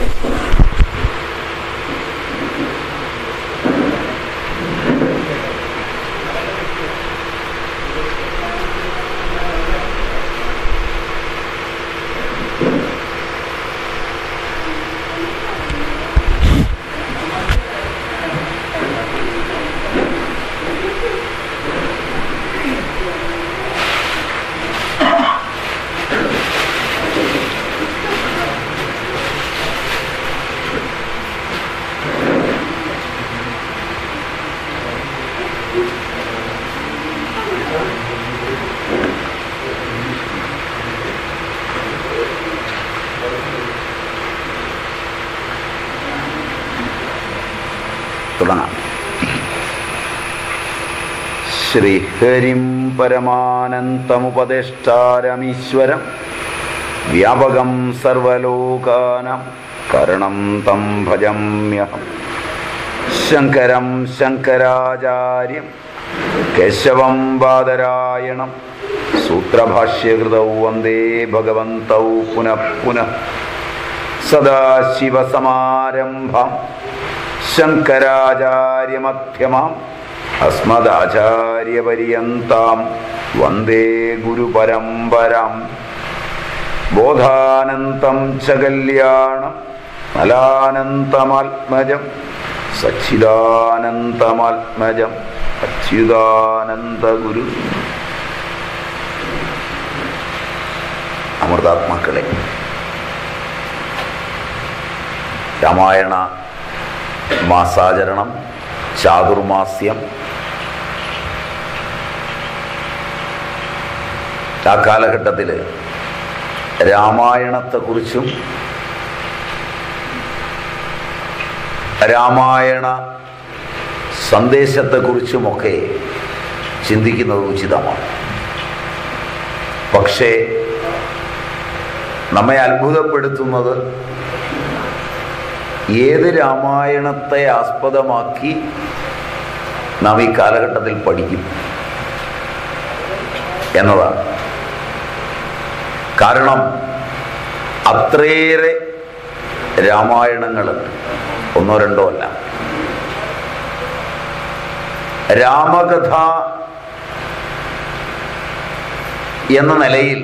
തുടങ്ങാം ശ്രീഹരിം പരമാനന്തമുപദേഷ്ടാരമീശ്വരം വ്യാപകം സർവലോകാനം കരണം തം ഭജമ്യഹം ശങ്കരം ശങ്കരാചാര്യം കേശവം ബാദരായണം സൂത്രഭാഷ്യകൃതൗ വന്ദേ ഭഗവന്തൗ പുനഃ പുനഃ സദാശിവസമാരംഭം ശങ്കരാചാര്യമധ്യമാം അസ്മദാചാര്യപര്യന്താം വന്ദേ ഗുരുപരമ്പരാം ബോധാനന്തം ച കല്യാണം നലാനന്തമാത്മജം സച്ചിദാനന്തമാത്മജം അച്യുതാനന്ദഗുരു അമൃതാത്മാക്കളെ രാമായണ മാസാചരണം ചാതുർമാസ്യം ആ കാലഘട്ടത്തിൽ രാമായണത്തെക്കുറിച്ചും രാമായണ സന്ദേശത്തെക്കുറിച്ചുമൊക്കെ ചിന്തിക്കുന്നത് ഉചിതമാണ് പക്ഷേ നമ്മെ അത്ഭുതപ്പെടുത്തുന്നത് ഏത് രാമായണത്തെ ആസ്പദമാക്കി നാം ഈ കാലഘട്ടത്തിൽ പഠിക്കും എന്നതാണ് കാരണം അത്രയേറെ രാമായണങ്ങളുണ്ട് ഒന്നോ രണ്ടോ അല്ല രാമകഥ എന്ന നിലയിൽ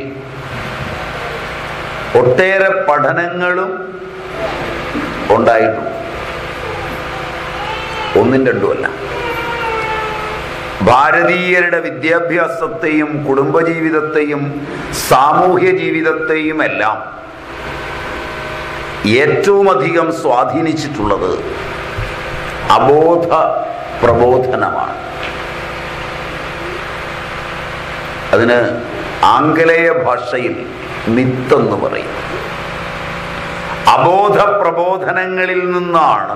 ഒട്ടേറെ പഠനങ്ങളും ഉണ്ടായിട്ടുണ്ട് ഒന്നും രണ്ടുമല്ല ഭാരതീയരുടെ വിദ്യാഭ്യാസത്തെയും കുടുംബജീവിതത്തെയും സാമൂഹ്യ ജീവിതത്തെയും എല്ലാം ഏറ്റവും അധികം സ്വാധീനിച്ചിട്ടുള്ളത് അബോധ പ്രബോധനമാണ് അതിന് ആംഗലേയ ഭാഷയിൽ മിത്തെന്ന് പറയും അബോധ പ്രബോധനങ്ങളിൽ നിന്നാണ്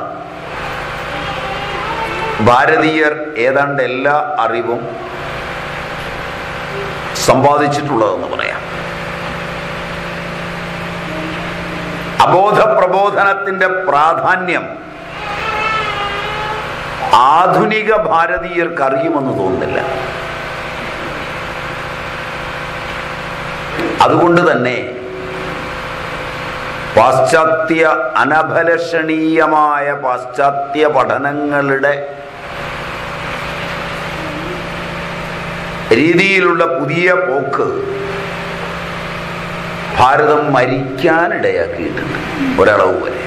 ഭാരതീയർ ഏതാണ്ട് എല്ലാ അറിവും സമ്പാദിച്ചിട്ടുള്ളതെന്ന് പറയാം അബോധ പ്രബോധനത്തിന്റെ പ്രാധാന്യം ആധുനിക ഭാരതീയർക്ക് അറിയുമെന്ന് തോന്നുന്നില്ല അതുകൊണ്ട് തന്നെ പാശ്ചാത്യ അനഭലഷണീയമായ പാശ്ചാത്യ പഠനങ്ങളുടെ രീതിയിലുള്ള പുതിയ പോക്ക് ഭാരതം മരിക്കാനിടയാക്കിയിട്ടുണ്ട് ഒരളവ് വരെ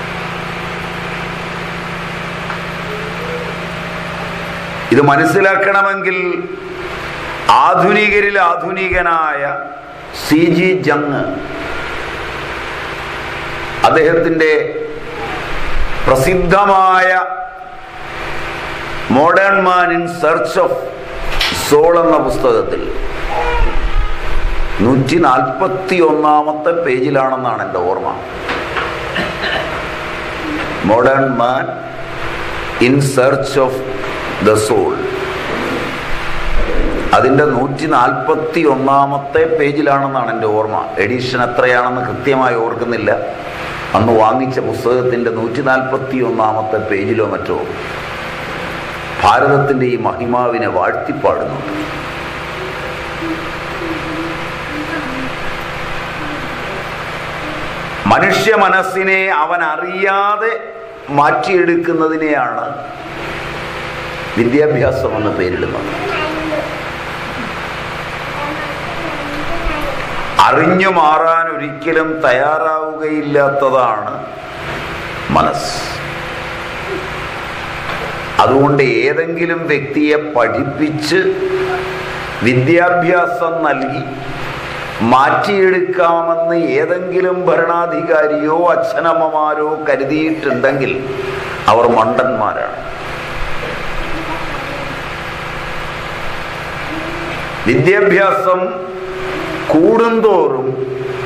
ഇത് മനസ്സിലാക്കണമെങ്കിൽ ആധുനികരിൽ ആധുനികനായ സി ജി ജങ് അദ്ദേഹത്തിൻ്റെ പ്രസിദ്ധമായ modern man in search of soul എന്ന പുസ്തകത്തിൽ നൂറ്റി നാൽപ്പത്തി ഒന്നാമത്തെ പേജിലാണെന്നാണ് എൻ്റെ ഓർമ്മ modern man in search of the soul അതിൻ്റെ നൂറ്റി നാൽപ്പത്തി ഒന്നാമത്തെ പേജിലാണെന്നാണ് എൻ്റെ ഓർമ്മ എഡിഷൻ എത്രയാണെന്ന് കൃത്യമായി ഓർക്കുന്നില്ല അന്ന് വാങ്ങിച്ച പുസ്തകത്തിൻ്റെ നൂറ്റി നാൽപ്പത്തി ഒന്നാമത്തെ പേജിലോ മറ്റോ ഭാരതത്തിൻ്റെ ഈ മഹിമാവിനെ വാഴ്ത്തിപ്പാടുന്നുണ്ട് മനുഷ്യ മനസ്സിനെ അവൻ അറിയാതെ മാറ്റിയെടുക്കുന്നതിനെയാണ് വിദ്യാഭ്യാസം എന്ന പേരിടുന്നത് അറിഞ്ഞു മാറാൻ ഒരിക്കലും തയ്യാറാവുകയില്ലാത്തതാണ് മനസ്സ് അതുകൊണ്ട് ഏതെങ്കിലും വ്യക്തിയെ പഠിപ്പിച്ച് വിദ്യാഭ്യാസം നൽകി മാറ്റിയെടുക്കാമെന്ന് ഏതെങ്കിലും ഭരണാധികാരിയോ അച്ഛനമ്മമാരോ കരുതിയിട്ടുണ്ടെങ്കിൽ അവർ മണ്ടന്മാരാണ് വിദ്യാഭ്യാസം കൂടുന്തോറും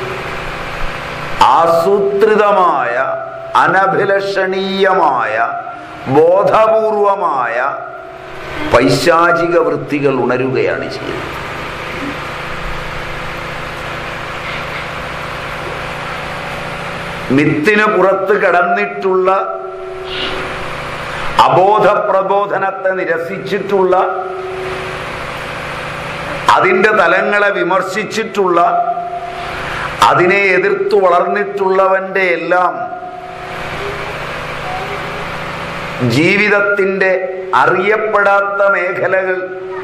ആസൂത്രിതമായ അനഭിലഷണീയമായ ബോധപൂർവമായ പൈശാചിക വൃത്തികൾ ഉണരുകയാണ് ചെയ്യുന്നത് മിത്തിന് പുറത്ത് കടന്നിട്ടുള്ള അബോധ പ്രബോധനത്തെ നിരസിച്ചിട്ടുള്ള അതിൻ്റെ തലങ്ങളെ വിമർശിച്ചിട്ടുള്ള അതിനെ എതിർത്തു വളർന്നിട്ടുള്ളവന്റെ എല്ലാം ജീവിതത്തിൻ്റെ അറിയപ്പെടാത്ത മേഖലകൾ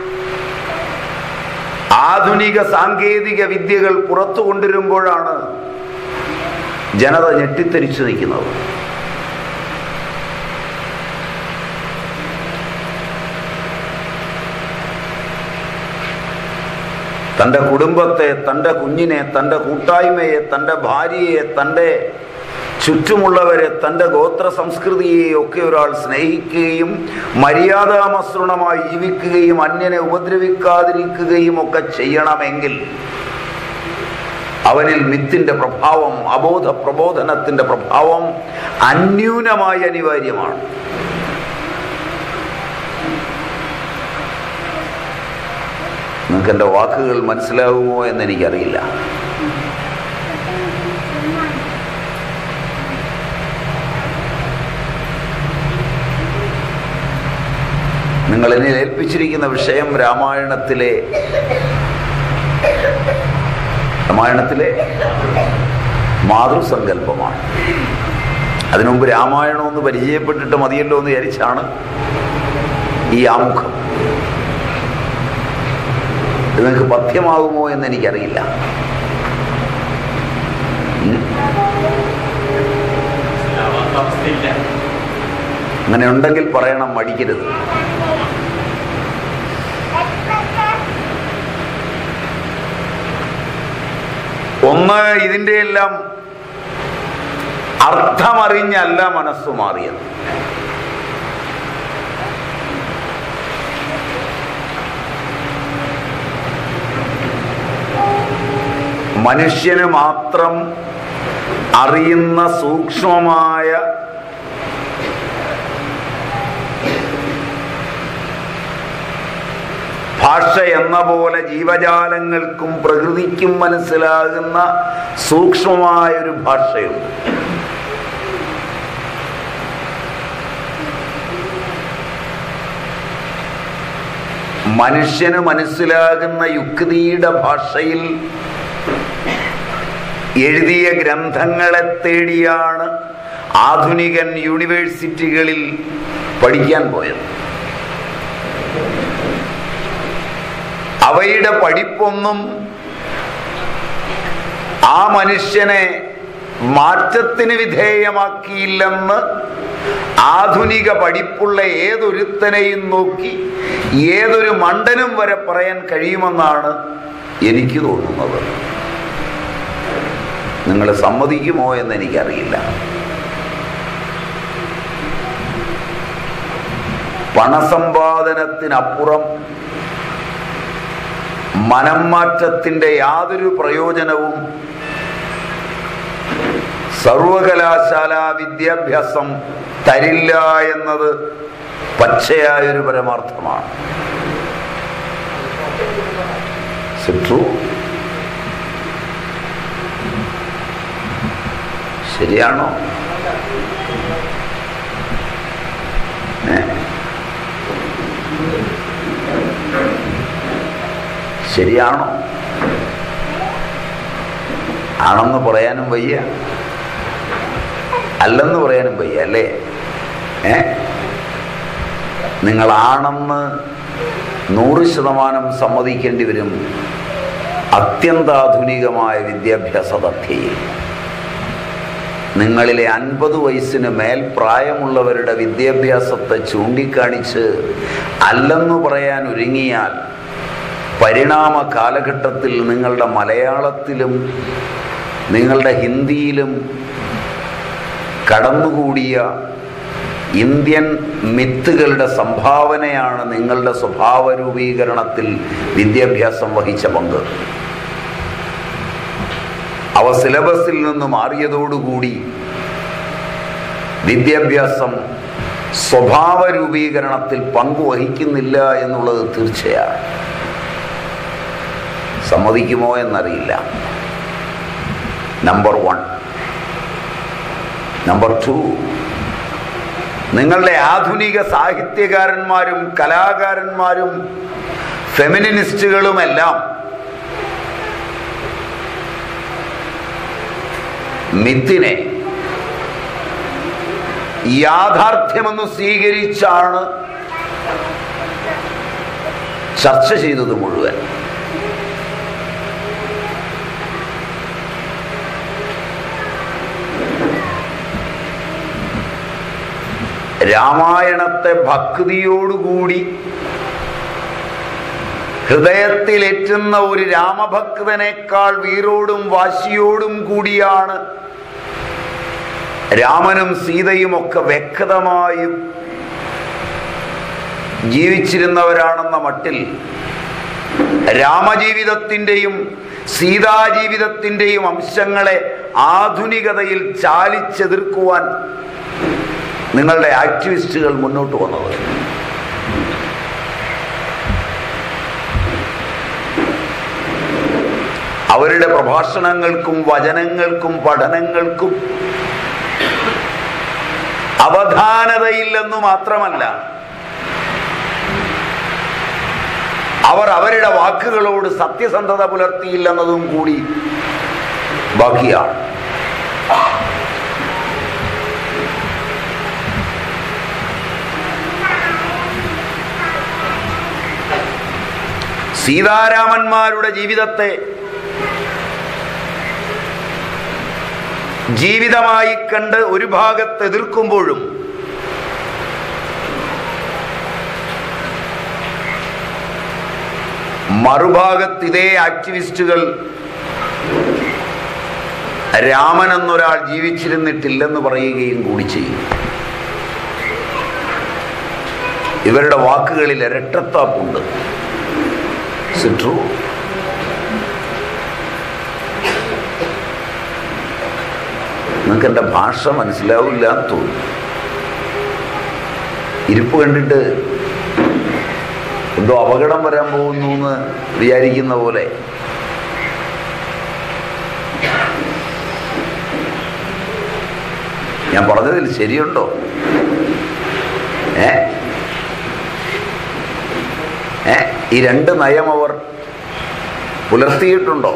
ആധുനിക സാങ്കേതിക വിദ്യകൾ പുറത്തു കൊണ്ടുവരുമ്പോഴാണ് ജനത ഞെട്ടിത്തെരിച്ചു നിൽക്കുന്നത് തൻ്റെ കുടുംബത്തെ തൻ്റെ കുഞ്ഞിനെ തൻ്റെ കൂട്ടായ്മയെ തൻ്റെ ഭാര്യയെ തൻ്റെ ചുറ്റുമുള്ളവരെ തൻ്റെ ഗോത്ര സംസ്കൃതിയെ ഒക്കെ ഒരാൾ സ്നേഹിക്കുകയും മര്യാദാമസൃണമായി ജീവിക്കുകയും അന്യനെ ഉപദ്രവിക്കാതിരിക്കുകയും ഒക്കെ ചെയ്യണമെങ്കിൽ അവനിൽ മിത്തിന്റെ പ്രഭാവം അബോധ പ്രബോധനത്തിന്റെ പ്രഭാവം അന്യൂനമായി അനിവാര്യമാണ് നിങ്ങൾക്ക് എൻ്റെ വാക്കുകൾ മനസ്സിലാകുമോ എന്ന് എനിക്കറിയില്ല നിങ്ങൾ എന്നിൽ ഏൽപ്പിച്ചിരിക്കുന്ന വിഷയം രാമായണത്തിലെ രാമായണത്തിലെ മാതൃസങ്കല്പമാണ് അതിനുമുമ്പ് രാമായണം ഒന്ന് പരിചയപ്പെട്ടിട്ട് മതിയല്ലോ എന്ന് വിചാരിച്ചാണ് ഈ ആമുഖം ഇത് നിങ്ങൾക്ക് പഥ്യമാകുമോ എന്ന് എനിക്കറിയില്ല ഉം. അങ്ങനെ ഉണ്ടെങ്കിൽ പറയണം മടിക്കരുത് ഒന്ന് ഇതിൻ്റെ എല്ലാം അർത്ഥമറിഞ്ഞല്ല മനസ്സ് മാറിയത് മനുഷ്യന് മാത്രം അറിയുന്ന സൂക്ഷ്മമായ ഭാഷ എന്ന പോലെ ജീവജാലങ്ങൾക്കും പ്രകൃതിക്കും മനസ്സിലാകുന്ന സൂക്ഷ്മമായ ഒരു ഭാഷയുണ്ട് മനുഷ്യന് മനസ്സിലാകുന്ന യുക്തിയുടെ ഭാഷയിൽ എഴുതിയ ഗ്രന്ഥങ്ങളെ തേടിയാണ് ആധുനികൻ യൂണിവേഴ്സിറ്റികളിൽ പഠിക്കാൻ പോയത് അവയുടെ പഠിപ്പൊന്നും ആ മനുഷ്യനെ മാറ്റത്തിന് വിധേയമാക്കിയില്ലെന്ന് ആധുനിക പഠിപ്പുള്ള ഏതൊരുത്തനെയും നോക്കി ഏതൊരു മണ്ടനും വരെ പറയാൻ കഴിയുമെന്നാണ് എനിക്ക് തോന്നുന്നത് നിങ്ങൾ സമ്മതിക്കുമോ എന്ന് എനിക്കറിയില്ല പണസമ്പാദനത്തിനപ്പുറം മനം മാറ്റത്തിന്റെ യാതൊരു പ്രയോജനവും സർവകലാശാല വിദ്യാഭ്യാസം തരില്ല എന്നത് പച്ചയായൊരു പരമാർത്ഥമാണ് സിട്രു ശരിയാണോ ഏ? ശരിയാണോ ആണെന്ന് പറയാനും വയ്യ അല്ലെന്ന് പറയാനും വയ്യ അല്ലേ ഏ നിങ്ങളാണെന്ന് നൂറ് ശതമാനം സമ്മതിക്കേണ്ടി വരും അത്യന്താധുനികമായ വിദ്യാഭ്യാസ തഥ്യയിൽ നിങ്ങളിലെ അൻപത് വയസ്സിന് മേൽ പ്രായമുള്ളവരുടെ വിദ്യാഭ്യാസത്തെ ചൂണ്ടിക്കാണിച്ച് അല്ലെന്ന് പറയാൻ ഒരുങ്ങിയാൽ പരിണാമ കാലഘട്ടത്തിൽ നിങ്ങളുടെ മലയാളത്തിലും നിങ്ങളുടെ ഹിന്ദിയിലും കടന്നുകൂടിയ ഇന്ത്യൻ മിത്തുകളുടെ സംഭാവനയാണ് നിങ്ങളുടെ സ്വഭാവ രൂപീകരണത്തിൽ വിദ്യാഭ്യാസം വഹിച്ച പങ്ക് അവ സിലബസിൽ നിന്ന് മാറിയതോടുകൂടി വിദ്യാഭ്യാസം സ്വഭാവ രൂപീകരണത്തിൽ പങ്കുവഹിക്കുന്നില്ല എന്നുള്ളത് തീർച്ചയാണ് സമ്മതിക്കുമോ എന്നറിയില്ല നമ്പർ വൺ നമ്പർ ടു നിങ്ങളുടെ ആധുനിക സാഹിത്യകാരന്മാരും കലാകാരന്മാരും ഫെമിനിസ്റ്റുകളുമെല്ലാം മിത്തിനെ യാഥാർത്ഥ്യമെന്ന് സ്വീകരിച്ചാണ് ചർച്ച ചെയ്തത് മുഴുവൻ രാമായണത്തെ ഭക്തിയോടുകൂടി ഹൃദയത്തിലെറ്റുന്ന ഒരു രാമഭക്തനേക്കാൾ വീരോടും വാശിയോടും കൂടിയാണ് രാമനും സീതയും ഒക്കെ വ്യക്തമായും ജീവിച്ചിരുന്നവരാണെന്ന മട്ടിൽ രാമജീവിതത്തിൻ്റെയും സീതാജീവിതത്തിൻ്റെയും അംശങ്ങളെ ആധുനികതയിൽ ചാലിച്ചെതിർക്കുവാൻ നിങ്ങളുടെ ആക്ടിവിസ്റ്റുകൾ മുന്നോട്ട് വന്നത് അവരുടെ പ്രഭാഷണങ്ങൾക്കും വചനങ്ങൾക്കും പഠനങ്ങൾക്കും അവധാനതയില്ലെന്നു മാത്രമല്ല അവർ അവരുടെ വാക്കുകളോട് സത്യസന്ധത പുലർത്തിയില്ലെന്നതും കൂടി ബാക്കിയാണ് സീതാരാമന്മാരുടെ ജീവിതത്തെ ജീവിതമായി കണ്ട് ഒരു ഭാഗത്ത് എതിർക്കുമ്പോഴും മറുഭാഗത്ത് ഇതേ ആക്ടിവിസ്റ്റുകൾ രാമൻ എന്നൊരാൾ ജീവിച്ചിരുന്നിട്ടില്ലെന്ന് പറയുകയും കൂടി ചെയ്യും ഇവരുടെ വാക്കുകളിൽ ഇരട്ടത്താപ്പുണ്ട് ട്രൂ നിങ്ങൾക്ക് എൻ്റെ ഭാഷ മനസ്സിലാവില്ല എന്ന് തോന്നുന്നു ഇരിപ്പ് കണ്ടിട്ട് എന്തോ അപകടം വരാൻ പോകുന്നു എന്ന് വിചാരിക്കുന്ന പോലെ ഞാൻ പറഞ്ഞതിൽ ശരിയുണ്ടോ ഏ ഏ ഈ രണ്ട് നയം അവർ പുലർത്തിയിട്ടുണ്ടോ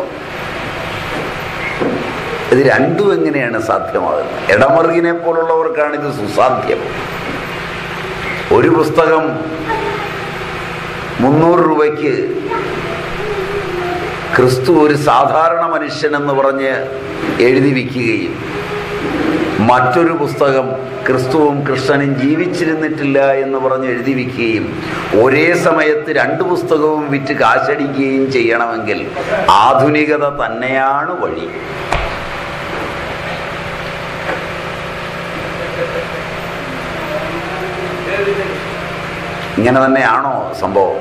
ഇത് രണ്ടും എങ്ങനെയാണ് സാധ്യമാകുന്നത് ഇടമറുകിനെ പോലുള്ളവർക്കാണ് ഇത് സുസാധ്യം ഒരു പുസ്തകം മുന്നൂറ് രൂപയ്ക്ക് ക്രിസ്തു ഒരു സാധാരണ മനുഷ്യനെന്ന് പറഞ്ഞ് എഴുതി വിൽക്കുകയും മറ്റൊരു പുസ്തകം ക്രിസ്തുവും കൃഷ്ണനും ജീവിച്ചിരുന്നിട്ടില്ല എന്ന് പറഞ്ഞ് എഴുതി വിൽക്കുകയും ഒരേ സമയത്ത് രണ്ട് പുസ്തകവും വിറ്റ് കാശടിക്കുകയും ചെയ്യണമെങ്കിൽ ആധുനികത തന്നെയാണ് വഴി ഇങ്ങനെ തന്നെയാണോ സംഭവം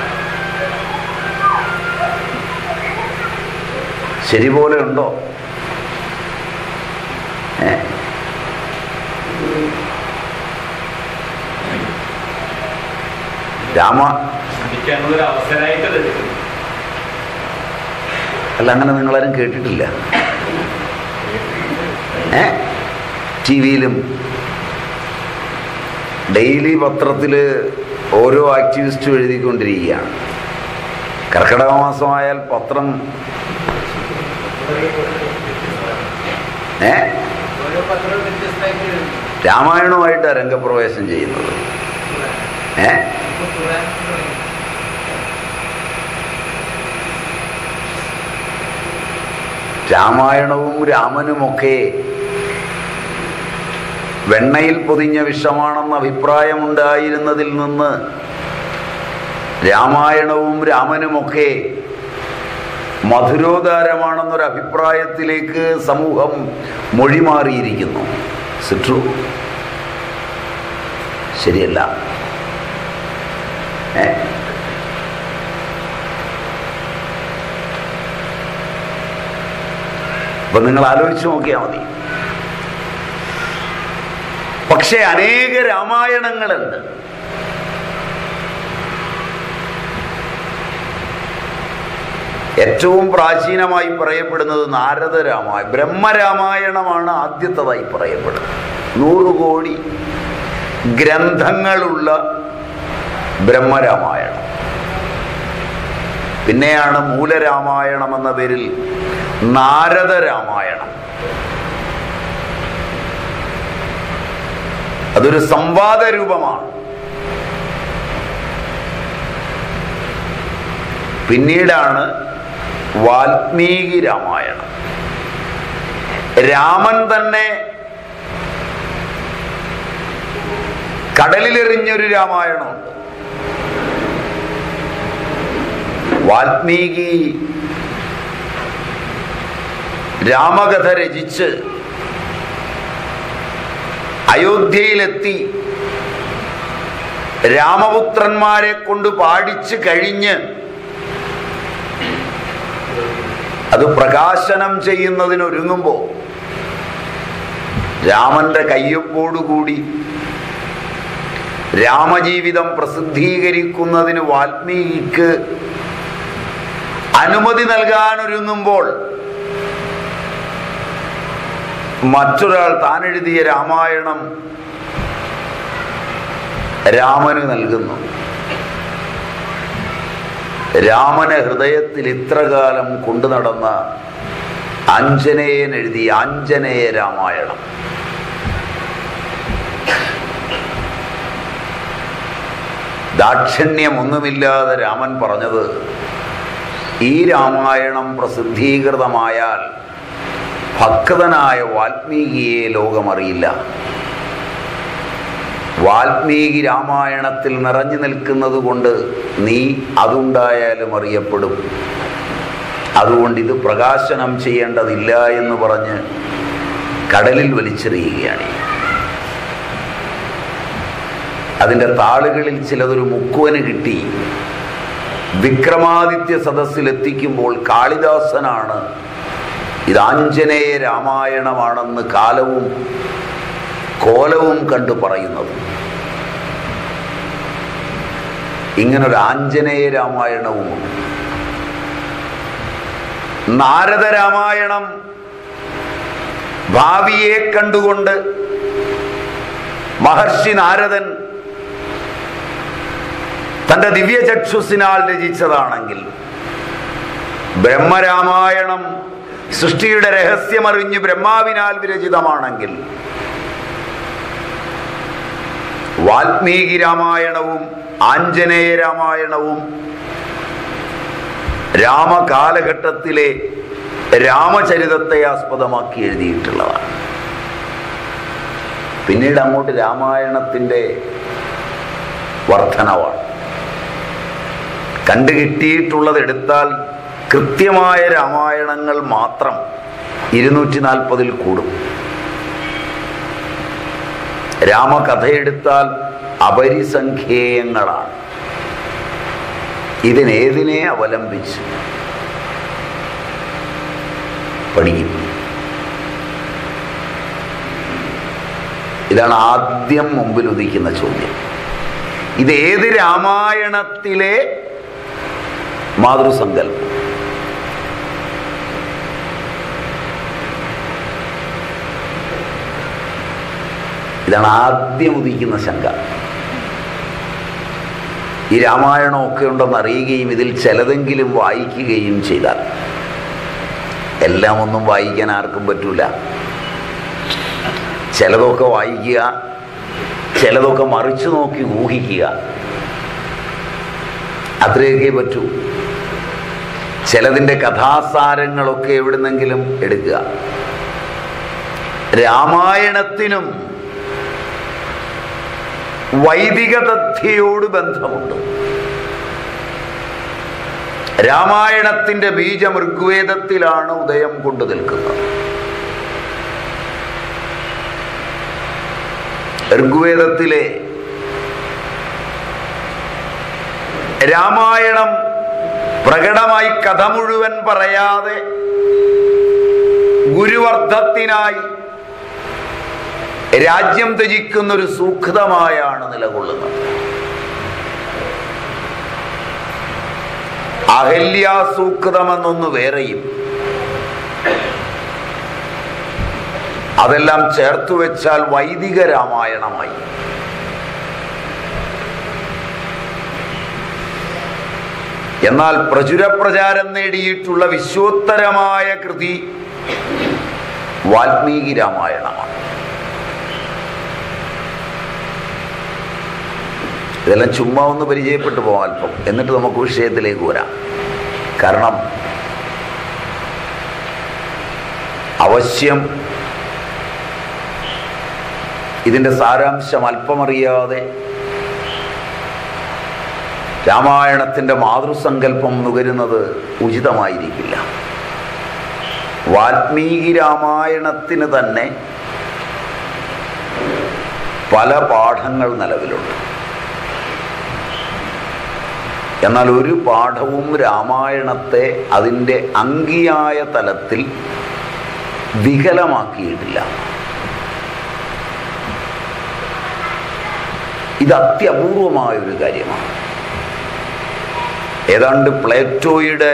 ശരി പോലെ ഉണ്ടോ ഏ രാമ ശ്രമിക്കാനുള്ളൊരു അവസരമായിട്ട് അത് എടുക്കുന്നു. അല്ല അങ്ങനെ നിങ്ങളാരും കേട്ടിട്ടില്ല ഏ ടി വിയിലും ഡെയിലി പത്രത്തിൽ ഓരോ ആക്ടിവിസ്റ്റും എഴുതിക്കൊണ്ടിരിക്കുകയാണ് കർക്കിടക മാസമായാൽ പത്രം ഏ ഓരോ പത്രവും വ്യത്യസ്ത പുസ്തകത്തിൽ എഴുതുന്നു. രാമായണവുമായിട്ട് രംഗപ്രവേശം ചെയ്യുന്നത് ഏ ഇപ്പൊ ഖുർആൻ തുടങ്ങി. രാമായണവും രാമനുമൊക്കെ വെണ്ണയിൽ പൊതിഞ്ഞ വിഷമാണെന്ന അഭിപ്രായമുണ്ടായിരുന്നതിൽ നിന്ന് രാമായണവും രാമനുമൊക്കെ മധുരോദാരമാണെന്നൊരു അഭിപ്രായത്തിലേക്ക് സമൂഹം മൊഴിമാറിയിരിക്കുന്നു സിട്രു ശരിയല്ല ഏ അപ്പൊ നിങ്ങൾ ആലോചിച്ച് നോക്കിയാൽ മതി പക്ഷെ അനേക രാമായണങ്ങളുണ്ട് ഏറ്റവും പ്രാചീനമായി പറയപ്പെടുന്നത് നാരദ രാമായ ബ്രഹ്മരാമായണമാണ് ആദ്യത്തതായി പറയപ്പെടുന്നത് നൂറ് കോടി ഗ്രന്ഥങ്ങളുള്ള ബ്രഹ്മരാമായണം പിന്നെയാണ് മൂലരാമായണം എന്ന പേരിൽ നാരദ രാമായണം അതൊരു സംവാദ രൂപമാണ് പിന്നീടാണ് വാൽമീകി രാമായണം രാമൻ തന്നെ കടലിലെറിഞ്ഞൊരു രാമായണമുണ്ട് വാൽമീകി രാമകഥ രചിച്ച് അയോധ്യയിലെത്തി രാമപുത്രന്മാരെ കൊണ്ട് പാടിച്ച് കഴിഞ്ഞ് അത് പ്രകാശനം ചെയ്യുന്നതിനൊരുങ്ങുമ്പോൾ രാമന്റെ കയ്യൊപ്പോടുകൂടി രാമജീവിതം പ്രസിദ്ധീകരിക്കുന്നതിന് വാൽമീകിക്ക് അനുമതി നൽകാൻ ഒരുങ്ങുമ്പോൾ മറ്റൊരാൾ താൻ എഴുതിയ രാമായണം രാമന് നൽകുന്നു രാമന് ഹൃദയത്തിൽ ഇത്രകാലം കൊണ്ടു നടന്ന ആഞ്ജനേയൻ എഴുതിയ ആഞ്ജനേയ രാമായണം ദാക്ഷിണ്യമൊന്നുമില്ലാതെ രാമൻ പറഞ്ഞത് ഈ രാമായണം പ്രസിദ്ധീകൃതമായാൽ ഭക്തനായ വാൽമീകിയെ ലോകമറിയില്ല വാൽമീകി രാമായണത്തിൽ നിറഞ്ഞു നിൽക്കുന്നത് കൊണ്ട് നീ അതുണ്ടായാലും അറിയപ്പെടും അതുകൊണ്ട് ഇത് പ്രകാശനം ചെയ്യേണ്ടതില്ല എന്ന് പറഞ്ഞ് കടലിൽ വലിച്ചെറിയുകയാണ് അതിൻ്റെ താളുകളിൽ ചിലതൊരു മുക്കുവന് കിട്ടി വിക്രമാദിത്യ സദസ്സിൽ എത്തിക്കുമ്പോൾ കാളിദാസനാണ് ഇത് ആഞ്ജനേയ രാമായണമാണെന്ന് കാലവും കോലവും കണ്ടു പറയുന്നത് ഇങ്ങനൊരു ആഞ്ജനേയ രാമായണവുമുണ്ട് നാരദ രാമായണം ഭാവിയെ കണ്ടുകൊണ്ട് മഹർഷി നാരദൻ തന്റെ ദിവ്യചക്ഷുസിനാൽ രചിച്ചതാണെങ്കിൽ ബ്രഹ്മരാമായണം സൃഷ്ടിയുടെ രഹസ്യമറിഞ്ഞ് ബ്രഹ്മാവിനാൽ വിരചിതമാണെങ്കിൽ വാൽമീകി രാമായണവും ആഞ്ജനേയ രാമായണവും രാമകാലഘട്ടത്തിലെ രാമചരിതത്തെ ആസ്പദമാക്കി എഴുതിയിട്ടുള്ളതാണ് പിന്നീട് അങ്ങോട്ട് രാമായണത്തിൻ്റെ വർധനവാണ് കണ്ടുകിട്ടിയിട്ടുള്ളത് എടുത്താൽ കൃത്യമായ രാമായണങ്ങൾ മാത്രം ഇരുന്നൂറ്റി നാൽപ്പതിൽ കൂടും രാമകഥയെടുത്താൽ അപരിസംഖ്യേയങ്ങളാണ് ഇതിനേതിനെ അവലംബിച്ച് പഠിക്കും ഇതാണ് ആദ്യം മുമ്പിൽ ഉദിക്കുന്ന ചോദ്യം ഇത് ഏത് രാമായണത്തിലെ മാതൃസങ്കല്പം ഇതാണ് ആദ്യം ഉദിക്കുന്ന ശങ്ക ഈ രാമായണമൊക്കെ ഉണ്ടെന്ന് അറിയുകയും ഇതിൽ ചിലതെങ്കിലും വായിക്കുകയും ചെയ്താൽ എല്ലാം ഒന്നും വായിക്കാൻ ആർക്കും പറ്റൂല ചിലതൊക്കെ വായിക്കുക ചിലതൊക്കെ മറിച്ചു നോക്കി ഊഹിക്കുക അത്രയൊക്കെ പറ്റൂ ചിലതിൻ്റെ കഥാസാരങ്ങളൊക്കെ എവിടുന്നെങ്കിലും എടുക്കുക രാമായണത്തിനും വൈദിക തഥ്യയോട് ബന്ധമുണ്ട് രാമായണത്തിന്റെ ബീജം ഋഗ്വേദത്തിലാണ് ഉദയം കൊണ്ടു നിൽക്കുന്നത് ഋഗ്വേദത്തിലെ രാമായണം പ്രകടമായി കഥ മുഴുവൻ പറയാതെ ഗുരുവർദ്ധത്തിനായി രാജ്യം ത്യജിക്കുന്ന ഒരു സൂക്തമായാണ് നിലകൊള്ളുന്നത് അഹല്യാസൂക്തമെന്നൊന്ന് വേറെയും അതെല്ലാം ചേർത്തു വെച്ചാൽ വൈദിക രാമായണമായി എന്നാൽ പ്രചുരപ്രചാരം നേടിയിട്ടുള്ള വിശ്വോത്തരമായ കൃതി വാൽമീകി രാമായണമാണ് ഇതെല്ലാം ചുമ്മാ ഒന്ന് പരിചയപ്പെട്ടു പോകാം അല്പം എന്നിട്ട് നമുക്ക് വിഷയത്തിലേക്ക് വരാം കാരണം അവശ്യം ഇതിൻ്റെ സാരാംശം അല്പമറിയാതെ രാമായണത്തിൻ്റെ മാതൃസങ്കല്പം നുകരുന്നത് ഉചിതമായിരിക്കില്ല വാൽമീകി രാമായണത്തിന് തന്നെ പല പാഠങ്ങൾ നിലവിലുണ്ട് എന്നാൽ ഒരു പാഠവും രാമായണത്തെ അതിൻ്റെ അങ്കിയായ തലത്തിൽ വികലമാക്കിയിട്ടില്ല ഇത് അത്യപൂർവമായ ഒരു കാര്യമാണ് ഏതാണ്ട് പ്ലേറ്റോയുടെ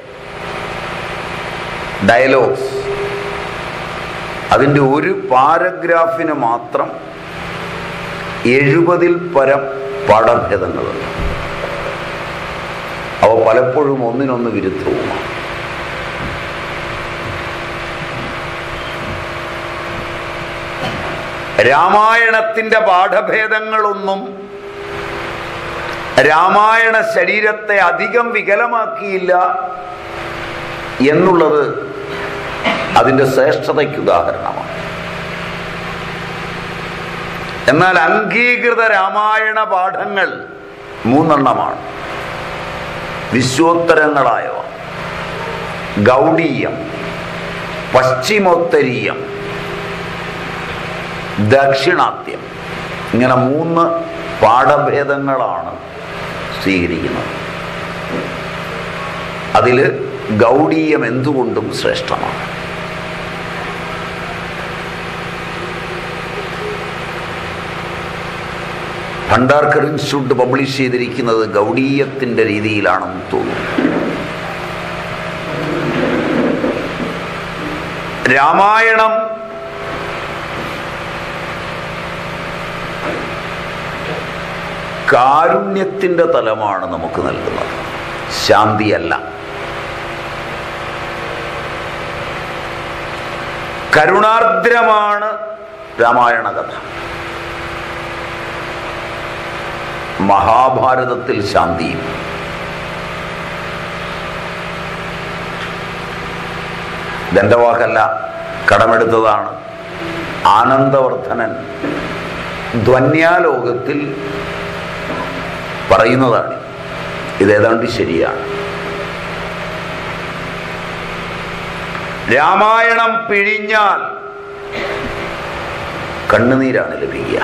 ഡയലോഗ്സ് അതിൻ്റെ ഒരു പാരഗ്രാഫിന് മാത്രം എഴുപതിൽ പരം പാഠഭേദങ്ങളുണ്ട് അവ പലപ്പോഴും ഒന്നിനൊന്ന് വിരുദ്ധവുമാണ് രാമായണത്തിന്റെ പാഠഭേദങ്ങളൊന്നും രാമായണ ശരീരത്തെ അധികം വികലമാക്കിയില്ല എന്നുള്ളത് അതിൻ്റെ ശ്രേഷ്ഠതയ്ക്ക് ഉദാഹരണമാണ് എന്നാൽ അംഗീകൃത രാമായണ പാഠങ്ങൾ മൂന്നെണ്ണമാണ് വിശ്വോത്തരങ്ങളായവ ഗൗഡീയം പശ്ചിമോത്തരീയം ദക്ഷിണാത്യം ഇങ്ങനെ മൂന്ന് പാഠഭേദങ്ങളാണ് സ്വീകരിക്കുന്നത് അതിൽ ഗൗഡീയം എന്തുകൊണ്ടും ശ്രേഷ്ഠമാണ് ഭണ്ഡാർക്കർ ഇൻസ്റ്റിറ്റ്യൂട്ട് പബ്ലിഷ് ചെയ്തിരിക്കുന്നത് ഗൗഡീയത്തിൻ്റെ രീതിയിലാണെന്ന് തോന്നുന്നു രാമായണം കാരുണ്യത്തിൻ്റെ തലമാണ് നമുക്ക് നൽകുന്നത് ശാന്തിയല്ല കരുണാർദ്രമാണ് രാമായണ കഥ മഹാഭാരതത്തിൽ ശാന്തിയും ഇതെൻ്റെ വാക്കല്ല കടമെടുത്തതാണ് ആനന്ദവർദ്ധനൻ ധ്വന്യാലോകത്തിൽ പറയുന്നതാണ് ഇതേതാണ്ട് ശരിയാണ് രാമായണം പിഴിഞ്ഞാൽ കണ്ണുനീരാണ് ലഭിക്കുക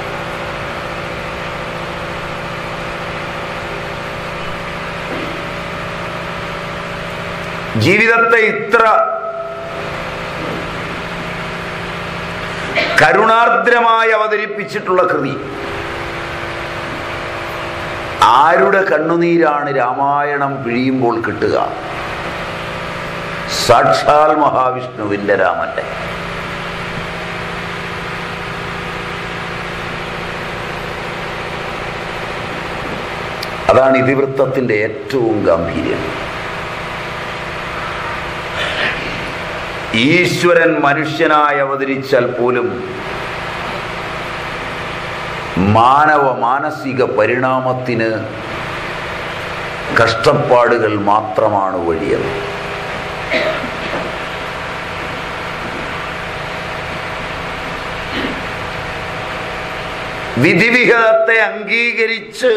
ജീവിതത്തെ ഇത്ര കരുണാർദ്രമായി അവതരിപ്പിച്ചിട്ടുള്ള കൃതി ആരുടെ കണ്ണുനീരാണ് രാമായണം പിഴിയുമ്പോൾ കിട്ടുക സാക്ഷാൽ മഹാവിഷ്ണുവിന്റെ രാമന്റെ അതാണ് ഇതിവൃത്തത്തിന്റെ ഏറ്റവും ഗാംഭീര്യം ഈശ്വരൻ മനുഷ്യനായി അവതരിച്ചാൽ പോലും മാനവ മാനസിക പരിണാമത്തിന് കഷ്ടപ്പാടുകൾ മാത്രമാണ് വഴിയെന്ന് വിധിവിഹിതത്തെ അംഗീകരിച്ച്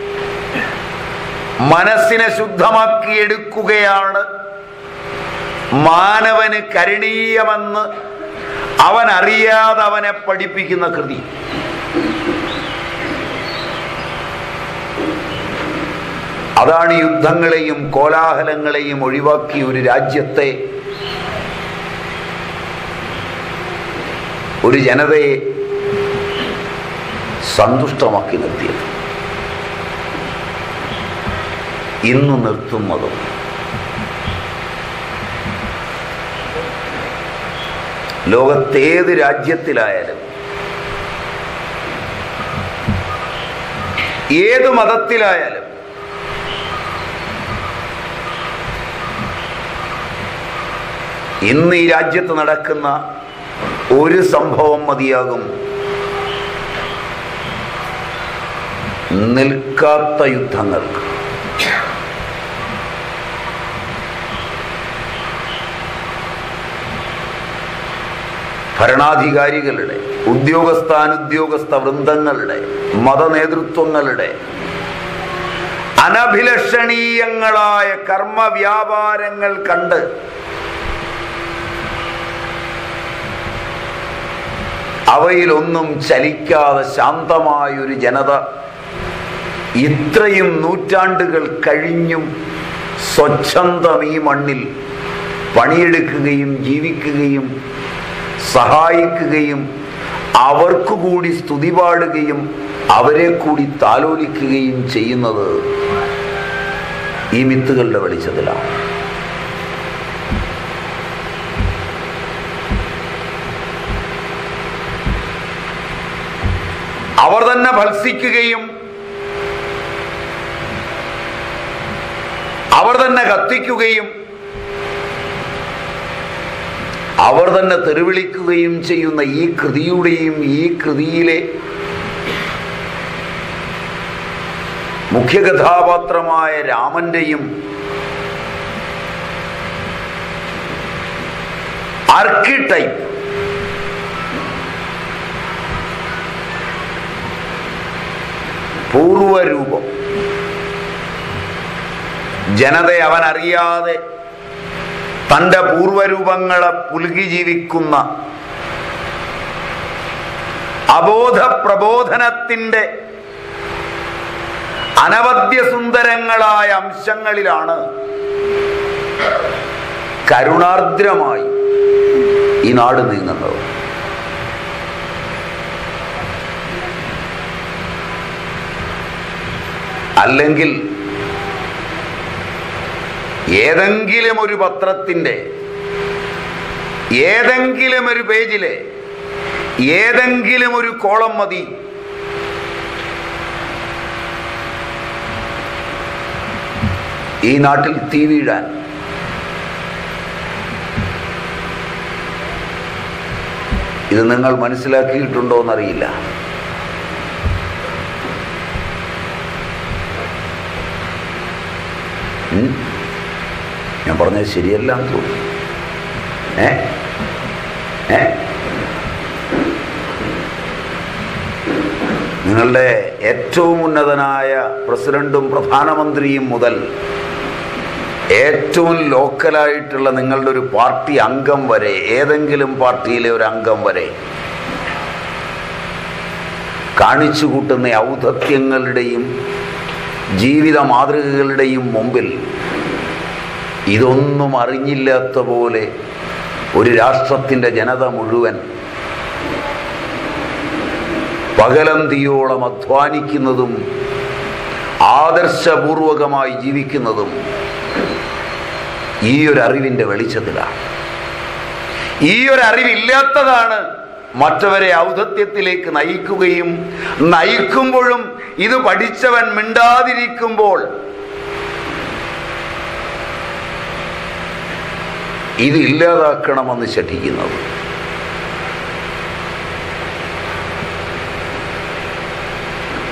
മനസ്സിനെ ശുദ്ധമാക്കിയെടുക്കുകയാണ് മാനവന് കരണീയമെന്ന് അവൻ അറിയാതെ അവനെ പഠിപ്പിക്കുന്ന കൃതി അതാണ് യുദ്ധങ്ങളെയും കോലാഹലങ്ങളെയും ഒഴിവാക്കി ഒരു രാജ്യത്തെ ഒരു ജനതയെ സന്തുഷ്ടമാക്കി നിർത്തിയത് ഇന്ന് നിർത്തുന്നതും ലോകത്തേത് രാജ്യത്തിലായാലും ഏത് മതത്തിലായാലും ഇന്ന് ഈ രാജ്യത്ത് നടക്കുന്ന ഒരു സംഭവം മതിയാകും നിൽക്കാത്ത യുദ്ധങ്ങൾക്ക് ഭരണാധികാരികളുടെ ഉദ്യോഗസ്ഥാനുദ്യോഗസ്ഥ വൃന്ദങ്ങളുടെ മതനേതൃത്വങ്ങളുടെ അനഭിലഷണീയങ്ങളായ കർമ്മവ്യാപാരങ്ങൾ കണ്ട് അവയിലൊന്നും ചലിക്കാതെ ശാന്തമായൊരു ജനത ഇത്രയും നൂറ്റാണ്ടുകൾ കഴിഞ്ഞും സ്വച്ഛന്തം ഈ മണ്ണിൽ പണിയെടുക്കുകയും ജീവിക്കുകയും സഹായിക്കുകയും അവർക്ക് കൂടി സ്തുതി പാടുകയും അവരെ കൂടി താലോലിക്കുകയും ചെയ്യുന്നത് ഈ മിത്തുകളുടെ വെളിച്ചത്തിലാണ് അവർ തന്നെ ഭത്സിക്കുകയും അവർ തന്നെ കത്തിക്കുകയും അവർ തന്നെ തെരുവിളിക്കുകയും ചെയ്യുന്ന ഈ കൃതിയുടെയും ഈ കൃതിയിലെ മുഖ്യ കഥാപാത്രമായ രാമന്റെയും ആർക്കിടൈപ്പ് പൂർവരൂപം ജനത അവൻ അറിയാതെ തൻ്റെ പൂർവരൂപങ്ങളെ പുലുകി ജീവിക്കുന്ന അബോധ പ്രബോധനത്തിൻ്റെ അനവദ്യസുന്ദരങ്ങളായ അംശങ്ങളിലാണ് കരുണാർദ്രമായി ഈ നാട് നീങ്ങുന്നത് അല്ലെങ്കിൽ ഏതെങ്കിലും ഒരു പത്രത്തിൻ്റെ ഏതെങ്കിലും ഒരു പേജിലെ ഏതെങ്കിലും ഒരു കോളം മതി ഈ നാട്ടിൽ തീ വീഴാൻ ഇത് നിങ്ങൾ മനസ്സിലാക്കിയിട്ടുണ്ടോ എന്നറിയില്ല ഉം? ഞാൻ പറഞ്ഞത് ശരിയല്ല എന്ന് തോന്നുന്നു ഏ ഏ നിങ്ങളുടെ ഏറ്റവും ഉന്നതനായ പ്രസിഡന്റും പ്രധാനമന്ത്രിയും മുതൽ ഏറ്റവും ലോക്കലായിട്ടുള്ള നിങ്ങളുടെ ഒരു പാർട്ടി അംഗം വരെ ഏതെങ്കിലും പാർട്ടിയിലെ ഒരു അംഗം വരെ കാണിച്ചു കൂട്ടുന്ന ഔദത്യങ്ങളുടെയും ജീവിത മാതൃകകളുടെയും മുമ്പിൽ ഇതൊന്നും അറിഞ്ഞില്ലാത്ത പോലെ ഒരു രാഷ്ട്രത്തിൻ്റെ ജനത മുഴുവൻ പകലന്തിയോളം അധ്വാനിക്കുന്നതും ആദർശപൂർവകമായി ജീവിക്കുന്നതും ഈ ഒരു അറിവിൻ്റെ വെളിച്ചത്തിലാണ് ഈ ഒരു അറിവില്ലാത്തതാണ് മറ്റവരെ ഔദത്യത്തിലേക്ക് നയിക്കുകയും നയിക്കുമ്പോഴും ഇത് പഠിച്ചവൻ മിണ്ടാതിരിക്കുമ്പോൾ ഇത് ഇല്ലാതാക്കണമെന്ന് ശഠിക്കുന്നത്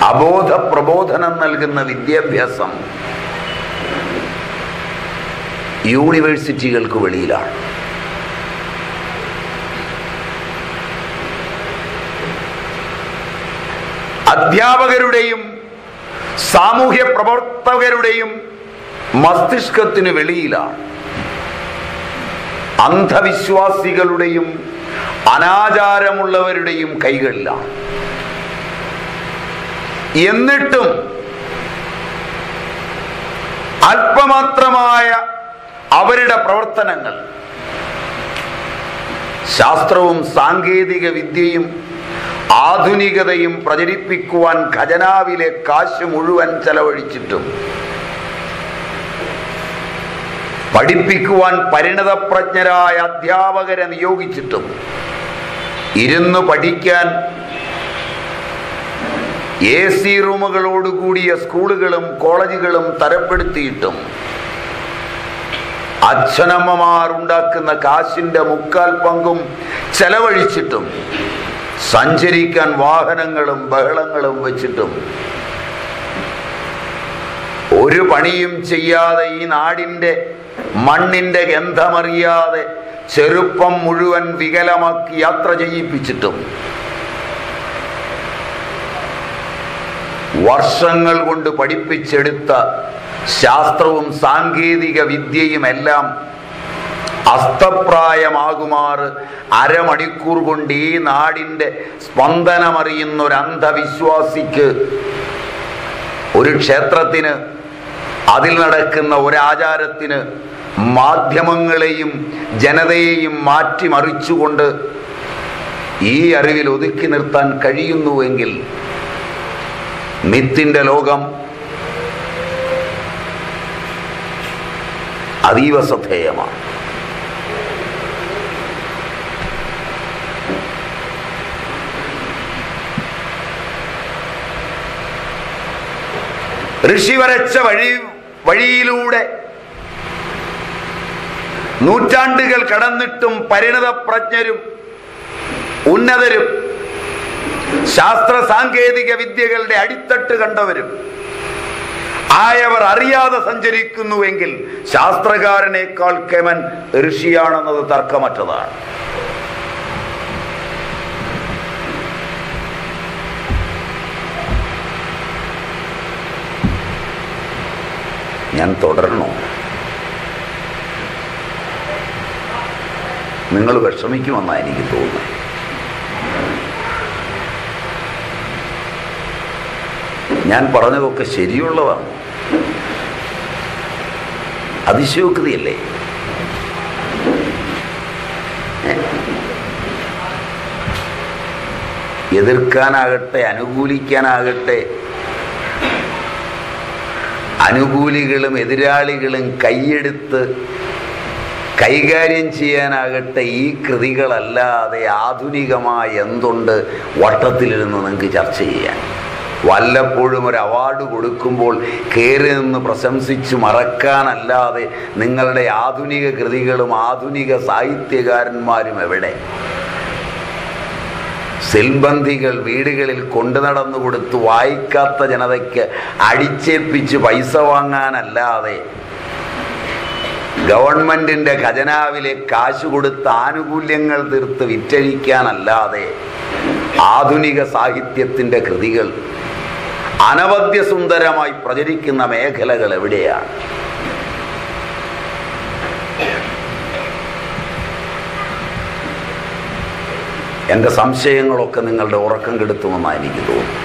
അബോധ പ്രബോധനം നൽകുന്ന വിദ്യാഭ്യാസം യൂണിവേഴ്സിറ്റികൾക്ക് വെളിയിലാണ് അധ്യാപകരുടെയും സാമൂഹ്യ പ്രവർത്തകരുടെയും മസ്തിഷ്കത്തിന് വെളിയിലാണ് അന്ധവിശ്വാസികളുടെയും അനാചാരമുള്ളവരുടെയും കൈകളിലാണ് എന്നിട്ടും അല്പമാത്രമായ അവരുടെ പ്രവർത്തനങ്ങൾ ശാസ്ത്രവും സാങ്കേതിക വിദ്യയും ആധുനികതയും പ്രചരിപ്പിക്കുവാൻ ഖജനാവിലെ കാശ് മുഴുവൻ ചെലവഴിച്ചിട്ടും പഠിപ്പിക്കുവാൻ പരിണതപ്രജ്ഞരായ അധ്യാപകരെ നിയോഗിച്ചിട്ടും ഇരുന്ന് പഠിക്കാൻ എ സി റൂമുകളോടുകൂടിയ സ്കൂളുകളും കോളേജുകളും തരപ്പെടുത്തിയിട്ടും അച്ഛനമ്മമാർ ഉണ്ടാക്കുന്ന കാശിന്റെ മുക്കാൽ പങ്കും ചെലവഴിച്ചിട്ടും സഞ്ചരിക്കാൻ വാഹനങ്ങളും ബഹളങ്ങളും വെച്ചിട്ടും ഒരു പണിയും ചെയ്യാതെ ഈ നാടിൻ്റെ മണ്ണിൻ്റെ ഗന്ധമറിയാതെ ചെറുപ്പം മുഴുവൻ വികലമാക്കി യാത്ര ചെയ്യിപ്പിച്ചിട്ടും വർഷങ്ങൾ കൊണ്ട് പഠിപ്പിച്ചെടുത്ത ശാസ്ത്രവും സാങ്കേതിക വിദ്യയും എല്ലാം അസ്തപ്രായമാകുമാറ് അരമണിക്കൂർ കൊണ്ട് ഈ നാടിൻ്റെ സ്പന്ദനമറിയുന്ന ഒരു അന്ധവിശ്വാസിക്ക് ഒരു ക്ഷേത്രത്തിന് അതിൽ നടക്കുന്ന ഒരാചാരത്തിന് മാധ്യമങ്ങളെയും ജനതയെയും മാറ്റിമറിച്ചുകൊണ്ട് ഈ അറിവിൽ ഒതുക്കി നിർത്താൻ കഴിയുന്നുവെങ്കിൽ മിത്തിന്റെ ലോകം അതീവ ശ്രദ്ധേയമാണ് ഋഷി വരച്ച വഴി വഴിയിലൂടെ നൂറ്റാണ്ടുകൾ കടന്നിട്ടും പരിണതപ്രജ്ഞരും ഉന്നതരും ശാസ്ത്ര സാങ്കേതിക വിദ്യകളുടെ അടിത്തട്ട് കണ്ടവരും ആയവർ അറിയാതെ സഞ്ചരിക്കുന്നുവെങ്കിൽ ശാസ്ത്രകാരനേക്കാൾ കെമൻ ഋഷിയാണെന്നത് തർക്കമറ്റതാണ് ഞാൻ തുടരണോ നിങ്ങൾ വിഷമിക്കുമെന്നാണ് എനിക്ക് തോന്നുന്നത് ഞാൻ പറഞ്ഞതൊക്കെ ശരിയുള്ളതാണ് അതിശയോക്തിയല്ലേ ഏ? എതിർക്കാനാകട്ടെ അനുകൂലിക്കാനാകട്ടെ അനുകൂലികളും എതിരാളികളും കൈയെടുത്ത് കൈകാര്യം ചെയ്യാനാകട്ടെ ഈ കൃതികളല്ലാതെ ആധുനികമായ എന്തുണ്ട് വട്ടത്തിലിരുന്ന് നിങ്ങൾക്ക് ചർച്ച ചെയ്യാൻ വല്ലപ്പോഴും ഒരു അവാർഡ് കൊടുക്കുമ്പോൾ കയറി നിന്ന് പ്രശംസിച്ച് മറക്കാനല്ലാതെ നിങ്ങളുടെ ആധുനിക കൃതികളും ആധുനിക സാഹിത്യകാരന്മാരും എവിടെ സെൽബന്ധികൾ വീടുകളിൽ കൊണ്ടു നടന്നു കൊടുത്ത് വായിക്കാത്ത ജനതയ്ക്ക് അടിച്ചേൽപ്പിച്ച് പൈസ വാങ്ങാനല്ലാതെ ഗവൺമെന്റിന്റെ ഖജനാവിലെ കാശ് കൊടുത്ത് ആനുകൂല്യങ്ങൾ തീർത്ത് വിറ്റഴിക്കാനല്ലാതെ ആധുനിക സാഹിത്യത്തിന്റെ കൃതികൾ അനവദ്യസുന്ദരമായി പ്രചരിക്കുന്ന മേഖലകൾ എവിടെയാണ് എൻ്റെ സംശയങ്ങളൊക്കെ നിങ്ങളുടെ ഉറക്കം കെടുത്തുമെന്നാണ് എനിക്ക് തോന്നുന്നു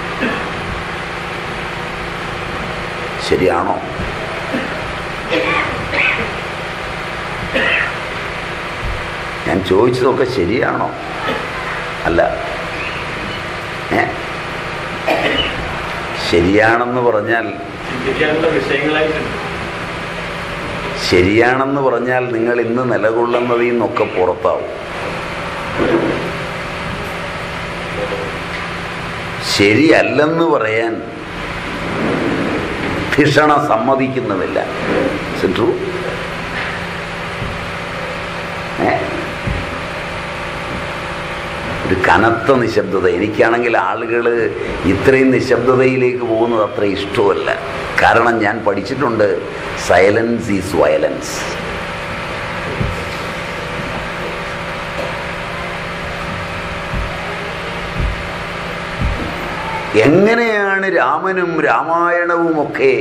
ശരിയാണോ ഞാൻ ചോദിച്ചതൊക്കെ ശരിയാണോ അല്ല ഏ ശരിയാണെന്ന് പറഞ്ഞാൽ ചിന്തിക്കാനുള്ള വിഷയങ്ങളായിട്ടുണ്ട് ശരിയാണെന്ന് പറഞ്ഞാൽ നിങ്ങൾ ഇന്ന് നിലകൊള്ളുന്നതിൽ നിന്നൊക്കെ പുറത്താവും ശരിയല്ലെന്ന് പറയാൻ ധിഷണ സമ്മതിക്കുന്നുമില്ല സിട്രു ഒരു കനത്ത നിശബ്ദത എനിക്കാണെങ്കിൽ ആളുകൾ ഇത്രയും നിശബ്ദതയിലേക്ക് പോകുന്നത് അത്ര ഇഷ്ടമല്ല കാരണം ഞാൻ പഠിച്ചിട്ടുണ്ട് സൈലൻസ് ഈസ് വയലൻസ് എങ്ങനെയാണ് രാമനും രാമായണവും ഒക്കെ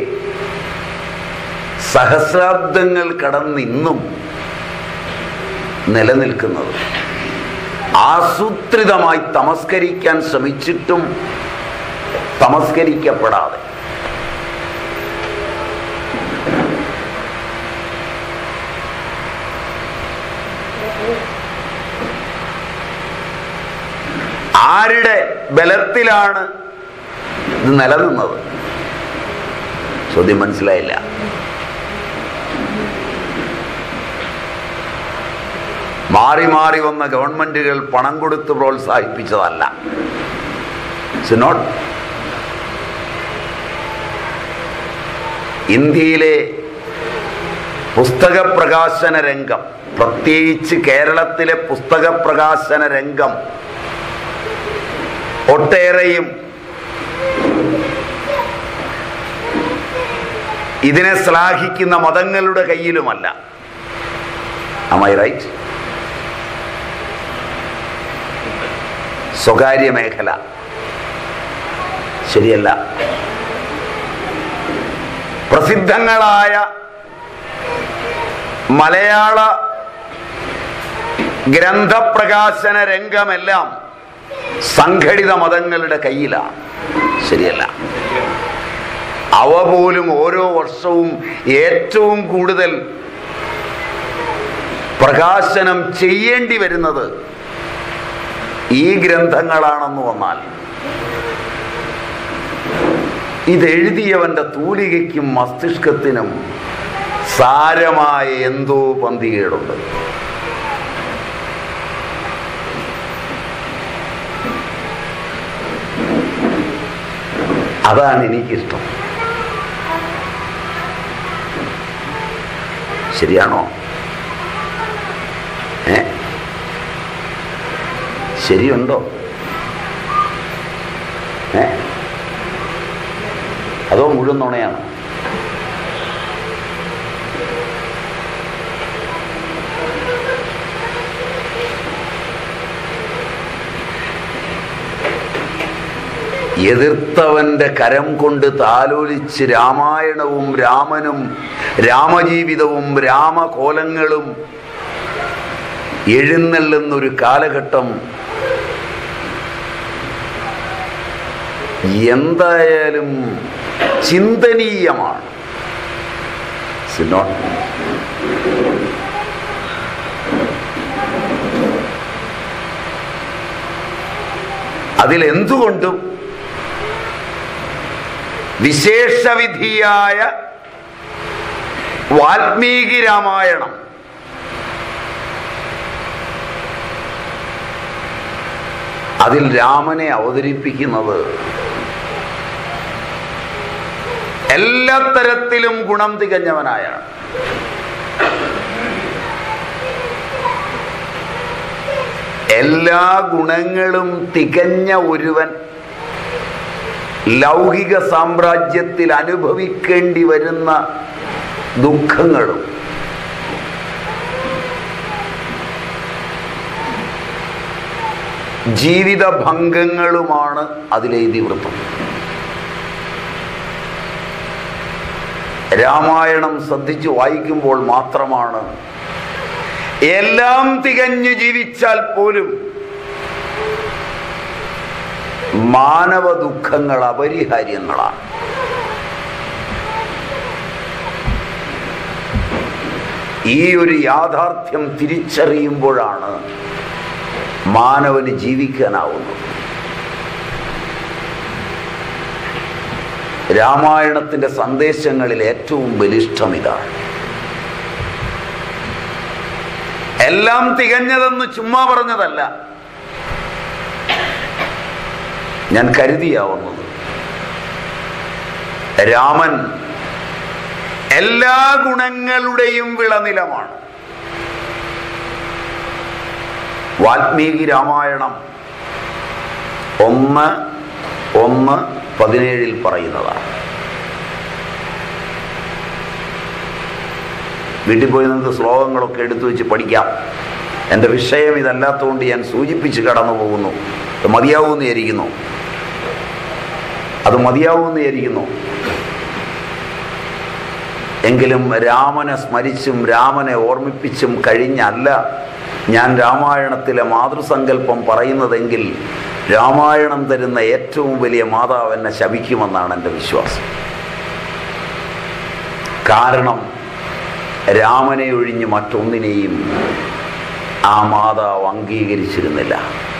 സഹസ്രാബ്ദങ്ങൾ കടന്നിന്നും നിലനിൽക്കുന്നത് ആസൂത്രിതമായി തമസ്കരിക്കാൻ ശ്രമിച്ചിട്ടും തമസ്കരിക്കപ്പെടാതെ ആരുടെ ബലത്തിലാണ് ഇത് നിലനിന്നത് ചോദ്യം മനസ്സിലായില്ല മാറി മാറി വന്ന ഗവൺമെന്റുകൾ പണം കൊടുത്ത് പ്രോത്സാഹിപ്പിച്ചതല്ല ഇറ്റ്സ് നോട്ട് ഇന്ത്യയിലെ പുസ്തക പ്രകാശന രംഗം പ്രത്യേകിച്ച് കേരളത്തിലെ പുസ്തക പ്രകാശന രംഗം ഒട്ടേറെയും ഇതിനെ ശ്ലാഘിക്കുന്ന മതങ്ങളുടെ കയ്യിലുമല്ല ഐ റൈറ്റ് സ്വകാര്യ മേഖല ശരിയല്ല പ്രസിദ്ധങ്ങളായ മലയാള ഗ്രന്ഥപ്രകാശന രംഗമെല്ലാം സംഘടിത മതങ്ങളുടെ കയ്യിലാണ് ശരിയല്ല അവ പോലും ഓരോ വർഷവും ഏറ്റവും കൂടുതൽ പ്രകാശനം ചെയ്യേണ്ടി വരുന്നത് ഈ ഗ്രന്ഥങ്ങളാണെന്ന് വന്നാൽ ഇതെഴുതിയവന്റെ തൂലികയ്ക്കും മസ്തിഷ്കത്തിനും സാരമായ എന്തോ പന്തികേടുണ്ട് അതാണ് എനിക്കിഷ്ടം ശരിയാണോ ഏ ശരിയുണ്ടോ ഏ അതോ മുഴുവൻ നുണയാണ് എതിർത്തവന്റെ കരം കൊണ്ട് താലോലിച്ച് രാമായണവും രാമനും രാമജീവിതവും രാമകോലങ്ങളും എഴുന്നള്ളുന്നൊരു കാലഘട്ടം എന്തായാലും ചിന്തനീയമാണ് സിനോട്ട് അതിലെന്തുകൊണ്ടും വിശേഷവിധിയായ വാൽമീകി രാമായണം അതിൽ രാമനെ അവതരിപ്പിക്കുന്നത് എല്ലാ തരത്തിലും ഗുണം തികഞ്ഞവനായാണ് എല്ലാ ഗുണങ്ങളും തികഞ്ഞ ഒരുവൻ ലൗകിക സാമ്രാജ്യത്തിൽ അനുഭവിക്കേണ്ടി വരുന്ന ദുഃഖങ്ങളും ജീവിത ഭംഗങ്ങളുമാണ് അതിലെ ഇതിവൃത്തം രാമായണം ശ്രദ്ധിച്ച് വായിക്കുമ്പോൾ മാത്രമാണ് എല്ലാം തികഞ്ഞു ജീവിച്ചാൽ പോലും മാനവ ദുഃഖങ്ങൾ അപരിഹാര്യങ്ങളാണ് ഈ ഒരു യാഥാർത്ഥ്യം തിരിച്ചറിയുമ്പോഴാണ് മാനവന് ജീവിക്കാനാവുന്നത് രാമായണത്തിന്റെ സന്ദേശങ്ങളിൽ ഏറ്റവും ബലിഷ്ഠം ഇതാണ് എല്ലാം തികഞ്ഞതെന്ന് ചുമ്മാ പറഞ്ഞതല്ല ഞാൻ കരുതിയാവുന്നത് രാമൻ എല്ലാ ഗുണങ്ങളുടെയും വിളനിലമാണ് വാൽമീകി രാമായണം ഒന്ന് ഒന്ന് പതിനേഴിൽ പറയുന്നതാണ് വീട്ടിൽ പോയി നിങ്ങൾക്ക് ശ്ലോകങ്ങളൊക്കെ എടുത്തു വെച്ച് പഠിക്കാം എൻ്റെ വിഷയം ഇതല്ലാത്തതുകൊണ്ട് ഞാൻ സൂചിപ്പിച്ച് കടന്നു പോകുന്നു അത് മതിയാവുമെന്ന് വിചാരിക്കുന്നു അത് മതിയാവുമെന്ന് വിചാരിക്കുന്നു എങ്കിലും രാമനെ സ്മരിച്ചും രാമനെ ഓർമ്മിപ്പിച്ചും കഴിഞ്ഞല്ല ഞാൻ രാമായണത്തിലെ മാതൃസങ്കല്പം പറയുന്നതെങ്കിൽ രാമായണം തരുന്ന ഏറ്റവും വലിയ മാതാവ് എന്നെ ശപിക്കുമെന്നാണ് എൻ്റെ വിശ്വാസം കാരണം രാമനെ ഒഴിഞ്ഞ് മറ്റൊന്നിനെയും ആ മാതാവ് അംഗീകരിച്ചിരുന്നില്ല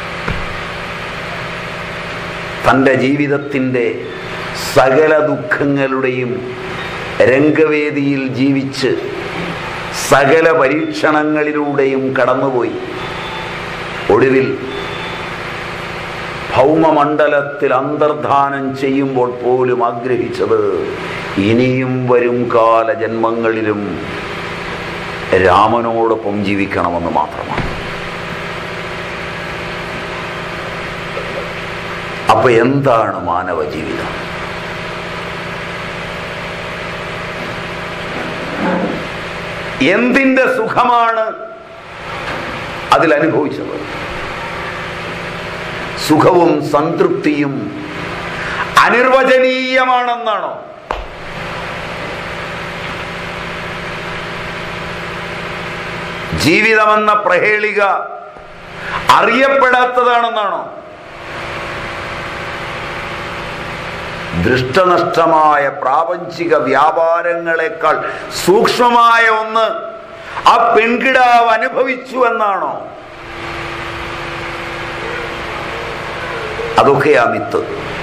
തൻ്റെ ജീവിതത്തിൻ്റെ സകല ദുഃഖങ്ങളുടെയും രംഗവേദിയിൽ ജീവിച്ച് സകല പരീക്ഷണങ്ങളിലൂടെയും കടന്നുപോയി ഒടുവിൽ ഭൗമമണ്ഡലത്തിൽ അന്തർധാനം ചെയ്യുമ്പോൾ പോലും ആഗ്രഹിച്ചത് ഇനിയും വരും കാല ജന്മങ്ങളിലും രാമനോടൊപ്പം ജീവിക്കണമെന്ന് മാത്രമാണ് അപ്പൊ എന്താണ് മാനവ ജീവിതം എന്തിന്റെ സുഖമാണ് അതിൽ അനുഭവിച്ചത് സുഖവും സംതൃപ്തിയും അനിർവചനീയമാണെന്നാണോ ജീവിതമെന്ന പ്രഹേളിക അറിയപ്പെടാത്തതാണെന്നാണോ ദൃഷ്ടനഷ്ടമായ പ്രാപഞ്ചിക വ്യാപാരങ്ങളെക്കാൾ സൂക്ഷ്മമായ ഒന്ന് ആ പെൺകിടാവ് അനുഭവിച്ചു എന്നാണോ അതൊക്കെയാ മിത്ത്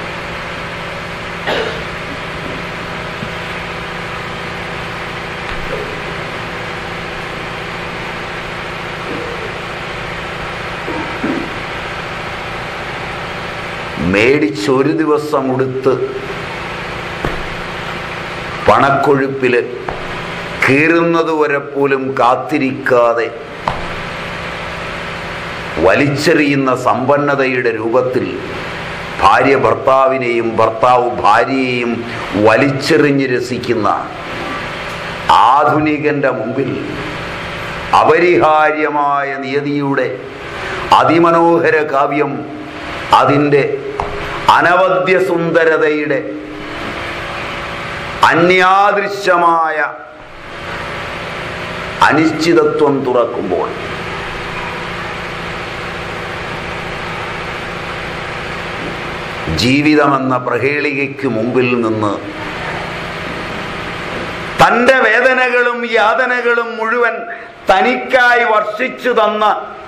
മേടിച്ചൊരു ദിവസം ഉടുത്ത് പണക്കൊഴുപ്പില് കീറുന്നത് വരെ പോലും കാത്തിരിക്കാതെ വലിച്ചെറിയുന്ന സമ്പന്നതയുടെ രൂപത്തിൽ ഭാര്യ ഭർത്താവിനെയും ഭർത്താവ് ഭാര്യയെയും വലിച്ചെറിഞ്ഞ് രസിക്കുന്ന ആധുനികന്റെ മുമ്പിൽ അപരിഹാര്യമായ നിയതിയുടെ അതിമനോഹര കാവ്യം അതിൻ്റെ അനവദ്യ സുന്ദരതയുടെ അന്യാദൃശ്യമായ അനിശ്ചിതത്വം തുറക്കുമ്പോൾ ജീവിതമെന്ന പ്രഹേളികയ്ക്ക് മുമ്പിൽ നിന്ന് തൻ്റെ വേദനകളും യാതനകളും മുഴുവൻ തനിക്കായി വർഷിച്ചു തന്ന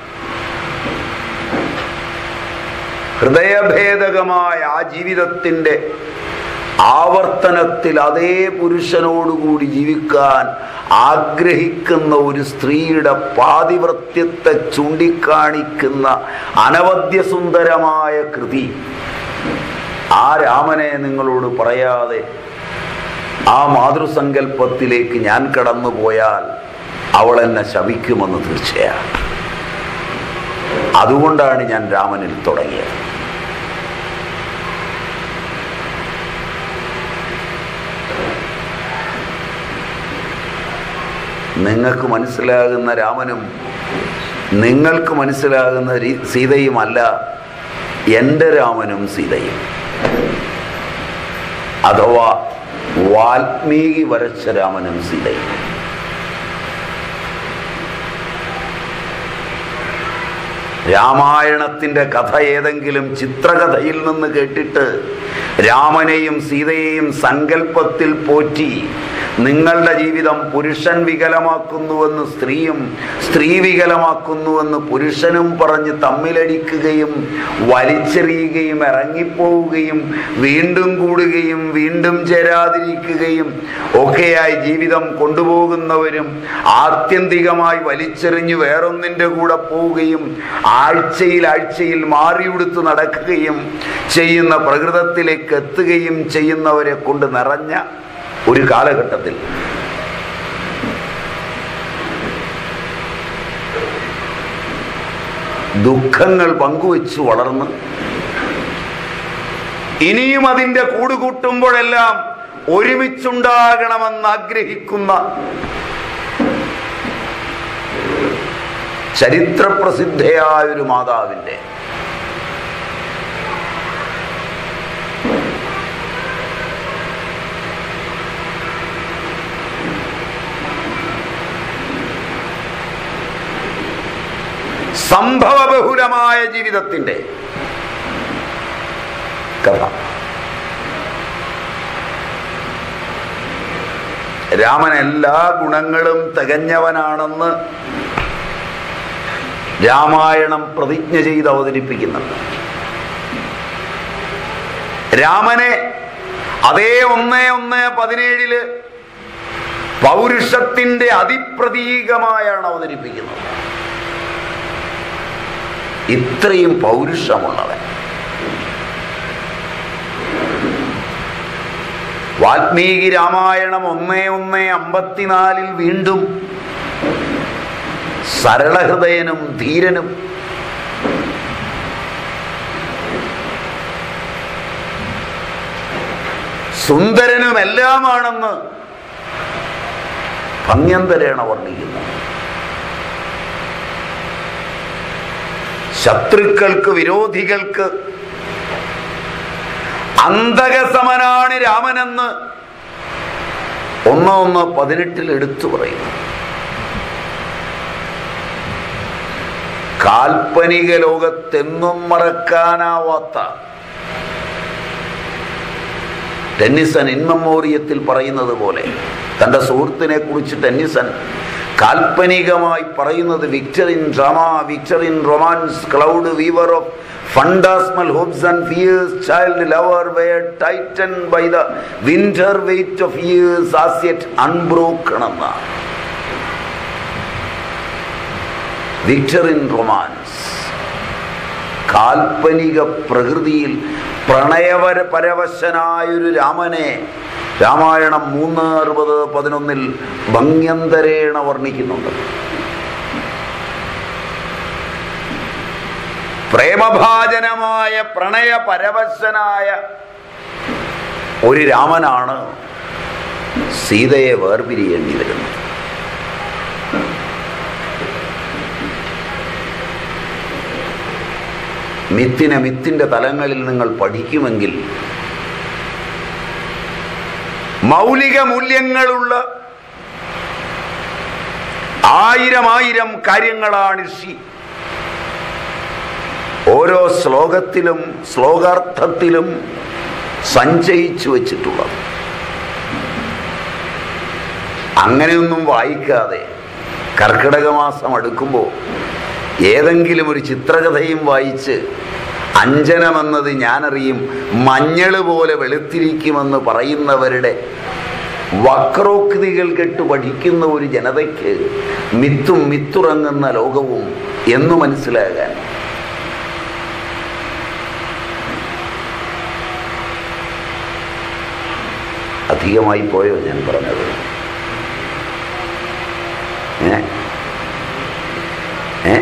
ഹൃദയഭേദകമായ ആ ജീവിതത്തിൻ്റെ ആവർത്തനത്തിൽ അതേ പുരുഷനോടുകൂടി ജീവിക്കാൻ ആഗ്രഹിക്കുന്ന ഒരു സ്ത്രീയുടെ പാതിവൃത്യത്തെ ചൂണ്ടിക്കാണിക്കുന്ന അനവദ്യസുന്ദരമായ കൃതി ആ രാമനെ നിങ്ങളോട് പറയാതെ ആ മാതൃസങ്കല്പത്തിലേക്ക് ഞാൻ കടന്നു പോയാൽ അവൾ എന്നെ ശവിക്കുമെന്ന് തീർച്ചയാണ് അതുകൊണ്ടാണ് ഞാൻ രാമനിൽ തുടങ്ങിയത് നിങ്ങൾക്ക് മനസ്സിലാകുന്ന രാമനും നിങ്ങൾക്ക് മനസ്സിലാകുന്ന രീ- സീതയുമല്ല എൻ്റെ രാമനും സീതയും അഥവാ വാൽമീകി വരച്ച രാമനും സീതയും രാമായണത്തിന്റെ കഥ ഏതെങ്കിലും ചിത്രകഥയിൽ നിന്ന് കേട്ടിട്ട് രാമനെയും സീതയെയും സങ്കല്പത്തിൽ പോറ്റി നിങ്ങളുടെ ജീവിതം പുരുഷൻ വികലമാക്കുന്നുവെന്ന് സ്ത്രീയും സ്ത്രീ വികലമാക്കുന്നുവെന്ന് പുരുഷനും പറഞ്ഞ് തമ്മിലടിക്കുകയും വലിച്ചെറിയുകയും ഇറങ്ങിപ്പോവുകയും വീണ്ടും കൂടുകയും വീണ്ടും ചേരാതിരിക്കുകയും ഒക്കെയായി ജീവിതം കൊണ്ടുപോകുന്നവരും ആത്യന്തികമായി വലിച്ചെറിഞ്ഞ് വേറൊന്നിൻ്റെ കൂടെ പോവുകയും ആഴ്ചയിൽ ആഴ്ചയിൽ മാറിയുടുത്ത് നടക്കുകയും ചെയ്യുന്ന പ്രകൃതത്തിലേക്ക് എത്തുകയും ചെയ്യുന്നവരെ കൊണ്ട് നിറഞ്ഞ ഒരു കാലഘട്ടത്തിൽ ദുഃഖങ്ങൾ പങ്കുവെച്ച് വളർന്ന് ഇനിയും അതിന്റെ കൂടുകൂട്ടുമ്പോഴെല്ലാം ഒരുമിച്ചുണ്ടാകണമെന്ന് ആഗ്രഹിക്കുന്ന ചരിത്രപ്രസിദ്ധയായ ഒരു മാതാവിന്റെ സംഭവബഹുലമായ ജീവിതത്തിന്റെ കഥ രാമൻ എല്ലാ ഗുണങ്ങളും തികഞ്ഞവനാണെന്ന് രാമായണം പ്രതിജ്ഞ ചെയ്ത് അവതരിപ്പിക്കുന്നുണ്ട് രാമനെ അതേ ഒന്ന് ഒന്ന് പതിനേഴില് പൗരുഷത്തിന്റെ അതിപ്രതീകമായാണ് അവതരിപ്പിക്കുന്നത് ഇത്രയും പൗരുഷമുള്ളവൻ വാൽമീകി രാമായണം ഒന്നേ ഒന്നേ അമ്പത്തിനാലിൽ വീണ്ടും സരളഹൃദയനും ധീരനും സുന്ദരനും എല്ലാമാണെന്ന് ഭംഗ്യന്തരേണ വർണ്ണിക്കുന്നു ശത്രുക്കൾക്ക് വിരോധികൾക്ക് അന്തകസമനാണ് രാമനെന്ന് ഒന്ന് ഒന്ന് പതിനെട്ടിൽ എടുത്തു പറയുന്നു കാൽപ്പനിക ലോകത്തെന്നും മറക്കാനാവാത്ത ടെന്നിസൺ ഇൻ മെമ്മോറിയത്തിൽ പറയുന്നത് പോലെ തൻ്റെ സുഹൃത്തിനെ കുറിച്ച് ടെന്നിസൺ കാൽപ്പനികമായി പറയുന്നത് victor in drama victor in romance cloud weaver of phantasmal hopes and fears child lover weird titan by the winter weight of years as yet unbroken എന്നാണ് വിക്ടർ ഇൻ റൊമാൻസ് കാൽപ്പനിക പ്രകൃതിയിൽ പ്രണയപര പരവശനായൊരു രാമനെ രാമായണം മൂന്ന് അറുപത് പതിനൊന്നിൽ ഭംഗ്യന്തരേണ വർണ്ണിക്കുന്നുണ്ട് പ്രേമഭാജനമായ പ്രണയ പരവശനായ ഒരു രാമനാണ് സീതയെ വേർപിരിയേണ്ടി വരുന്നത് മിത്തിനെ മിത്തിന്റെ തലങ്ങളിൽ നിങ്ങൾ പഠിക്കുമെങ്കിൽ മൗലിക മൂല്യങ്ങളുള്ള ആയിരം ആയിരം കാര്യങ്ങളാണ് ഋഷി ഓരോ ശ്ലോകത്തിലും ശ്ലോകാർത്ഥത്തിലും സഞ്ചയിച്ചു വച്ചിട്ടുള്ളത് അങ്ങനെയൊന്നും വായിക്കാതെ കർക്കിടക മാസം അടുക്കുമ്പോൾ ഏതെങ്കിലും ഒരു ചിത്രകഥയും വായിച്ച് അഞ്ജനമെന്നത് ഞാനറിയും മഞ്ഞൾ പോലെ വെളുത്തിരിക്കുമെന്ന് പറയുന്നവരുടെ വക്രോക്തികൾ കെട്ട് പഠിക്കുന്ന ഒരു ജനതയ്ക്ക് മിത്തും മിത്തുറങ്ങുന്ന ലോകവും എന്നു മനസ്സിലാകാൻ അധികമായി പോയോ ഞാൻ പറഞ്ഞത് ഏ ഏ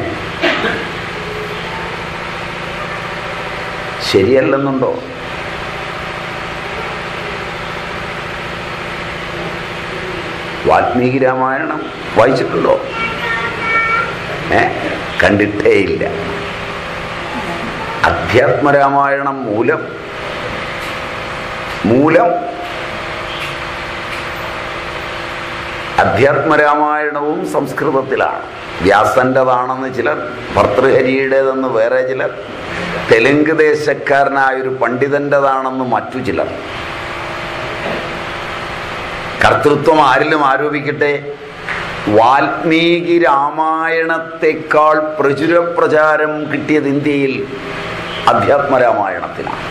ശരിയല്ലെന്നുണ്ടോ വാൽമീകി രാമായണം വായിച്ചിട്ടുണ്ടോ ഏ കണ്ടിട്ടേ ഇല്ല അധ്യാത്മരാമായണം മൂലം മൂലം അധ്യാത്മരാമായണവും സംസ്കൃതത്തിലാണ് വ്യാസൻ്റെതാണെന്ന് ചിലർ ഭർതൃഹരിയുടേതെന്ന് വേറെ ചിലർ തെലുങ്ക് ദേശക്കാരനായൊരു പണ്ഡിതൻ്റെതാണെന്ന് മറ്റു ചിലർ കർത്തൃത്വം ആരിലും ആരോപിക്കട്ടെ വാൽമീകി രാമായണത്തെക്കാൾ പ്രചുരപ്രചാരം കിട്ടിയത് ഇന്ത്യയിൽ അധ്യാത്മരാമായണത്തിനാണ്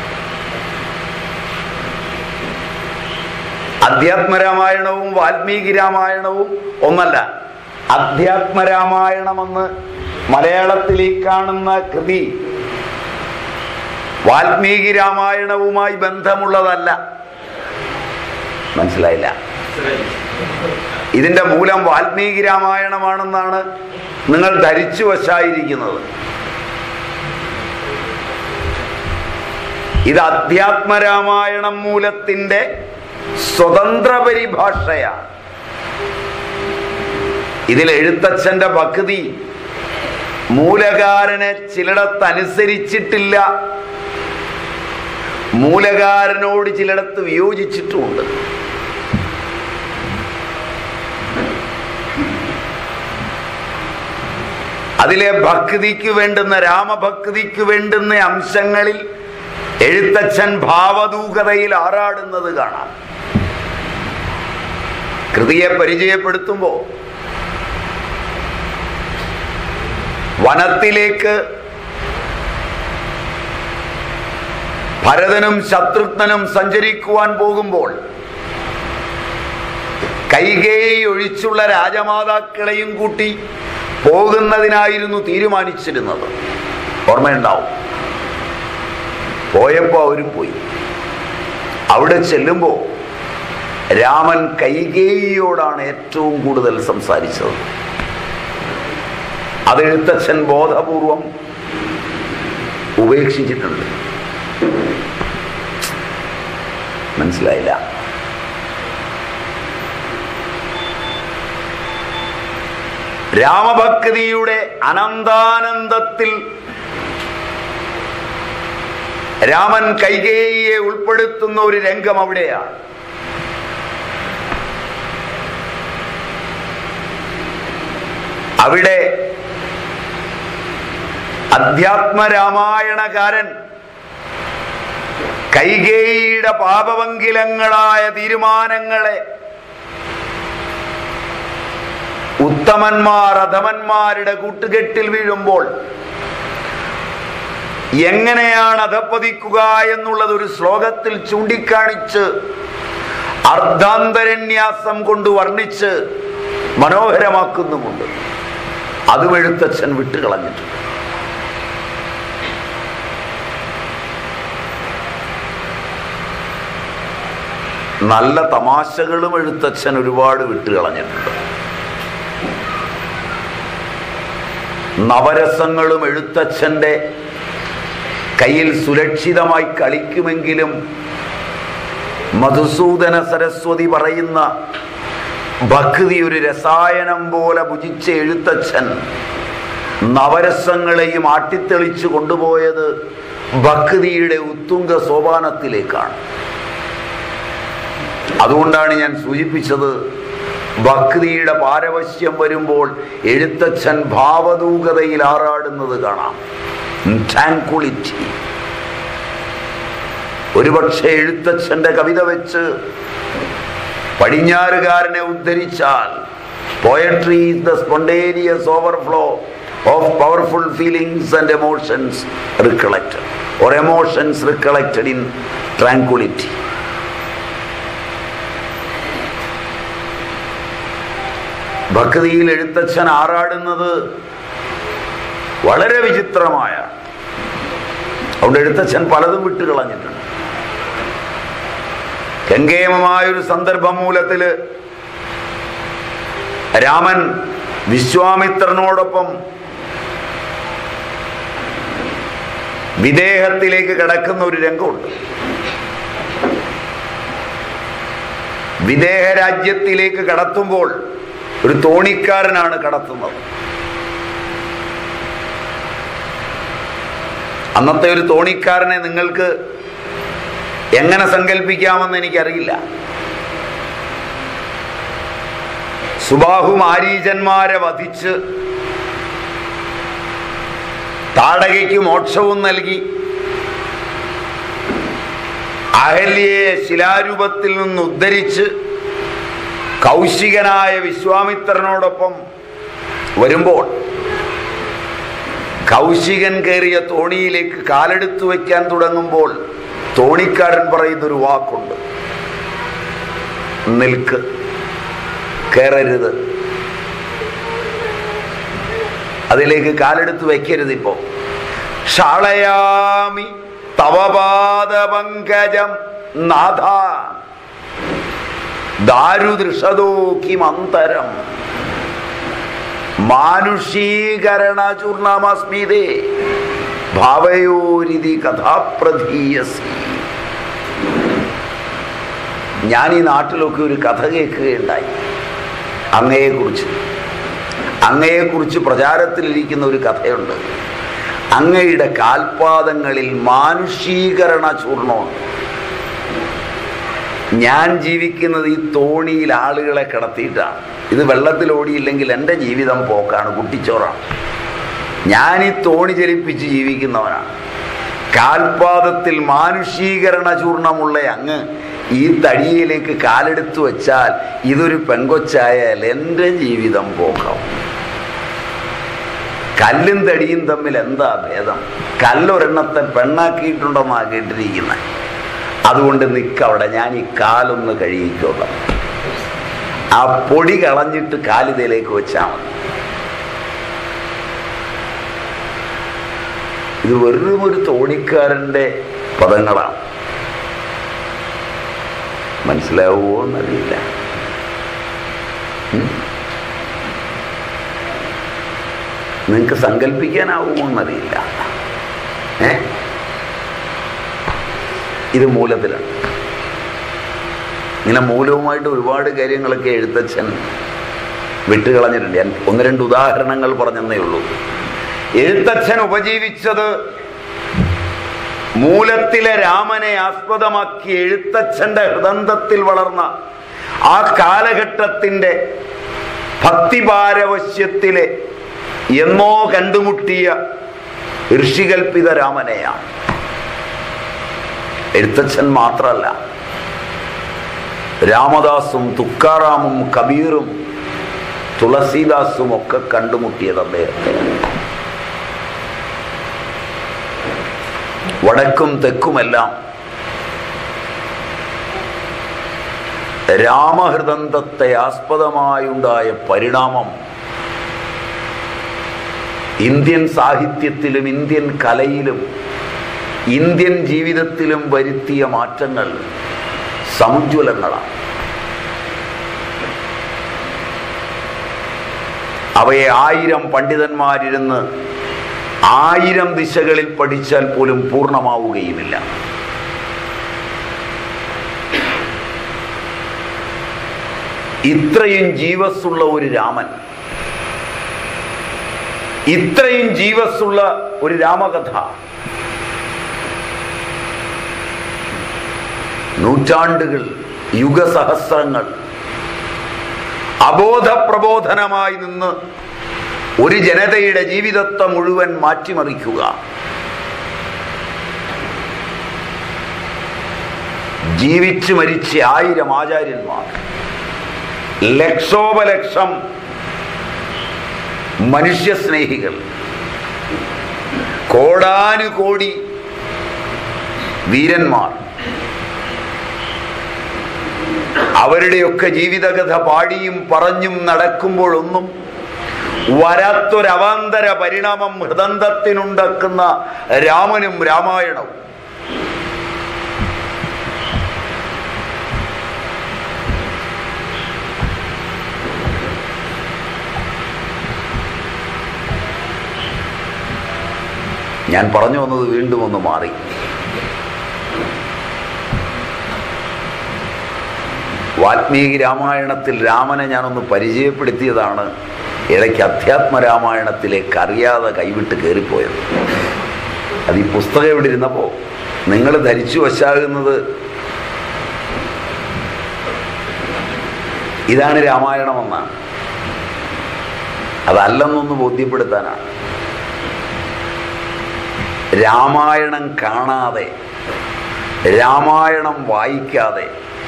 അധ്യാത്മരാമായണവും വാൽമീകി രാമായണവും ഒന്നല്ല അധ്യാത്മരാമായണമെന്ന് മലയാളത്തിൽ ഈ കാണുന്ന കൃതി വാൽമീകി രാമായണവുമായി ബന്ധമുള്ളതല്ല മനസ്സിലായില്ല ഇതിന്റെ മൂലം വാൽമീകി രാമായണമാണെന്നാണ് നിങ്ങൾ ധരിച്ചു വശായിരിക്കുന്നത് ഇത് അധ്യാത്മരാമായണം മൂലത്തിന്റെ സ്വതന്ത്ര പരിഭാഷയാണ് ഇതിൽ എഴുത്തച്ഛന്റെ ഭക്തി മൂലകാരനെ ചിലയിടത്ത് അനുസരിച്ചിട്ടില്ല മൂലകാരനോട് ചിലയിടത്ത് വിയോജിച്ചിട്ടുമുണ്ട് അതിലെ ഭക്തിക്ക് വേണ്ടുന്ന രാമഭക്തിക്ക് വേണ്ടുന്ന അംശങ്ങളിൽ എഴുത്തച്ഛൻ ഭാവദൂകതയിൽ ആറാടുന്നത് കാണാം കൃതിയെ പരിചയപ്പെടുത്തുമ്പോ വനത്തിലേക്ക് ഭരതനും ശത്രുഘ്നനും സഞ്ചരിക്കുവാൻ പോകുമ്പോൾ കൈകേയി ഒഴിച്ചുള്ള രാജമാതാക്കളെയും കൂട്ടി പോകുന്നതിനായിരുന്നു തീരുമാനിച്ചിരുന്നത് ഓർമ്മയുണ്ടാവും പോയപ്പോ അവരും പോയി അവിടെ ചെല്ലുമ്പോൾ രാമൻ കൈകേയിയോടാണ് ഏറ്റവും കൂടുതൽ സംസാരിച്ചത് അത് എഴുത്തച്ഛൻ ബോധപൂർവം ഉപേക്ഷിച്ചിട്ടുണ്ട് മനസ്സിലായില്ല രാമഭക്തിയുടെ അനന്താനന്ദത്തിൽ രാമൻ കൈകേയിയെ ഉൾപ്പെടുത്തുന്ന ഒരു രംഗം അവിടെയാണ് അവിടെ അധ്യാത്മരാമായണകാരൻ കൈകേയിയുടെ പാപവങ്കിലങ്ങളായ തീരുമാനങ്ങളെ ഉത്തമന്മാർ അധമന്മാരുടെ കൂട്ടുകെട്ടിൽ വീഴുമ്പോൾ എങ്ങനെയാണ് അധപ്പതിക്കുക എന്നുള്ളത് ഒരു ശ്ലോകത്തിൽ ചൂണ്ടിക്കാണിച്ച് അർദ്ധാന്തരന്യാസം കൊണ്ട് വർണ്ണിച്ച് മനോഹരമാക്കുന്നുമുണ്ട് അതും എഴുത്തച്ഛൻ വിട്ടുകളഞ്ഞിട്ടുണ്ട് നല്ല തമാശകളും എഴുത്തച്ഛൻ ഒരുപാട് വിട്ടുകളഞ്ഞിട്ടുണ്ട് നവരസങ്ങളും എഴുത്തച്ഛൻ്റെ കയ്യിൽ സുരക്ഷിതമായി കളിക്കുമെങ്കിലും മധുസൂദന സരസ്വതി പറയുന്ന ഭക്തി ഒരു രസായനം പോലെ ഭുജിച്ച എഴുത്തച്ഛൻ നവരസങ്ങളെയും ആട്ടിത്തെളിച്ചു കൊണ്ടുപോയത് ഭക്തിയുടെ ഉത്തുംഗ സോപാനത്തിലേക്കാണ് അതുകൊണ്ടാണ് ഞാൻ സൂചിപ്പിച്ചത് ഭക്തിയുടെ പാരവശ്യം വരുമ്പോൾ എഴുത്തച്ഛൻ ഭാവദൂകതയിൽ ആറാടുന്നത് കാണാം ട്രാങ്കുളിറ്റി ഒരുപക്ഷെ എഴുത്തച്ഛന്റെ കവിത വെച്ച് പടിഞ്ഞാറുകാരനെ ഉദ്ധരിച്ചാൽ poetry is the spontaneous overflow of powerful feelings and emotions recollected or emotions recollected in tranquillity ഭക്തിയിൽ എഴുത്തച്ഛൻ ആറാടുന്നത് വളരെ വിചിത്രമായ അതുകൊണ്ട് എഴുത്തച്ഛൻ പലതും വിട്ടുകളഞ്ഞിട്ടുണ്ട് കെങ്കേമമായൊരു സന്ദർഭം മൂലത്തില് രാമൻ വിശ്വാമിത്രനോടൊപ്പം വിദേഹത്തിലേക്ക് കിടക്കുന്ന ഒരു രംഗമുണ്ട് വിദേഹ രാജ്യത്തിലേക്ക് കടത്തുമ്പോൾ ഒരു തോണിക്കാരനാണ് കടത്തുന്നത് അന്നത്തെ ഒരു തോണിക്കാരനെ നിങ്ങൾക്ക് എങ്ങനെ സങ്കല്പിക്കാമെന്ന് എനിക്കറിയില്ല സുബാഹു മാരീചന്മാരെ വധിച്ച് താടകയ്ക്ക് മോക്ഷവും നൽകി അഹല്യയെ ശിലാരൂപത്തിൽ നിന്ന് ഉദ്ധരിച്ച് കൗശികനായ വിശ്വാമിത്രനോടൊപ്പം വരുമ്പോൾ കൗശികൻ കയറിയ തോണിയിലേക്ക് കാലെടുത്തു വയ്ക്കാൻ തുടങ്ങുമ്പോൾ തോണിക്കാരൻ പറയുന്നൊരു വാക്കുണ്ട് നിൽക്ക് കയറരുത് അതിലേക്ക് കാലെടുത്ത് വയ്ക്കരുത് ഇപ്പോ ഷാളയാമി തവപാദപങ്കജം നാഥ ദാരുദൃഷതോക്കിമന്തരം മാനുഷീകരണ ചൂർണമസ്മിതേ ഭാവയോരിതി കഥാപ്രധീയസി ഞാൻ ഈ നാട്ടിലൊക്കെ ഒരു കഥ കേൾക്കുകയുണ്ടായി അങ്ങയെക്കുറിച്ച് അങ്ങയെക്കുറിച്ച് പ്രചാരത്തിലിരിക്കുന്ന ഒരു കഥയുണ്ട് അങ്ങയുടെ കാൽപാദങ്ങളിൽ മാനുഷീകരണ ചൂർണമുണ്ട് ഞാൻ ജീവിക്കുന്നത് ഈ തോണിയിൽ ആളുകളെ കിടത്തിയിട്ടാണ് ഇത് വെള്ളത്തിൽ ഓടിയില്ലെങ്കിൽ എൻ്റെ ജീവിതം പോക്കാണ് കുട്ടിച്ചോറാണ് ഞാൻ ഈ തോണി ചലിപ്പിച്ച് ജീവിക്കുന്നവനാണ് കാൽപാദത്തിൽ മാനുഷീകരണ ചൂർണമുള്ള അങ്ങ് ഈ തടിയിലേക്ക് കാലെടുത്തു വെച്ചാൽ ഇതൊരു പെങ്കൊച്ചായാൽ എൻ്റെ ജീവിതം പോക്കാം കല്ലും തടിയും തമ്മിൽ എന്താ ഭേദം കല്ലൊരെണ്ണത്തെ പെണ്ണാക്കിയിട്ടുണ്ടെന്നാ കേട്ടിരിക്കുന്നത് അതുകൊണ്ട് നിൽക്കവിടെ ഞാൻ ഈ കാലൊന്ന് കഴുകിക്കോളാം ആ പൊടി കളഞ്ഞിട്ട് കാലിതയിലേക്ക് വെച്ചാൽ മതി ഇത് വെറും ഒരു തോണിക്കാരൻ്റെ പദങ്ങളാണ് മനസ്സിലാവുമോ എന്നറിയില്ല ഉം? നിങ്ങൾക്ക് സങ്കല്പിക്കാനാവുമോ എന്നറിയില്ല ഏ ഇത് മൂലത്തിലാണ് ഇങ്ങനെ മൂലവുമായിട്ട് ഒരുപാട് കാര്യങ്ങളൊക്കെ എഴുത്തച്ഛൻ വിട്ടുകളഞ്ഞിട്ടുണ്ട് ഞാൻ ഒന്ന് രണ്ട് ഉദാഹരണങ്ങൾ പറഞ്ഞെന്നേ ഉള്ളൂ എഴുത്തച്ഛൻ ഉപജീവിച്ചത് മൂലത്തിലെ രാമനെ ആസ്പദമാക്കി എഴുത്തച്ഛന്റെ ഹൃദന്തത്തിൽ വളർന്ന ആ കാലഘട്ടത്തിന്റെ ഭക്തിപാരവശ്യത്തിലെ എന്നോ കണ്ടുമുട്ടിയ ഋഷികൽപിത രാമനെയാണ് എഴുത്തച്ഛൻ മാത്രമല്ല രാമദാസും തുക്കാറാമും കബീറും തുളസീദാസും ഒക്കെ കണ്ടുമുട്ടിയത് അദ്ദേഹത്തെ വടക്കും തെക്കുമെല്ലാം രാമഹൃദന്തത്തെ ആസ്പദമായുണ്ടായ പരിണാമം ഇന്ത്യൻ സാഹിത്യത്തിലും ഇന്ത്യൻ കലയിലും ഇന്ത്യൻ ജീവിതത്തിലും വരുത്തിയ മാറ്റങ്ങൾ സമുജ്വലങ്ങളാണ് അവയെ ആയിരം പണ്ഡിതന്മാരിരുന്ന് ആയിരം ദിശകളിൽ പഠിച്ചാൽ പോലും പൂർണ്ണമാവുകയുമില്ല ഇത്രയും ജീവസ്സുള്ള ഒരു രാമൻ ഇത്രയും ജീവസ്സുള്ള ഒരു രാമകഥ നൂറ്റാണ്ടുകൾ യുഗസഹസ്രങ്ങൾ അബോധപ്രബോധനമായി നിന്ന് ഒരു ജനതയുടെ ജീവിതത്തെ മുഴുവൻ മാറ്റിമറിക്കുക ജീവിച്ചു മരിച്ച ആയിരം ആചാര്യന്മാർ ലക്ഷോപലക്ഷം മനുഷ്യസ്നേഹികൾ കോടാനുകോടി വീരന്മാർ അവരുടെയൊക്കെ ജീവിതകഥ പാടിയും പറഞ്ഞും നടക്കുമ്പോഴൊന്നും വരാത്തൊരവാന്തര പരിണാമം ഹൃദന്തത്തിനുണ്ടാക്കുന്ന രാമനും രാമായണവും ഞാൻ പറഞ്ഞു വന്നത് വീണ്ടും ഒന്ന് മാറി വാൽമീകി രാമായണത്തിൽ രാമനെ ഞാനൊന്ന് പരിചയപ്പെടുത്തിയതാണ് ഇടയ്ക്ക് അധ്യാത്മ രാമായണത്തിലേക്ക് അറിയാതെ കൈവിട്ട് കയറിപ്പോയത് അത് ഈ പുസ്തകം ഇവിടെ ഇരുന്നപ്പോൾ നിങ്ങൾ ധരിച്ചു വശാകുന്നത് ഇതാണ് രാമായണമെന്നാണ് അതല്ലെന്നൊന്ന് ബോധ്യപ്പെടുത്താനാണ് രാമായണം കാണാതെ രാമായണം വായിക്കാതെ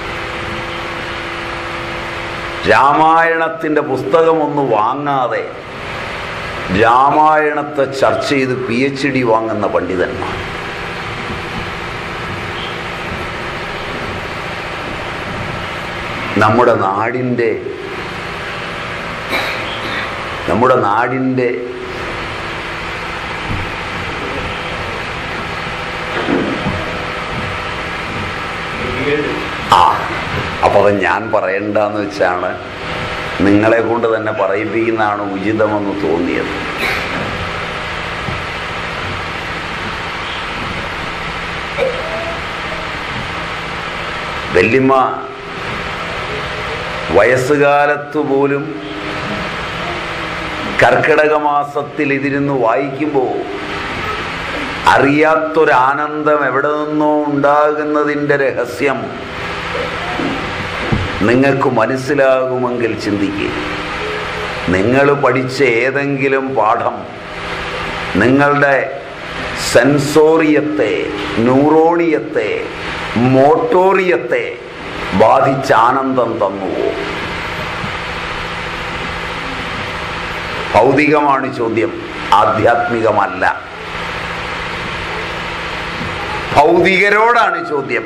രാമായണത്തിൻ്റെ പുസ്തകമൊന്ന് വാങ്ങാതെ രാമായണത്തെ ചർച്ച ചെയ്ത് പി എച്ച് ഡി വാങ്ങുന്ന പണ്ഡിതന്മാർ നമ്മുടെ നാടിൻ്റെ നമ്മുടെ നാടിൻ്റെ ആ അപ്പോൾ അത് ഞാൻ പറയണ്ടെന്ന് വെച്ചാണ് നിങ്ങളെ കൊണ്ട് തന്നെ പറയിപ്പിക്കുന്നതാണ് ഉചിതമെന്ന് തോന്നിയത് വല്യമ്മ വയസ്സുകാലത്തു പോലും കർക്കിടക മാസത്തിൽ ഇതിരുന്ന് വായിക്കുമ്പോൾ അറിയാത്തൊരാനന്ദം എവിടെ നിന്നോ ഉണ്ടാകുന്നതിൻ്റെ രഹസ്യം നിങ്ങൾക്ക് മനസ്സിലാകുമെങ്കിൽ ചിന്തിക്കുക നിങ്ങൾ പഠിച്ച ഏതെങ്കിലും പാഠം നിങ്ങളുടെ സെൻസോറിയത്തെ ന്യൂറോണിയത്തെ മോട്ടോറിയത്തെ ബാധിച്ച ആനന്ദം തന്നുവോ ഭൗതികമാണ് ചോദ്യം ആധ്യാത്മികമല്ല ഭൗതികരോടാണ് ചോദ്യം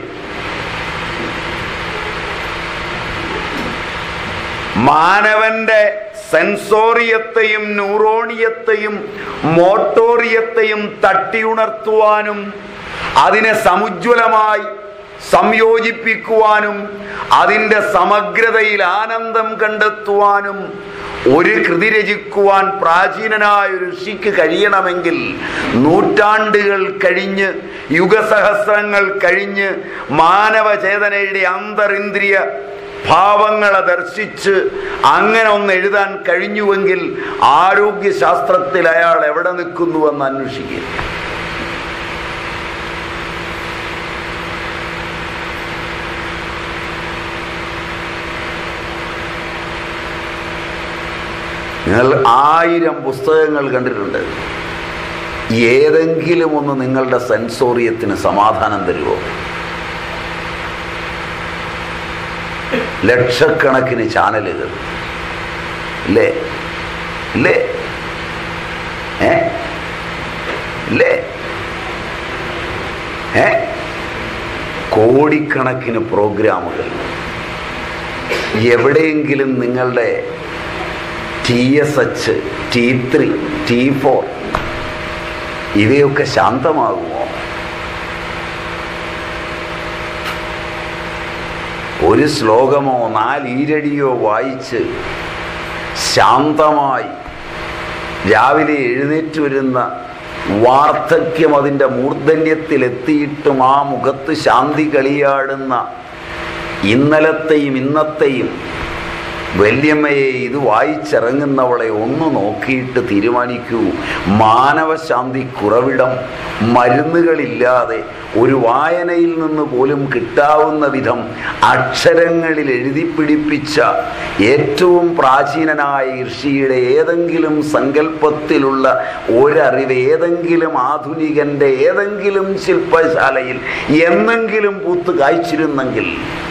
മാനവന്റെ സെൻസോറിയത്തെയും ന്യൂറോണിയത്തെയും മോട്ടോറിയത്തെയും തട്ടിയുണർത്തുവാനും അതിനെ സമുജ്വലമായി സംയോജിപ്പിക്കുവാനും അതിൻ്റെ സമഗ്രതയിൽ ആനന്ദം കണ്ടെത്തുവാനും ഒരു കൃതി രചിക്കുവാൻ പ്രാചീനനായ ഒരു ഋഷിക്ക് കഴിയണമെങ്കിൽ നൂറ്റാണ്ടുകൾ കഴിഞ്ഞ് യുഗസഹസ്രങ്ങൾ കഴിഞ്ഞ് മാനവചേതനയുടെ അന്തറിന്ദ്രിയ ഭാവങ്ങളെ ദർശിച്ച് അങ്ങനെ ഒന്ന് എഴുതാൻ കഴിഞ്ഞുവെങ്കിൽ ആരോഗ്യശാസ്ത്രത്തിൽ അയാൾ എവിടെ നിൽക്കുന്നുവെന്ന് അന്വേഷിക്കുക നിങ്ങൾ ആയിരം പുസ്തകങ്ങൾ കണ്ടിട്ടുണ്ട് ഏതെങ്കിലും ഒന്ന് നിങ്ങളുടെ സെൻസോറിയത്തിന് സമാധാനം തരുമോ ലക്ഷക്കണക്കിന് ചാനലുകൾ ഇല്ലേ ഇല്ലേ ഏ ഇല്ലേ ഏ കോടിക്കണക്കിന് പ്രോഗ്രാമുകൾ എവിടെയെങ്കിലും നിങ്ങളുടെ T S H T three T four ഇവയൊക്കെ ശാന്തമാകുമോ ഒരു ശ്ലോകമോ നാലീരടിയോ വായിച്ച് ശാന്തമായി രാവിലെ എഴുന്നേറ്റ് വരുന്ന വാർദ്ധക്യം അതിൻ്റെ മൂർധന്യത്തിലെത്തിയിട്ടും ആ മുഖത്ത് ശാന്തി കളിയാടുന്ന ഇന്നലത്തെയും ഇന്നത്തെയും വല്യമ്മയെ ഇത് വായിച്ചിറങ്ങുന്നവളെ ഒന്ന് നോക്കിയിട്ട് തീരുമാനിക്കൂ മാനവശാന്തി കുറവിടം മരുന്നുകളില്ലാതെ ഒരു വായനയിൽ നിന്ന് പോലും കിട്ടാവുന്ന വിധം അക്ഷരങ്ങളിൽ എഴുതി പിടിപ്പിച്ച ഏറ്റവും പ്രാചീനനായ ഋഷിയുടെ ഏതെങ്കിലും സങ്കല്പത്തിലുള്ള ഒരറിവ് ഏതെങ്കിലും ആധുനികന്റെ ഏതെങ്കിലും ശില്പശാലയിൽ എന്നെങ്കിലും പൂത്ത് കായ്ച്ചിരുന്നെങ്കിൽ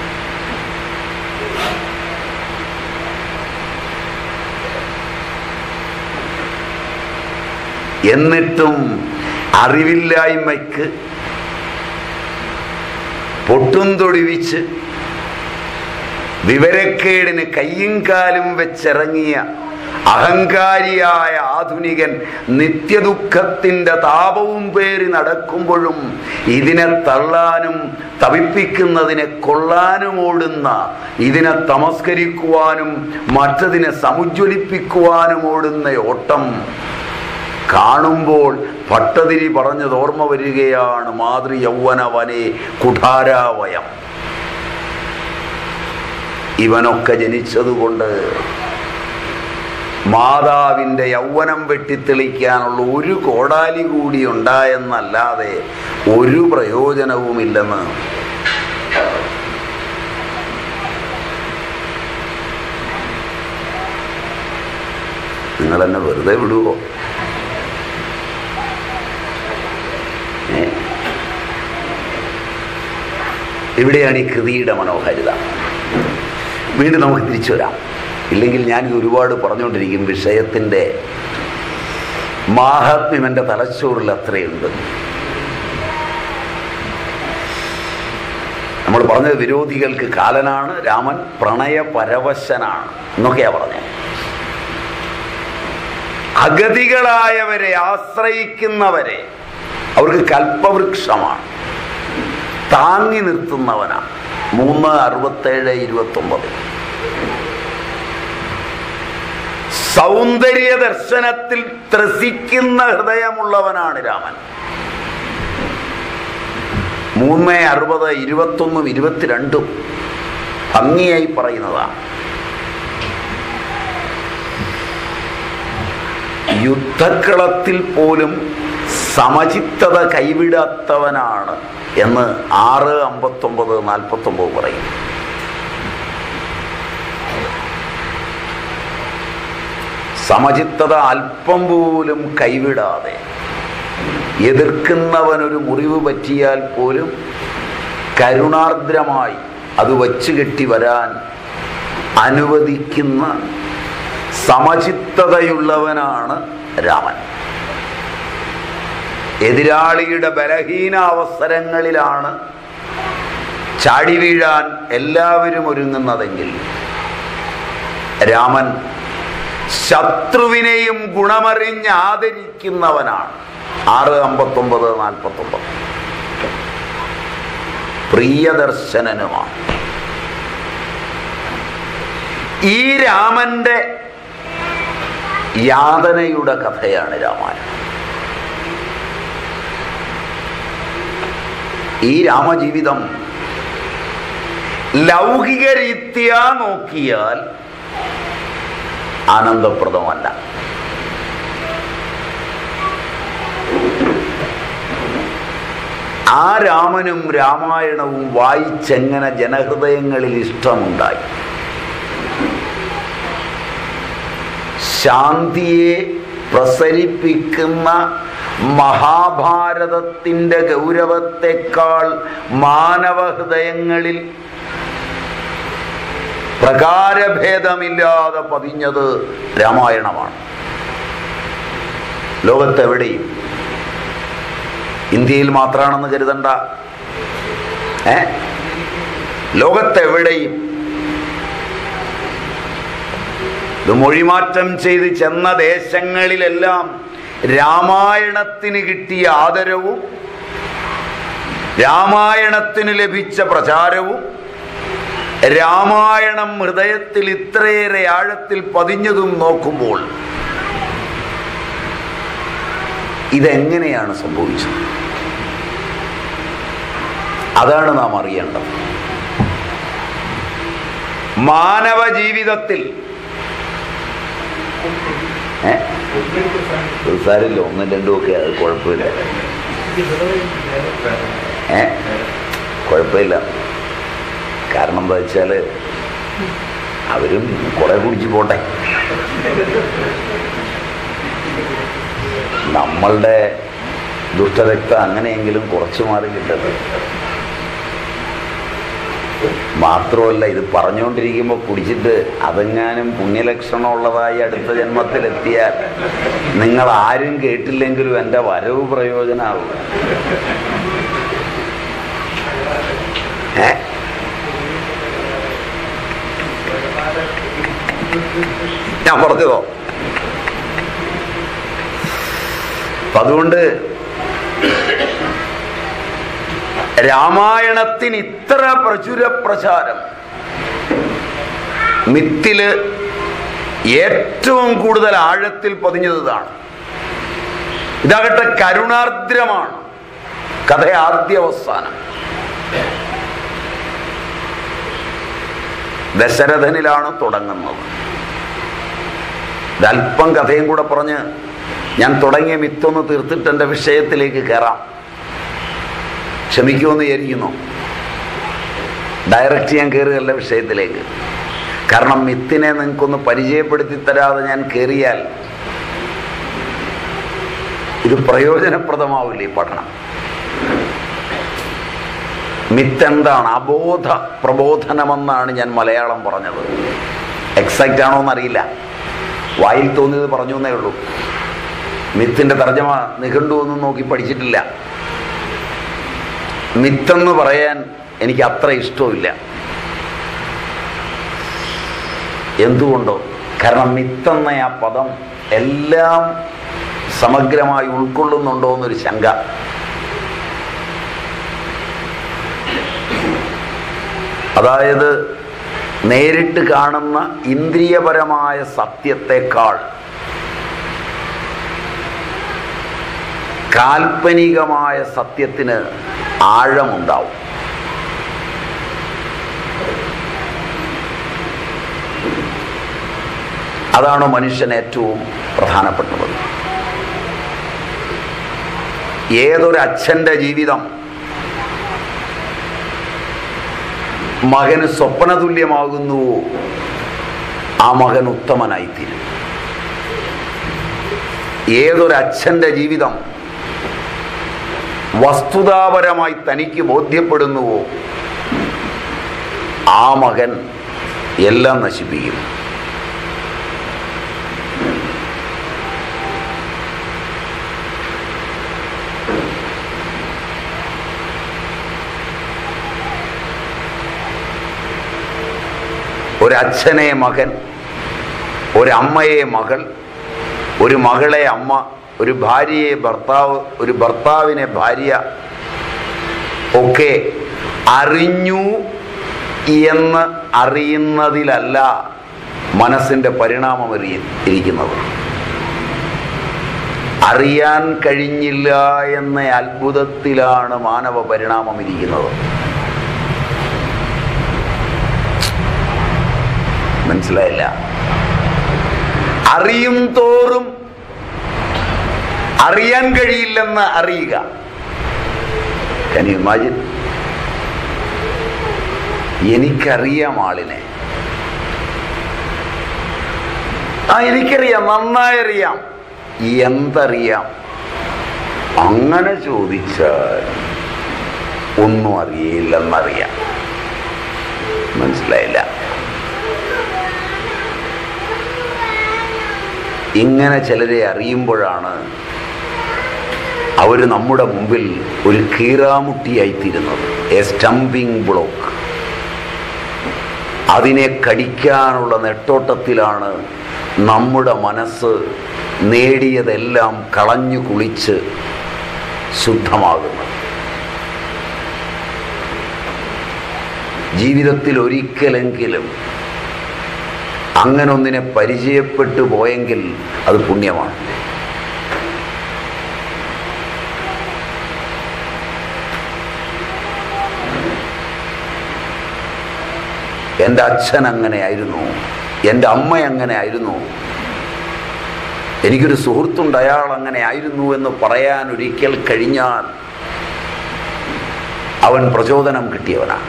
എന്നിട്ടും അറിവില്ലായ്മയ്ക്ക് പൊട്ടും തൊടിവിച്ച് വിവരക്കേടിന് കയ്യും കാലും വെച്ചിറങ്ങിയ അഹങ്കാരിയായ ആധുനികൻ നിത്യദുഃഖത്തിൻ്റെ താപവും പേറി നടക്കുമ്പോഴും ഇതിനെ തള്ളാനും തവിപ്പിക്കുന്നതിനെ കൊള്ളാനും ഓടുന്ന ഇതിനെ തമസ്കരിക്കുവാനും മറ്റതിനെ സമുജ്വലിപ്പിക്കുവാനും ഓടുന്ന ഓട്ടം കാണുമ്പോൾ ഭട്ടതിരി പറഞ്ഞത് ഓർമ്മ വരികയാണ് മാതൃ യൗവനവനെ കുഠാരാവയം ഇവനൊക്കെ ജനിച്ചതുകൊണ്ട് മാതാവിൻ്റെ യൗവനം വെട്ടിത്തെളിക്കാനുള്ള ഒരു കോടാലി കൂടി ഉണ്ടായെന്നല്ലാതെ ഒരു പ്രയോജനവുമില്ലെന്ന് നിങ്ങൾ എന്നെ വെറുതെ വിടുവോ ഏ? ഇവിടെയാണ് ഈ കൃതിയുടെ മനോഹാരിത വീണ്ടും നമുക്ക് തിരിച്ചു വരാം ഇല്ലെങ്കിൽ ഞാനിത് ഒരുപാട് പറഞ്ഞുകൊണ്ടിരിക്കും വിഷയത്തിൻ്റെ മാഹാത്മ്യം എൻ്റെ തലച്ചോറിൽ അത്രയുണ്ട് നമ്മൾ പറഞ്ഞത് വിരോധികൾക്ക് കാലനാണ് രാമൻ പ്രണയപരവശനാണ് എന്നൊക്കെയാ പറഞ്ഞത് അഗതികളായവരെ ആശ്രയിക്കുന്നവരെ അവർക്ക് കൽപ്പവൃക്ഷമാണ് താങ്ങി നിർത്തുന്നവനാണ് മൂന്ന് അറുപത്തേഴ് ഇരുപത്തൊമ്പത് സൗന്ദര്യ ദർശനത്തിൽ ത്രസിക്കുന്ന ഹൃദയമുള്ളവനാണ് രാമൻ മൂന്ന് അറുപത് ഇരുപത്തൊന്നും ഇരുപത്തിരണ്ടും ഭംഗിയായി പറയുന്നതാണ് യുദ്ധക്കളത്തിൽ പോലും സമചിത്തത കൈവിടാത്തവനാണ് എന്ന് ആറ് അമ്പത്തൊമ്പത് നാൽപ്പത്തൊമ്പത് പറയും സമചിത്തത അല്പം പോലും കൈവിടാതെ എതിർക്കുന്നവനൊരു മുറിവ് പറ്റിയാൽ പോലും കരുണാർദ്രമായി അത് വച്ചു കെട്ടി വരാൻ അനുവദിക്കുന്ന സമചിത്തതയുള്ളവനാണ് രാമൻ എതിരാളിയുടെ ബലഹീന അവസരങ്ങളിലാണ് ചാടി വീഴാൻ എല്ലാവരും ഒരുങ്ങുന്നതെങ്കിൽ രാമൻ ശത്രുവിനെയും ഗുണമറിഞ്ഞ് ആദരിക്കുന്നവനാണ് ആറ് അമ്പത്തൊമ്പത് നാൽപ്പത്തൊമ്പത് പ്രിയദർശനനുമാണ് ഈ രാമന്റെ യാതനയുടെ കഥയാണ് രാമായണം ഈ രാമജീവിതം ലൗകിക രീതിയാ നോക്കിയാൽ ആനന്ദപ്രദമല്ല ആ രാമനും രാമായണവും വായിച്ചെങ്ങനെ ജനഹൃദയങ്ങളിൽ ഇഷ്ടമുണ്ടായി ശാന്തിയെ പ്രസരിപ്പിക്കുന്ന മഹാഭാരതത്തിൻ്റെ ഗൗരവത്തെക്കാൾ മാനവഹൃദയങ്ങളിൽ പ്രകാരഭേദമില്ലാതെ പതിഞ്ഞത് രാമായണമാണ് ലോകത്തെവിടെയും ഇന്ത്യയിൽ മാത്രമാണെന്ന് കരുതണ്ട ഏ ലോകത്തെവിടെയും ഇത് മൊഴിമാറ്റം ചെയ്ത് ചെന്ന ദേശങ്ങളിലെല്ലാം രാമായണത്തിന് കിട്ടിയ ആദരവും രാമായണത്തിന് ലഭിച്ച പ്രചാരവും രാമായണം ഹൃദയത്തിൽ ഇത്രയേറെ ആഴത്തിൽ പതിഞ്ഞതും നോക്കുമ്പോൾ ഇതെങ്ങനെയാണ് സംഭവിച്ചത് അതാണ് നാം അറിയേണ്ടത് മാനവ ജീവിതത്തിൽ ഏ സാരില്ല ഒന്നും രണ്ടും ഒക്കെ അത് കുഴപ്പമില്ല ഏ കുഴപ്പമില്ല കാരണം എന്താ വെച്ചാൽ അവരും കുറെ കുടിച്ച് പോട്ടെ നമ്മളുടെ ദുഷ്ടരക്തം അങ്ങനെയെങ്കിലും കുറച്ച് മാറി കിട്ടട്ടെ മാത്രമല്ല ഇത് പറഞ്ഞുകൊണ്ടിരിക്കുമ്പോൾ കുടിച്ചിട്ട് അതെങ്ങാനും പുണ്യലക്ഷണമുള്ളതായി അടുത്ത ജന്മത്തിലെത്തിയാൽ നിങ്ങൾ ആരും കേട്ടില്ലെങ്കിലും എൻ്റെ വരവ് പ്രയോജനമാവും ഏ ഞാൻ പറഞ്ഞതോ അപ്പൊ അതുകൊണ്ട് രാമായണത്തിന് ഇത്ര പ്രചുര പ്രചാരം മിത്തില് ഏറ്റവും കൂടുതൽ ആഴത്തിൽ പതിഞ്ഞത് ഇതാണ് ഇതാകട്ടെ കരുണാർദ്രമാണ് കഥ ആദ്യ അവസാനം ദശരഥനിലാണ് തുടങ്ങുന്നത് ഇതല്പം കഥയും കൂടെ പറഞ്ഞ് ഞാൻ തുടങ്ങിയ മിത്തൊന്ന് തീർത്തിട്ട് എൻ്റെ വിഷയത്തിലേക്ക് കയറാം ക്ഷമിക്കുമെന്ന് വിചാരിക്കുന്നു ഡയറക്റ്റ് ഞാൻ കയറുകയല്ല വിഷയത്തിലേക്ക് കാരണം മിത്തിനെ നിങ്ങൾക്കൊന്ന് പരിചയപ്പെടുത്തി തരാതെ ഞാൻ കയറിയാൽ ഇത് പ്രയോജനപ്രദമാവില്ല ഈ പഠനം മിത്ത് എന്താണ് അബോധ പ്രബോധനമെന്നാണ് ഞാൻ മലയാളം പറഞ്ഞത് എക്സാക്റ്റ് ആണോ എന്നറിയില്ല വായിൽ തോന്നിയത് പറഞ്ഞു എന്നേ ഉള്ളൂ മിത്തിന്റെ തർജ്ജമ നിഘണ്ടു ഒന്നും നോക്കി പഠിച്ചിട്ടില്ല മിത്തെന്ന് പറയാൻ എനിക്ക് അത്ര ഇഷ്ടമില്ല എന്തുകൊണ്ടോ കാരണം മിത്തെന്ന ആ പദം എല്ലാം സമഗ്രമായി ഉൾക്കൊള്ളുന്നുണ്ടോ എന്നൊരു ശങ്ക അതായത് നേരിട്ട് കാണുന്ന ഇന്ദ്രിയപരമായ സത്യത്തെക്കാൾ കാൽപ്പനികമായ സത്യത്തിന് ആഴമുണ്ടാവും അതാണ് മനുഷ്യൻ ഏറ്റവും പ്രധാനപ്പെട്ടത് ഏതൊരു അച്ഛൻ്റെ ജീവിതം മകന് സ്വപ്നതുല്യമാകുന്നുവോ ആ മകൻ ഉത്തമനായിത്തീരും ഏതൊരു അച്ഛൻ്റെ ജീവിതം വസ്തുതാപരമായി തനിക്ക് ബോധ്യപ്പെടുന്നുവോ ആ മകൻ എല്ലാം നശിപ്പിക്കും ഒരച്ഛനെ മകൻ ഒരമ്മയെ മകൾ ഒരു മകളെ അമ്മ ഒരു ഭാര്യയെ ഭർത്താവ് ഒരു ഭർത്താവിനെ ഭാര്യ ഒക്കെ അറിഞ്ഞു എന്ന് അറിയുന്നതിലല്ല മനസ്സിൻ്റെ പരിണാമം എറി- ഇരിക്കുന്നത് അറിയാൻ കഴിഞ്ഞില്ല എന്ന അത്ഭുതത്തിലാണ് മാനവ പരിണാമം ഇരിക്കുന്നത് മനസ്സിലായില്ല അറിയും തോറും അറിയാൻ കഴിയില്ലെന്ന് അറിയുക Can you imagine? എനിക്കറിയാം ആളിനെ ആ എനിക്കറിയാം നന്നായി അറിയാം എന്തറിയാം അങ്ങനെ ചോദിച്ചാൽ ഒന്നും അറിയില്ലെന്നറിയാം മനസ്സിലായില്ല ഇങ്ങനെ ചിലരെ അറിയുമ്പോഴാണ് അവർ നമ്മുടെ മുമ്പിൽ ഒരു കീറാമുട്ടിയായിത്തീരുന്നത് എ സ്റ്റംപിംഗ് ബ്ലോക്ക് അതിനെ കടിക്കാനുള്ള നെട്ടോട്ടത്തിലാണ് നമ്മുടെ മനസ്സ് നേടിയതെല്ലാം കളഞ്ഞു കുളിച്ച് ശുദ്ധമാകുന്നത് ജീവിതത്തിൽ ഒരിക്കലെങ്കിലും അങ്ങനൊന്നിനെ പരിചയപ്പെട്ടു പോയെങ്കിൽ അത് പുണ്യമാണ് എൻ്റെ അച്ഛൻ അങ്ങനെയായിരുന്നു എൻ്റെ അമ്മ അങ്ങനെ ആയിരുന്നു എനിക്കൊരു സുഹൃത്തുണ്ട് അയാൾ അങ്ങനെ ആയിരുന്നു എന്ന് പറയാൻ ഒരിക്കൽ കഴിഞ്ഞാൽ അവൻ പ്രചോദനം കിട്ടിയവനാണ്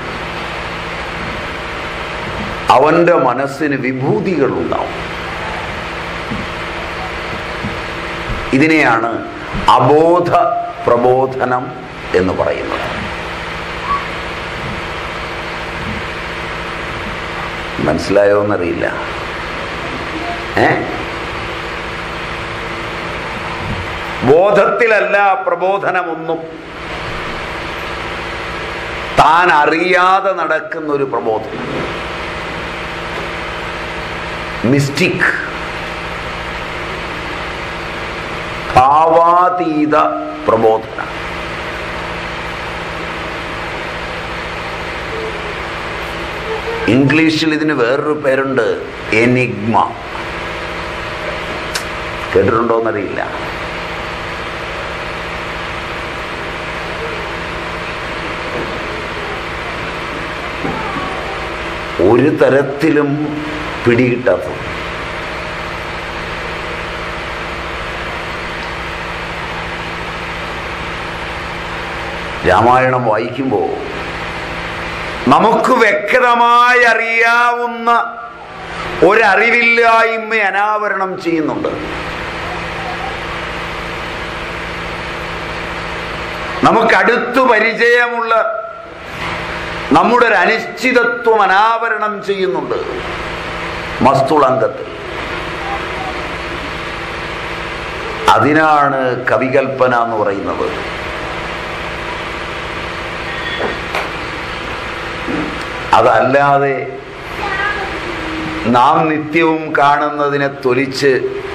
അവൻ്റെ മനസ്സിന് വിഭൂതികളുണ്ടാവും ഇതിനെയാണ് അബോധ പ്രബോധനം എന്ന് പറയുന്നത് മനസ്സിലായോ എന്നറിയില്ല ഏ ബോധത്തിലല്ല പ്രബോധനമൊന്നും താൻ അറിയാതെ നടക്കുന്ന ഒരു പ്രബോധനം മിസ്റ്റിക് ഭാവാതീത പ്രബോധനം ഇംഗ്ലീഷിൽ ഇതിന് വേറൊരു പേരുണ്ട് എനിഗ്മ കേട്ടിട്ടുണ്ടോന്നറിയില്ല ഒരു തരത്തിലും പിടികിട്ടാത്തത് രാമായണം വായിക്കുമ്പോൾ നമുക്ക് വ്യക്തമായി അറിയാവുന്ന ഒരറിവില്ലായ്മ അനാവരണം ചെയ്യുന്നുണ്ട് നമുക്കടുത്തു പരിചയമുള്ള നമ്മുടെ ഒരു അനിശ്ചിതത്വം അനാവരണം ചെയ്യുന്നുണ്ട് മസ്തുളങ്കത്തിൽ അതിനാണ് കവികൽപ്പന എന്ന് പറയുന്നത് അതല്ലാതെ നാം നിത്യവും കാണുന്നതിനെ തൊലിച്ച്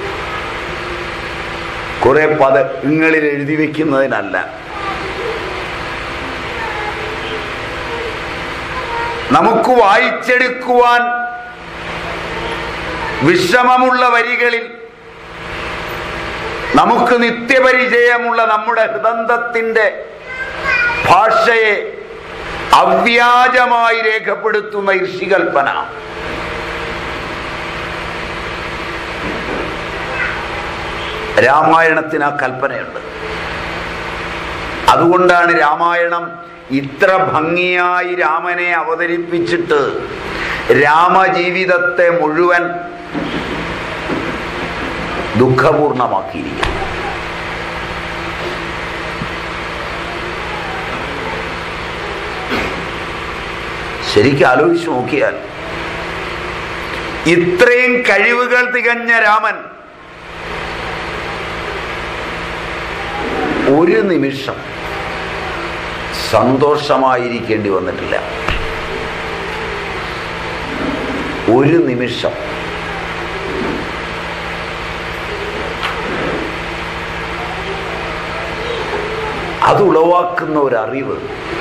കുറെ പദങ്ങളിൽ എഴുതി വെക്കുന്നതിനല്ല നമുക്ക് വായിച്ചെടുക്കുവാൻ വിഷമമുള്ള വരികളിൽ നമുക്ക് നിത്യപരിചയമുള്ള നമ്മുടെ ഹൃദന്തത്തിന്റെ ഭാഷയെ അവ്യാജമായി രേഖപ്പെടുത്തുന്ന ഋഷികൽപ്പന രാമായണത്തിന് ആ കൽപ്പനയുണ്ട് അതുകൊണ്ടാണ് രാമായണം ഇത്ര ഭംഗിയായി രാമനെ അവതരിപ്പിച്ചിട്ട് രാമജീവിതത്തെ മുഴുവൻ ദുഃഖപൂർണമാക്കിയിരിക്കുന്നു ശരിക്കും ആലോചിച്ച് നോക്കിയാൽ ഇത്രയും കഴിവുകൾ തികഞ്ഞ രാമൻ ഒരു നിമിഷം സന്തോഷമായിരിക്കേണ്ടി വന്നിട്ടില്ല ഒരു നിമിഷം അത് ഉളവാക്കുന്ന ഒരു അറിവ്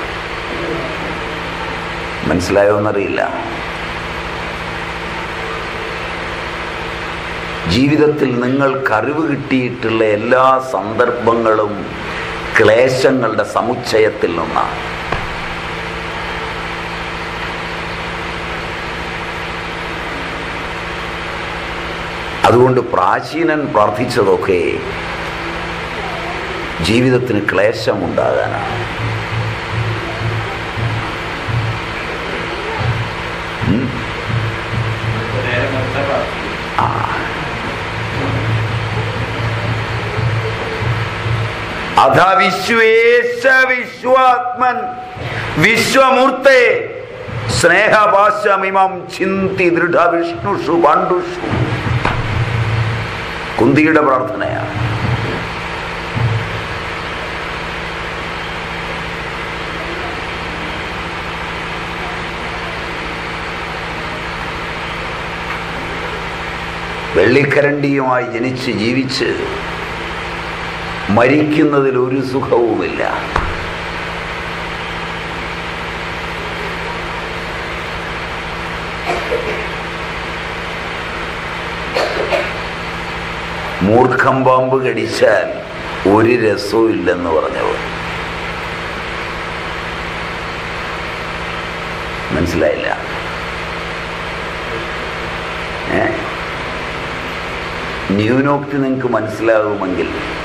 മനസ്സിലായോ എന്നറിയില്ല ജീവിതത്തിൽ നിങ്ങൾക്ക് അറിവ് കിട്ടിയിട്ടുള്ള എല്ലാ സന്ദർഭങ്ങളും ക്ലേശങ്ങളുടെ സമുച്ചയത്തിൽ നിന്നാണ് അതുകൊണ്ട് പ്രാചീനൻ പ്രാർത്ഥിച്ചതൊക്കെ ജീവിതത്തിന് ക്ലേശമുണ്ടാകാനാണ് ഉം. നേരെ മനസ്സിലാക്കാം ആ. അഥ വിശ്വേശ വിശ്വാത്മൻ വിശ്വമൂർത്തെ സ്നേഹപാശമിമം ചിന്തി ദൃഢ വിഷ്ണുഷു പാണ്ഡുഷു കുന്തിയുടെ പ്രാർത്ഥനയാണ് വെള്ളിക്കരണ്ടിയുമായി ജനിച്ച് ജീവിച്ച് മരിക്കുന്നതിൽ ഒരു സുഖവുമില്ല മൂർഖം പാമ്പ് കടിച്ചാൽ ഒരു രസവും ഇല്ലെന്ന് പറഞ്ഞവർ മനസ്സിലായില്ല ഏ ന്യൂനോക്തി നിങ്ങൾക്ക് മനസ്സിലാകുമെങ്കിൽ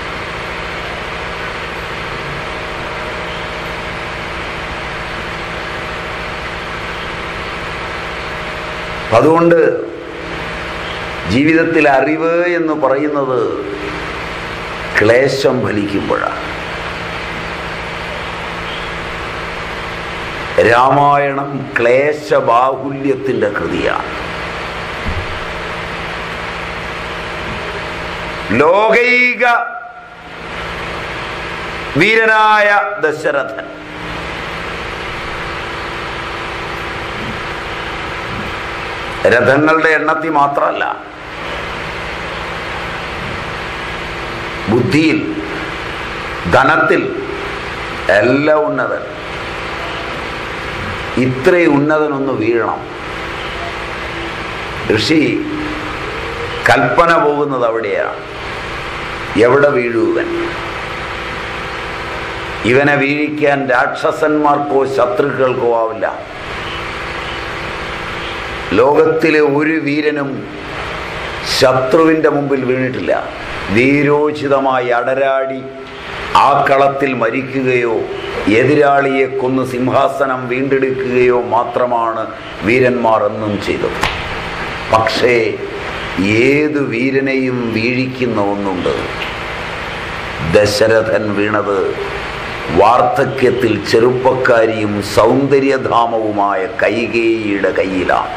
അതുകൊണ്ട് ജീവിതത്തിൽ അറിവ് എന്ന് പറയുന്നത് ക്ലേശം ഫലിക്കുമ്പോഴാണ് രാമായണം ക്ലേശബാഹുല്യത്തിൻ്റെ കൃതിയാണ് ലോകൈക വീരനായ ദശരഥൻ രഥങ്ങളുടെ എണ്ണത്തിൽ മാത്രമല്ല ബുദ്ധിയിൽ ധനത്തിൽ എല്ലാം ഉന്നതൻ ഇത്രയും ഉന്നതനൊന്ന് വീഴണം ഋഷി കൽപ്പന പോകുന്നത് അവിടെയാണ് എവിടെ വീഴുവൻ ഇവനെ വീഴിക്കാൻ രാക്ഷസന്മാർക്കോ ശത്രുക്കൾക്കോ ആവില്ല ലോകത്തിലെ ഒരു വീരനും ശത്രുവിൻ്റെ മുമ്പിൽ വീണിട്ടില്ല വീരോചിതമായി അടരാടി ആ കളത്തിൽ മരിക്കുകയോ എതിരാളിയെ കൊന്ന് സിംഹാസനം വീണ്ടെടുക്കുകയോ മാത്രമാണ് വീരന്മാർ എന്നും ചെയ്തത് പക്ഷേ ഏതു വീരനെയും വീഴിക്കുന്ന ഒന്നുണ്ട് ദശരഥൻ വീണത് വാർദ്ധക്യത്തിൽ ചെറുപ്പക്കാരിയും സൗന്ദര്യധാമവുമായ കൈകേയിയുടെ കയ്യിലാണ്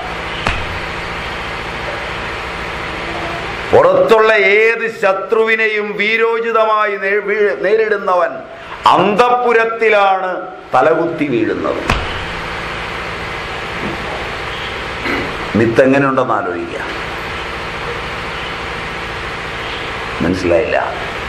പുറത്തുള്ള ഏത് ശത്രുവിനെയും വീരോചിതമായി നേ- വീഴ്- നേരിടുന്നവൻ അന്തപ്പുരത്തിലാണ് തലകുത്തി വീഴുന്നത് മിത്തെങ്ങനെയുണ്ടെന്ന് ആലോചിക്കുക മനസ്സിലായില്ല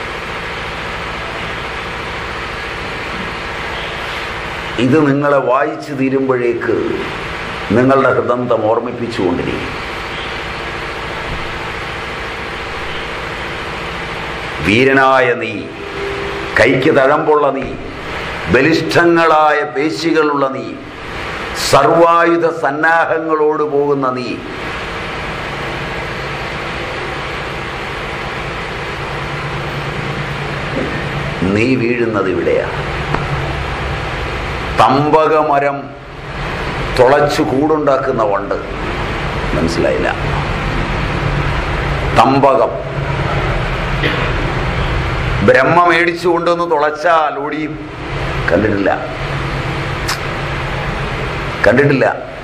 ഇത് നിങ്ങളെ വായിച്ചു തീരുമ്പോഴേക്ക് നിങ്ങളുടെ ഹൃദന്തം ഓർമ്മിപ്പിച്ചുകൊണ്ടിരിക്കും വീരനായ നീ കൈക്ക് തഴമ്പുള്ള നീ ബലിഷ്ഠങ്ങളായ പേശികളുള്ള നീ സർവായുധ സന്നാഹങ്ങളോട് പോകുന്ന നീ നീ വീഴുന്നത് ഇവിടെയാണ് തമ്പകമരം തുളച്ചു കൂടുണ്ടാക്കുന്ന വണ്ട് മനസ്സിലായില്ല തമ്പകം ബ്രഹ്മ മേടിച്ചു കൊണ്ടുവന്ന് തുളച്ചാൽ ഓടിയും കണ്ടിട്ടില്ല കണ്ടിട്ടില്ല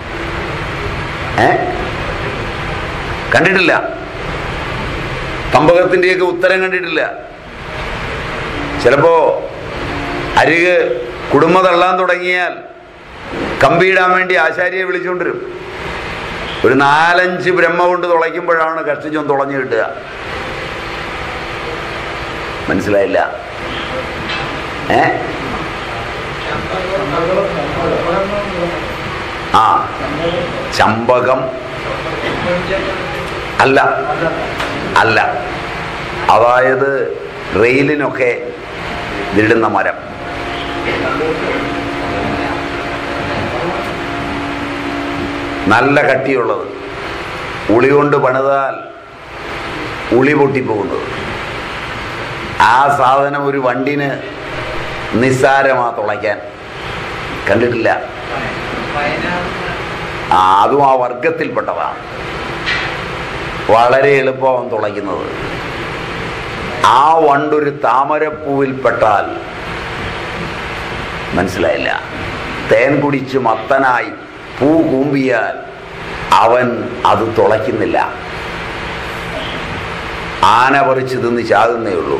ഏ കണ്ടിട്ടില്ല തമ്പകത്തിൻ്റെയൊക്കെ ഉത്തരം കണ്ടിട്ടില്ല ചിലപ്പോ അരിക് കുടുംബ തള്ളാൻ തുടങ്ങിയാൽ കമ്പിയിടാൻ വേണ്ടി ആശാരിയെ വിളിച്ചുകൊണ്ടിരും ഒരു നാലഞ്ച് ബ്രഹ്മ കൊണ്ട് തുളയ്ക്കുമ്പോഴാണ് കഷ്ടിച്ചൊന്ന് തുളഞ്ഞു കിട്ടുക മനസ്സിലായില്ല ഏ ആ ചമ്പകം അല്ല അല്ല അതായത് റെയിലിനൊക്കെ ഇതിടുന്ന മരം നല്ല കട്ടിയുള്ളത് ഉളി കൊണ്ട് പണിതാൽ ഉളി പൊട്ടിപ്പോകുന്നത് ആ സാധനം ഒരു വണ്ടിന് നിസ്സാരമാ തുളയ്ക്കാൻ കണ്ടിട്ടില്ല ആ അതും ആ വർഗത്തിൽപ്പെട്ടതാണ് വളരെ എളുപ്പമാണ് തുളയ്ക്കുന്നത് ആ വണ്ടൊരു താമരപ്പൂവിൽപ്പെട്ടാൽ മനസ്സിലായില്ല തേൻ കുടിച്ച് മത്തനായി പൂ കൂമ്പിയാൽ അവൻ അത് തുളയ്ക്കുന്നില്ല ആന പറിച്ച് തിന്ന് ചാകുന്നേ ഉള്ളൂ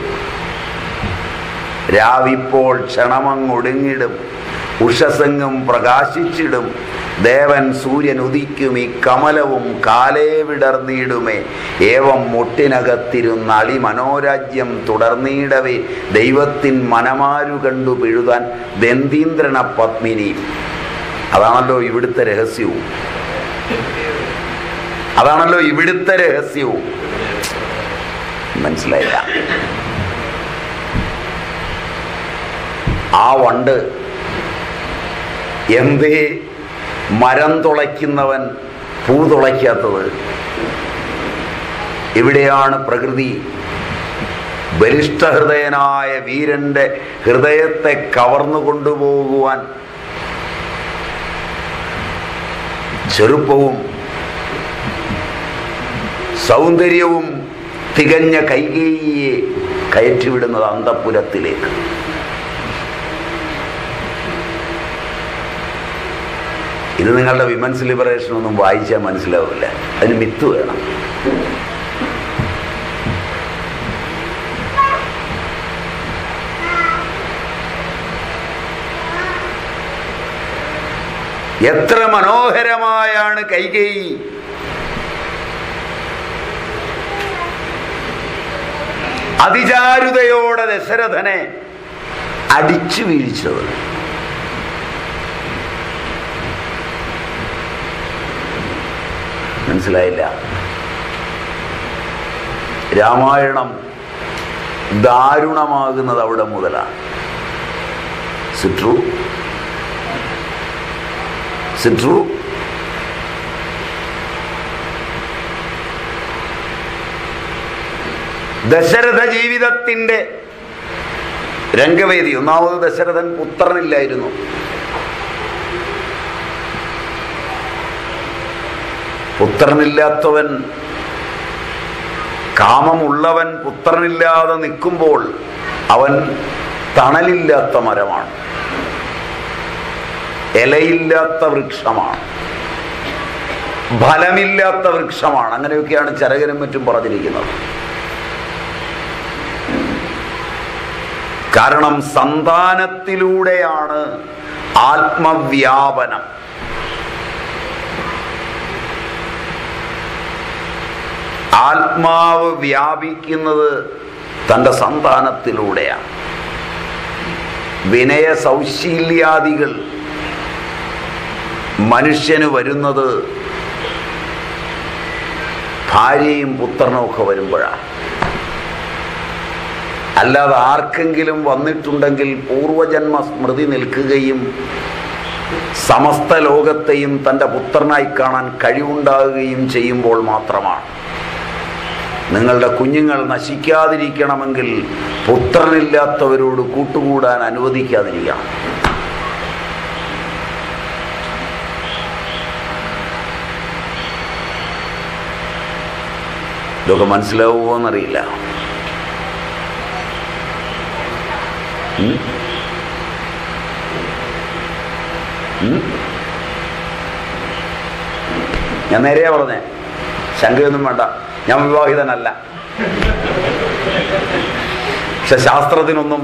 രാവിപ്പോൾ ക്ഷണമങ്ങൊടുങ്ങിടും ഉഷസെങ്ങും പ്രകാശിച്ചിടും ദേവൻ സൂര്യൻ ഉദിക്കും ഈ കമലവും കാലേ വിടർന്നിടുമേ ഏവം മുട്ടിനകത്തിരുന്ന അളി മനോരാജ്യം തുടർന്നിടവേ ദൈവത്തിൻ മനമാരു കണ്ടു പിഴുതാൻ ദന്തീന്ദ്രന പത്മിനി അതാണല്ലോ ഇവിടുത്തെ രഹസ്യവും അതാണല്ലോ ഇവിടുത്തെ രഹസ്യവും മനസ്സിലായില്ല ആ വണ്ട് എന്തേ മരം തുളയ്ക്കുന്നവൻ പൂ തുളയ്ക്കാത്തത് ഇവിടെയാണ് പ്രകൃതി ബലിഷ്ഠഹൃദയനായ വീരന്റെ ഹൃദയത്തെ കവർന്നു കൊണ്ടുപോകുവാൻ ചെറുപ്പവും സൗന്ദര്യവും തികഞ്ഞ കൈകേയിയെ കയറ്റിവിടുന്നത് അന്തപുരത്തിലേക്ക് ഇത് നിങ്ങളുടെ വിമൻസ് ലിബറേഷൻ ഒന്നും വായിച്ചാൽ മനസ്സിലാവില്ല അതിന് മിത്ത് വേണം എത്ര മനോഹരമായാണ് കൈകേയി അതിചാരുതയോടെ ദശരഥനെ അടിച്ചു വീഴ്ചത് മനസ്സിലായില്ല രാമായണം ദാരുണമാകുന്നത് അവിടെ മുതലാണ് സിട്രു സിട്രു ദശരഥ ജീവിതത്തിന്റെ രംഗവേദി ഒന്നാമത് ദശരഥൻ പുത്രനില്ലായിരുന്നു പുത്രനില്ലാത്തവൻ കാമമുള്ളവൻ പുത്രനില്ലാതെ നിൽക്കുമ്പോൾ അവൻ തണലില്ലാത്ത മരമാണ് ഇലയില്ലാത്ത വൃക്ഷമാണ് ഫലമില്ലാത്ത വൃക്ഷമാണ് അങ്ങനെയൊക്കെയാണ് ചരകനും മറ്റും പറഞ്ഞിരിക്കുന്നത് കാരണം സന്താനത്തിലൂടെയാണ് ആത്മവ്യാപനം ആത്മാവ് വ്യാപിക്കുന്നത് തൻ്റെ സന്താനത്തിലൂടെയാണ് വിനയ സൗശീല്യാദികൾ മനുഷ്യന് വരുന്നത് ഭാര്യയും പുത്രനും ഒക്കെ വരുമ്പോഴാണ് അല്ലാതെ ആർക്കെങ്കിലും വന്നിട്ടുണ്ടെങ്കിൽ പൂർവജന്മ സ്മൃതി നിൽക്കുകയും സമസ്ത ലോകത്തെയും തൻ്റെ പുത്രനായി കാണാൻ കഴിവുണ്ടാകുകയും ചെയ്യുമ്പോൾ മാത്രമാണ് നിങ്ങളുടെ കുഞ്ഞുങ്ങൾ നശിക്കാതിരിക്കണമെങ്കിൽ പുത്രനില്ലാത്തവരോട് കൂട്ടുകൂടാൻ അനുവദിക്കാതിരിക്കണം ഇതൊക്കെ മനസ്സിലാവുമോ എന്നറിയില്ല ഉം? ഉം? ഞാൻ നേരെയാ പറഞ്ഞേ ശങ്കയൊന്നും വേണ്ട ഞാൻ വിവാഹിതനല്ല പക്ഷെ ശാസ്ത്രത്തിനൊന്നും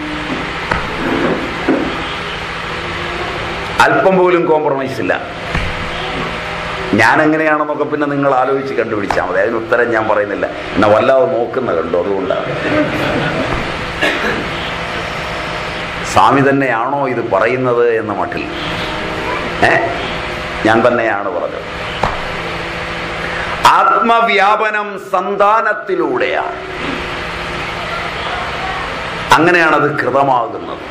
അല്പം പോലും കോംപ്രമൈസ് ഇല്ല ഞാൻ എങ്ങനെയാണെന്നൊക്കെ പിന്നെ നിങ്ങൾ ആലോചിച്ച് കണ്ടുപിടിച്ചാൽ മതി അതിന് ഉത്തരം ഞാൻ പറയുന്നില്ല എന്നെ വല്ലാതെ നോക്കുന്ന കണ്ടു അതുകൊണ്ടാണ് സ്വാമി തന്നെയാണോ ഇത് പറയുന്നത് എന്ന മട്ടിൽ ഏ ഞാൻ തന്നെയാണ് പറഞ്ഞത് ആത്മവ്യാപനം സന്താനത്തിലൂടെയാണ് അങ്ങനെയാണത് കൃതമാകുന്നത്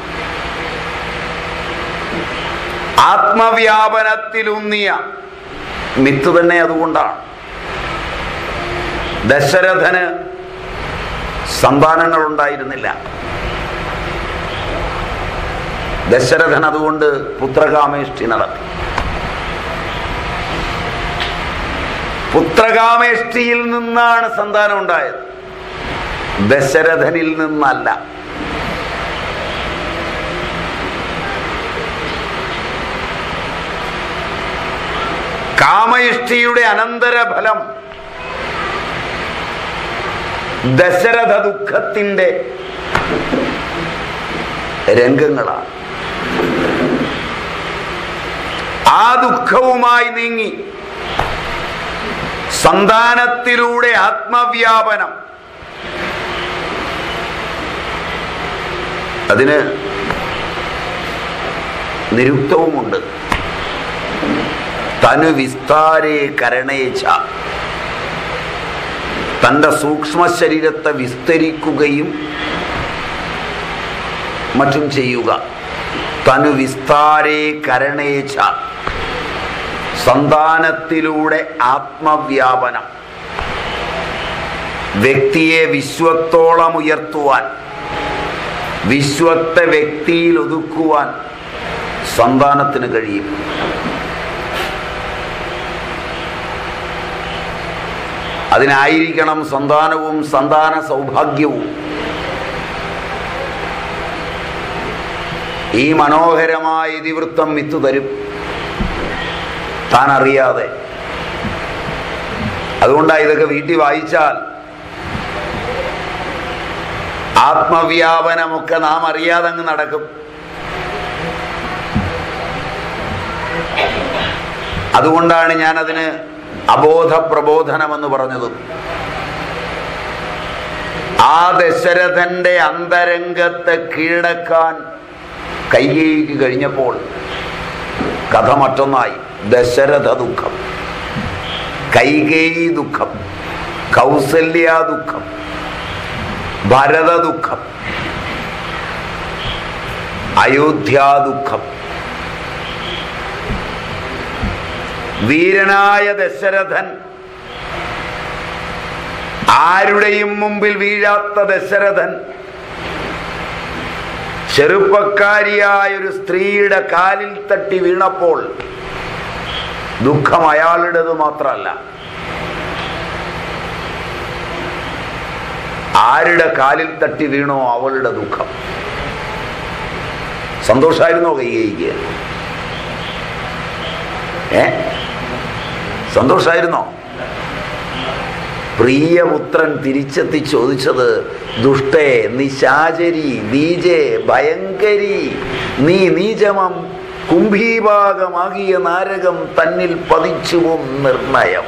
ആത്മവ്യാപനത്തിലൂന്നിയ മിത്ത് തന്നെ അതുകൊണ്ടാണ് ദശരഥന് സന്താനങ്ങൾ ഉണ്ടായിരുന്നില്ല ദശരഥൻ അതുകൊണ്ട് പുത്രകാമേഷ്ടി നടത്തി പുത്രകാമേഷ്ടിയിൽ നിന്നാണ് സന്താനം ഉണ്ടായത് ദശരഥനിൽ നിന്നല്ല കാമയിഷ്ടിയുടെ അനന്തരഫലം ദശരഥ ദുഃഖത്തിന്റെ രംഗങ്ങളാണ് ആ ദുഃഖവുമായി നീങ്ങി സന്താനത്തിലൂടെ ആത്മവ്യാപനം അതിന് നിരുക്തവുമുണ്ട് തനു വിസ്താരേ കരണേച്ച തൻ്റെ സൂക്ഷ്മ ശരീരത്തെ വിസ്തരിക്കുകയും മറ്റും ചെയ്യുക തനു വിസ്താരേ കരണേച്ച സന്താനത്തിലൂടെ ആത്മവ്യാപനം വ്യക്തിയെ വിശ്വത്തോളം ഉയർത്തുവാൻ വിശ്വത്തെ വ്യക്തിയിൽ ഒതുക്കുവാൻ സന്താനത്തിന് കഴിയും അതിനായിരിക്കണം സന്താനവും സന്താന സൗഭാഗ്യവും ഈ മനോഹരമായ ഇതിവൃത്തം വിത്ത് തരും താൻ അറിയാതെ അതുകൊണ്ടാണ് ഇതൊക്കെ വീട്ടിൽ വായിച്ചാൽ ആത്മവ്യാപനമൊക്കെ നാം അറിയാതെ അങ്ങ് നടക്കും അതുകൊണ്ടാണ് ഞാൻ അതിന് അബോധ പ്രബോധനമെന്ന് പറഞ്ഞത് ആ ദശരഥന്റെ അന്തരംഗത്തെ കീഴടക്കാൻ കൈകേയിക്ക് കഴിഞ്ഞപ്പോൾ കഥ മറ്റൊന്നായി ദശരഥ ദുഃഖം കൈകേയി ദുഃഖം കൗസല്യ ദുഃഖം ഭരത ദുഃഖം അയോധ്യാ ദുഃഖം വീരനായ ദശരഥൻ ആരുടെയും മുമ്പിൽ വീഴാത്ത ദശരഥൻ ചെറുപ്പക്കാരിയായ ഒരു സ്ത്രീയുടെ കാലിൽ തട്ടി വീണപ്പോൾ ദുഃഖം അയാളുടേത് മാത്രമല്ല ആരുടെ കാലിൽ തട്ടി വീണോ അവളുടെ ദുഃഖം സന്തോഷമായിരുന്നോ കൈകൈക്ക് ഏ സന്തോഷമായിരുന്നോ പ്രിയപുത്രൻ തിരിച്ചെത്തി ചോദിച്ചത് ദുഷ്ടേ നിശാചരി നീജേ ഭയങ്കരി നീ നീചമം കുംഭീഭാഗമാകിയ നാരകം തന്നിൽ പതിച്ചുവും നിർണയം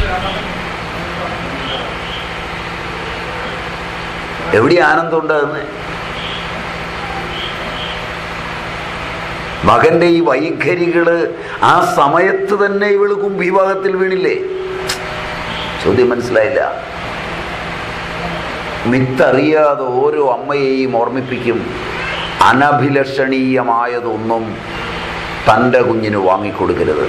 എവിടെ ആനന്ദം ഉണ്ടാകുന്നത് മകന്റെ ഈ വൈഖരികള് ആ സമയത്ത് തന്നെ ഇവള് കുംഭീഭാഗത്തിൽ വീണില്ലേ ചോദ്യം മനസ്സിലായില്ല മിത്തറിയാതെ ഓരോ അമ്മയെയും ഓർമ്മിപ്പിക്കും അനഭിലഷണീയമായതൊന്നും തൻ്റെ കുഞ്ഞിന് വാങ്ങിക്കൊടുക്കരുത്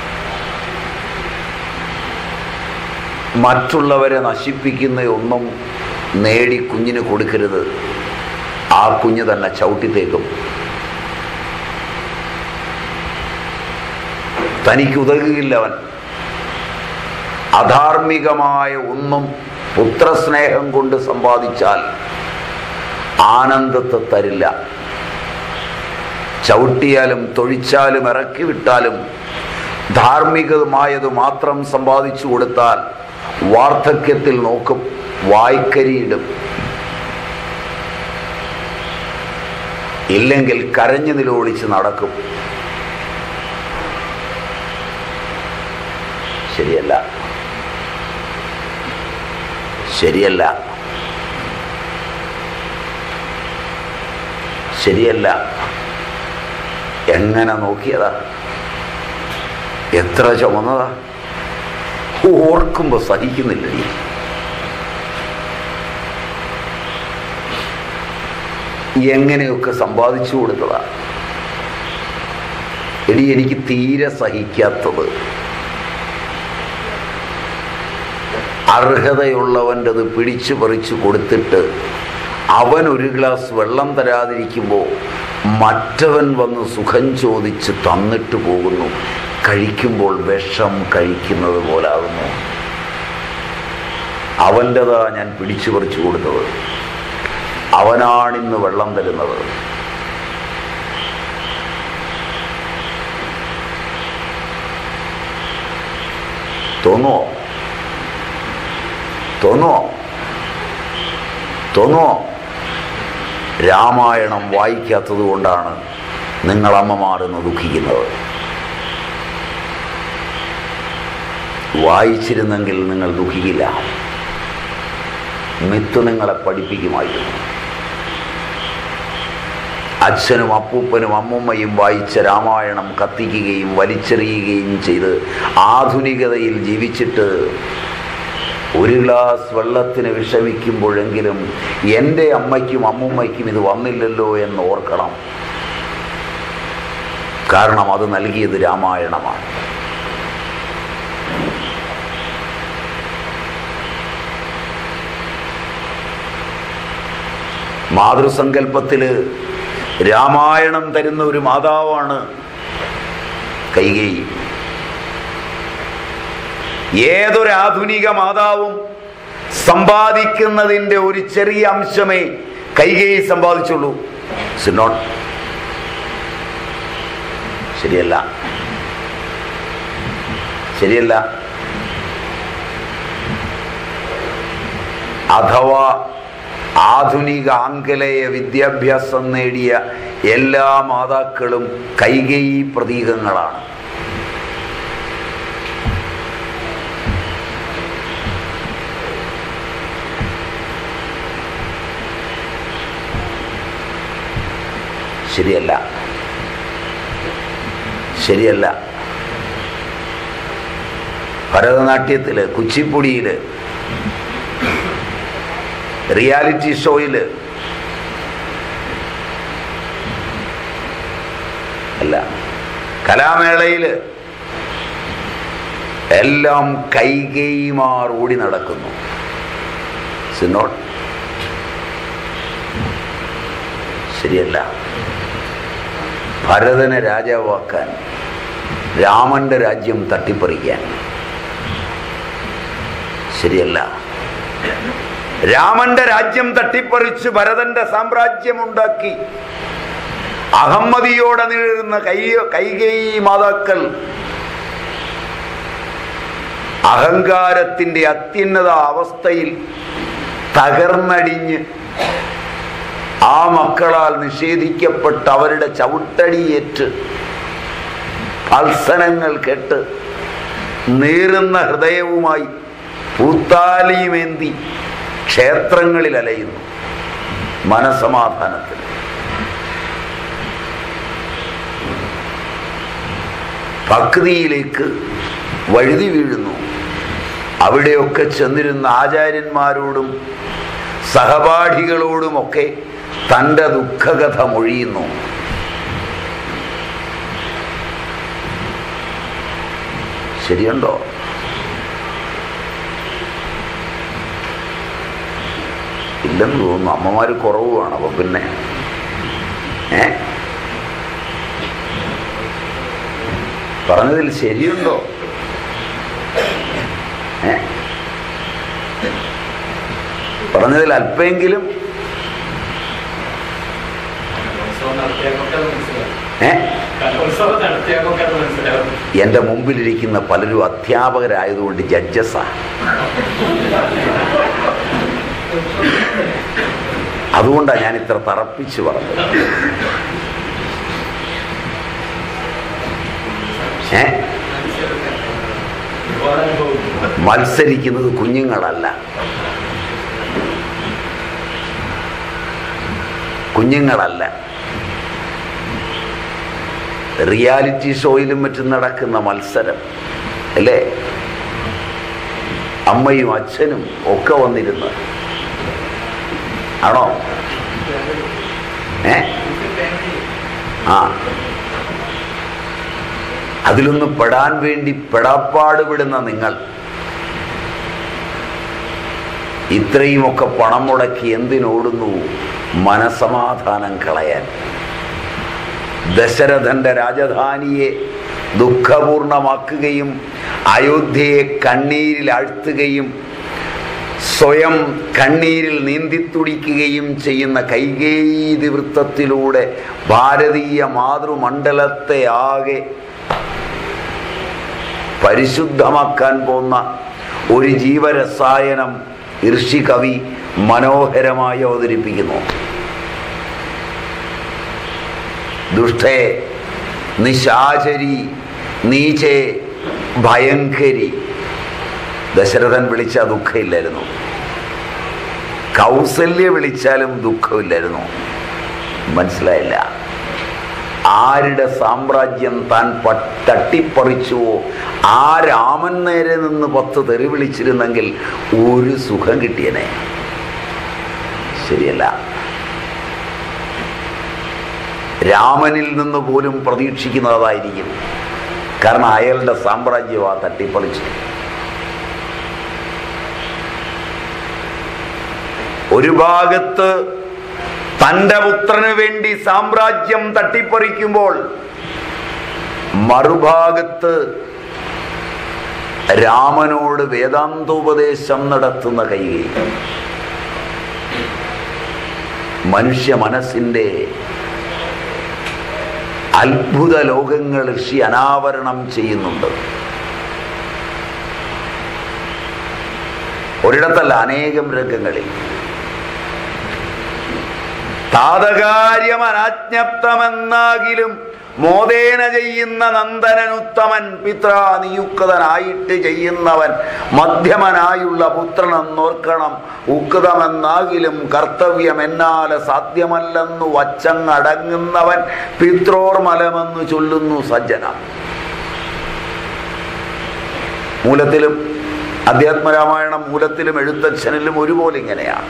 മറ്റുള്ളവരെ നശിപ്പിക്കുന്ന ഒന്നും നേടി കുഞ്ഞിന് കൊടുക്കരുത് ആ കുഞ്ഞ് തന്നെ ചവിട്ടിത്തേക്കും തനിക്ക് ഉതകുകയില്ല അവൻ അധാർമികമായ ഒന്നും പുത്രസ്നേഹം കൊണ്ട് സമ്പാദിച്ചാൽ ആനന്ദത്തെ തരില്ല ചവിട്ടിയാലും തൊഴിച്ചാലും ഇറക്കി വിട്ടാലും ധാർമ്മികമായത് മാത്രം സമ്പാദിച്ചു കൊടുത്താൽ വാർദ്ധക്യത്തിൽ നോക്കും വായ്ക്കരിയിടും ഇല്ലെങ്കിൽ കരഞ്ഞു നിലോളിച്ച് നടക്കും ശരിയല്ല ശരിയല്ല ശരിയല്ല എങ്ങനെ നോക്കിയതാ എത്ര ചുമന്നതാ ഓർക്കുമ്പോ സഹിക്കുന്നില്ല നീ എങ്ങനെയൊക്കെ സമ്പാദിച്ചു കൊടുത്തതാ എടി എനിക്ക് തീരെ സഹിക്കാത്തത് അർഹതയുള്ളവൻ്റെത് പിടിച്ചു പറിച്ചു കൊടുത്തിട്ട് അവൻ ഒരു ഗ്ലാസ് വെള്ളം തരാതിരിക്കുമ്പോൾ മറ്റവൻ വന്ന് സുഖം ചോദിച്ച് തന്നിട്ട് പോകുന്നു കഴിക്കുമ്പോൾ വിഷം കഴിക്കുന്നത് പോലാകുന്നു അവൻ്റെതാ ഞാൻ പിടിച്ചു പറിച്ചു കൊടുത്തത് അവനാണിന്ന് വെള്ളം തരുന്നത് തോന്നുവോ തോന്നുവോ തോന്നുവോ രാമായണം വായിക്കാത്തത് കൊണ്ടാണ് നിങ്ങൾ അമ്മമാർ ഇന്ന് ദുഃഖിക്കുന്നത് വായിച്ചിരുന്നെങ്കിൽ നിങ്ങൾ ദുഃഖിക്കില്ല മിത്ത് നിങ്ങളെ പഠിപ്പിക്കുമായിരുന്നു അച്ഛനും അപ്പൂപ്പനും അമ്മുമ്മയും വായിച്ച രാമായണം കത്തിക്കുകയും വലിച്ചെറിയുകയും ചെയ്ത് ആധുനികതയിൽ ജീവിച്ചിട്ട് ഒരു ഗ്ലാസ് വെള്ളത്തിന് വിഷമിക്കുമ്പോഴെങ്കിലും എൻ്റെ അമ്മയ്ക്കും അമ്മുമ്മയ്ക്കും ഇത് വന്നില്ലല്ലോ എന്ന് ഓർക്കണം കാരണം അത് നൽകിയത് രാമായണമാണ് മാതൃസങ്കല്പത്തില് രാമായണം തരുന്ന ഒരു മാതാവാണ് കൈകേയി ഏതൊരു ആധുനിക മാതാവും സമ്പാദിക്കുന്നതിൻ്റെ ഒരു ചെറിയ അംശമേ കൈകേയി സമ്പാദിച്ചുള്ളൂ സിനോട്ട് ശരിയല്ല ശരിയല്ല അഥവാ ആധുനിക ആംഗലേയ വിദ്യാഭ്യാസം നേടിയ എല്ലാ മാതാക്കളും കൈകേയി പ്രതീകങ്ങളാണ് ശരിയല്ല ശരിയല്ല ഭരതനാട്യത്തില് കുച്ചിപ്പുടിയില് റിയാലിറ്റി ഷോയില് അല്ല കലാമേളയില് എല്ലാം കൈകൈമാർ ഓടി നടക്കുന്നു സിനോട്ട് ശരിയല്ല ഭരതനെ രാജാവാക്കാൻ രാമന്റെ രാജ്യം തട്ടിപ്പറിക്കാൻ ശരിയല്ല രാമന്റെ രാജ്യം തട്ടിപ്പറിച്ച് ഭരതന്റെ സാമ്രാജ്യമുണ്ടാക്കി അഹമ്മദിയോടെ നീളുന്ന കൈ കൈകേയി മാതാക്കൾ അഹങ്കാരത്തിന്റെ അത്യുന്നത അവസ്ഥയിൽ തകർന്നടിഞ്ഞ് ആ മക്കളാൽ നിഷേധിക്കപ്പെട്ട അവരുടെ ചവിട്ടടിയേറ്റ് ഭത്സനങ്ങൾ കെട്ട് നീറുന്ന ഹൃദയവുമായി പൂത്താലിയുമേന്തി ക്ഷേത്രങ്ങളിൽ അലയുന്നു മനസമാധാനത്തിന് ഭക്തിയിലേക്ക് വഴുതി വീഴുന്നു അവിടെയൊക്കെ ചെന്നിരുന്ന ആചാര്യന്മാരോടും സഹപാഠികളോടുമൊക്കെ തൻ്റെ ദുഃഖകഥ മൊഴിയുന്നു ശരിയുണ്ടോ ഇല്ലെന്ന് തോന്നുന്നു അമ്മമാര് കുറവുമാണ് അപ്പൊ പിന്നെ ഏ പറഞ്ഞതിൽ ശരിയുണ്ടോ ഏ പറഞ്ഞതിൽ അല്പമെങ്കിലും കലോത്സവം നടത്തിയാക്കൊക്കെ അത് മനസ്സിലാവും ഏ കലോത്സവം നടത്തിയാക്കൊക്കെ അത് മനസ്സിലാവും എൻ്റെ മുമ്പിലിരിക്കുന്ന പലരും അധ്യാപകരായതുകൊണ്ട് ജഡ്ജസാ അതുകൊണ്ടാണ് ഞാൻ ഇത്ര തറപ്പിച്ച് പറഞ്ഞത് ഏ ഒരുപാട് അനുഭവം മത്സരിക്കുന്നത് കുഞ്ഞുങ്ങളല്ല കുഞ്ഞുങ്ങളല്ല റിയാലിറ്റി ഷോയിലും മറ്റും നടക്കുന്ന മത്സരം അല്ലേ അമ്മയും അച്ഛനും ഒക്കെ വന്നിരുന്ന് ആണോ ഏ ആ അതിലൊന്ന് പെടാൻ വേണ്ടി പെടാപ്പാട് വിടുന്ന നിങ്ങൾ ഇത്രയുമൊക്കെ പണം മുടക്കി എന്തിനോടുന്നു മനസമാധാനം കളയാൻ ദശരഥന്റെ രാജധാനിയെ ദുഃഖപൂർണമാക്കുകയും അയോധ്യയെ കണ്ണീരിൽ ആഴ്ത്തുകയും സ്വയം കണ്ണീരിൽ നീന്തിത്തുടിക്കുകയും ചെയ്യുന്ന കൈകേയി വൃത്തത്തിലൂടെ ഭാരതീയ മാതൃമണ്ഡലത്തെ ആകെ പരിശുദ്ധമാക്കാൻ പോന്ന ഒരു ജീവരസായനം ഋഷി കവി മനോഹരമായി അവതരിപ്പിക്കുന്നു ദുഷ്ടേ നിശാചരി നീചേ ഭയങ്കരി ദശരഥൻ വിളിച്ച ദുഃഖമില്ലായിരുന്നു കൗസല്യ വിളിച്ചാലും ദുഃഖമില്ലായിരുന്നു മനസ്സിലായില്ല ആരുടെ സാമ്രാജ്യം താൻ പ- തട്ടിപ്പറിച്ചുവോ ആ രാമൻ നേരെ നിന്ന് പത്ത് തെറി വിളിച്ചിരുന്നെങ്കിൽ ഒരു സുഖം കിട്ടിയനെ ശരിയല്ല രാമനിൽ നിന്ന് പോലും പ്രതീക്ഷിക്കുന്നത് അതായിരിക്കും കാരണം അയാളുടെ സാമ്രാജ്യം ആ തട്ടിപ്പറിച്ചു ഒരു ഭാഗത്ത് തന്റെ പുത്രന് വേണ്ടി സാമ്രാജ്യം തട്ടിപ്പറിക്കുമ്പോൾ മറുഭാഗത്ത് രാമനോട് വേദാന്തോപദേശം നടത്തുന്ന കൈകൈ മനുഷ്യ മനസ്സിന്റെ അത്ഭുത ലോകങ്ങൾ ഋഷി അനാവരണം ചെയ്യുന്നുണ്ട് ഒരിടത്തല്ല അനേകം രംഗങ്ങളിൽ താതകാര്യം അനാജ്ഞപ്തമെന്നാകിലും മോദേന ചെയ്യുന്ന നന്ദനനുത്തമൻ പിത്ര നിയുക്തനായിട്ട് ചെയ്യുന്നവൻ മധ്യമനായുള്ള പുത്രനെന്നോർക്കണം ഉക്തമെന്നാകിലും കർത്തവ്യം എന്നാലെ സാധ്യമല്ലെന്നു വച്ചങ്ങടങ്ങുന്നവൻ പിത്രോർമലമെന്ന് ചൊല്ലുന്നു സജ്ജന മൂലത്തിലും അധ്യാത്മരാമായണം മൂലത്തിലും എഴുത്തച്ഛനിലും ഒരുപോലെ ഇങ്ങനെയാണ്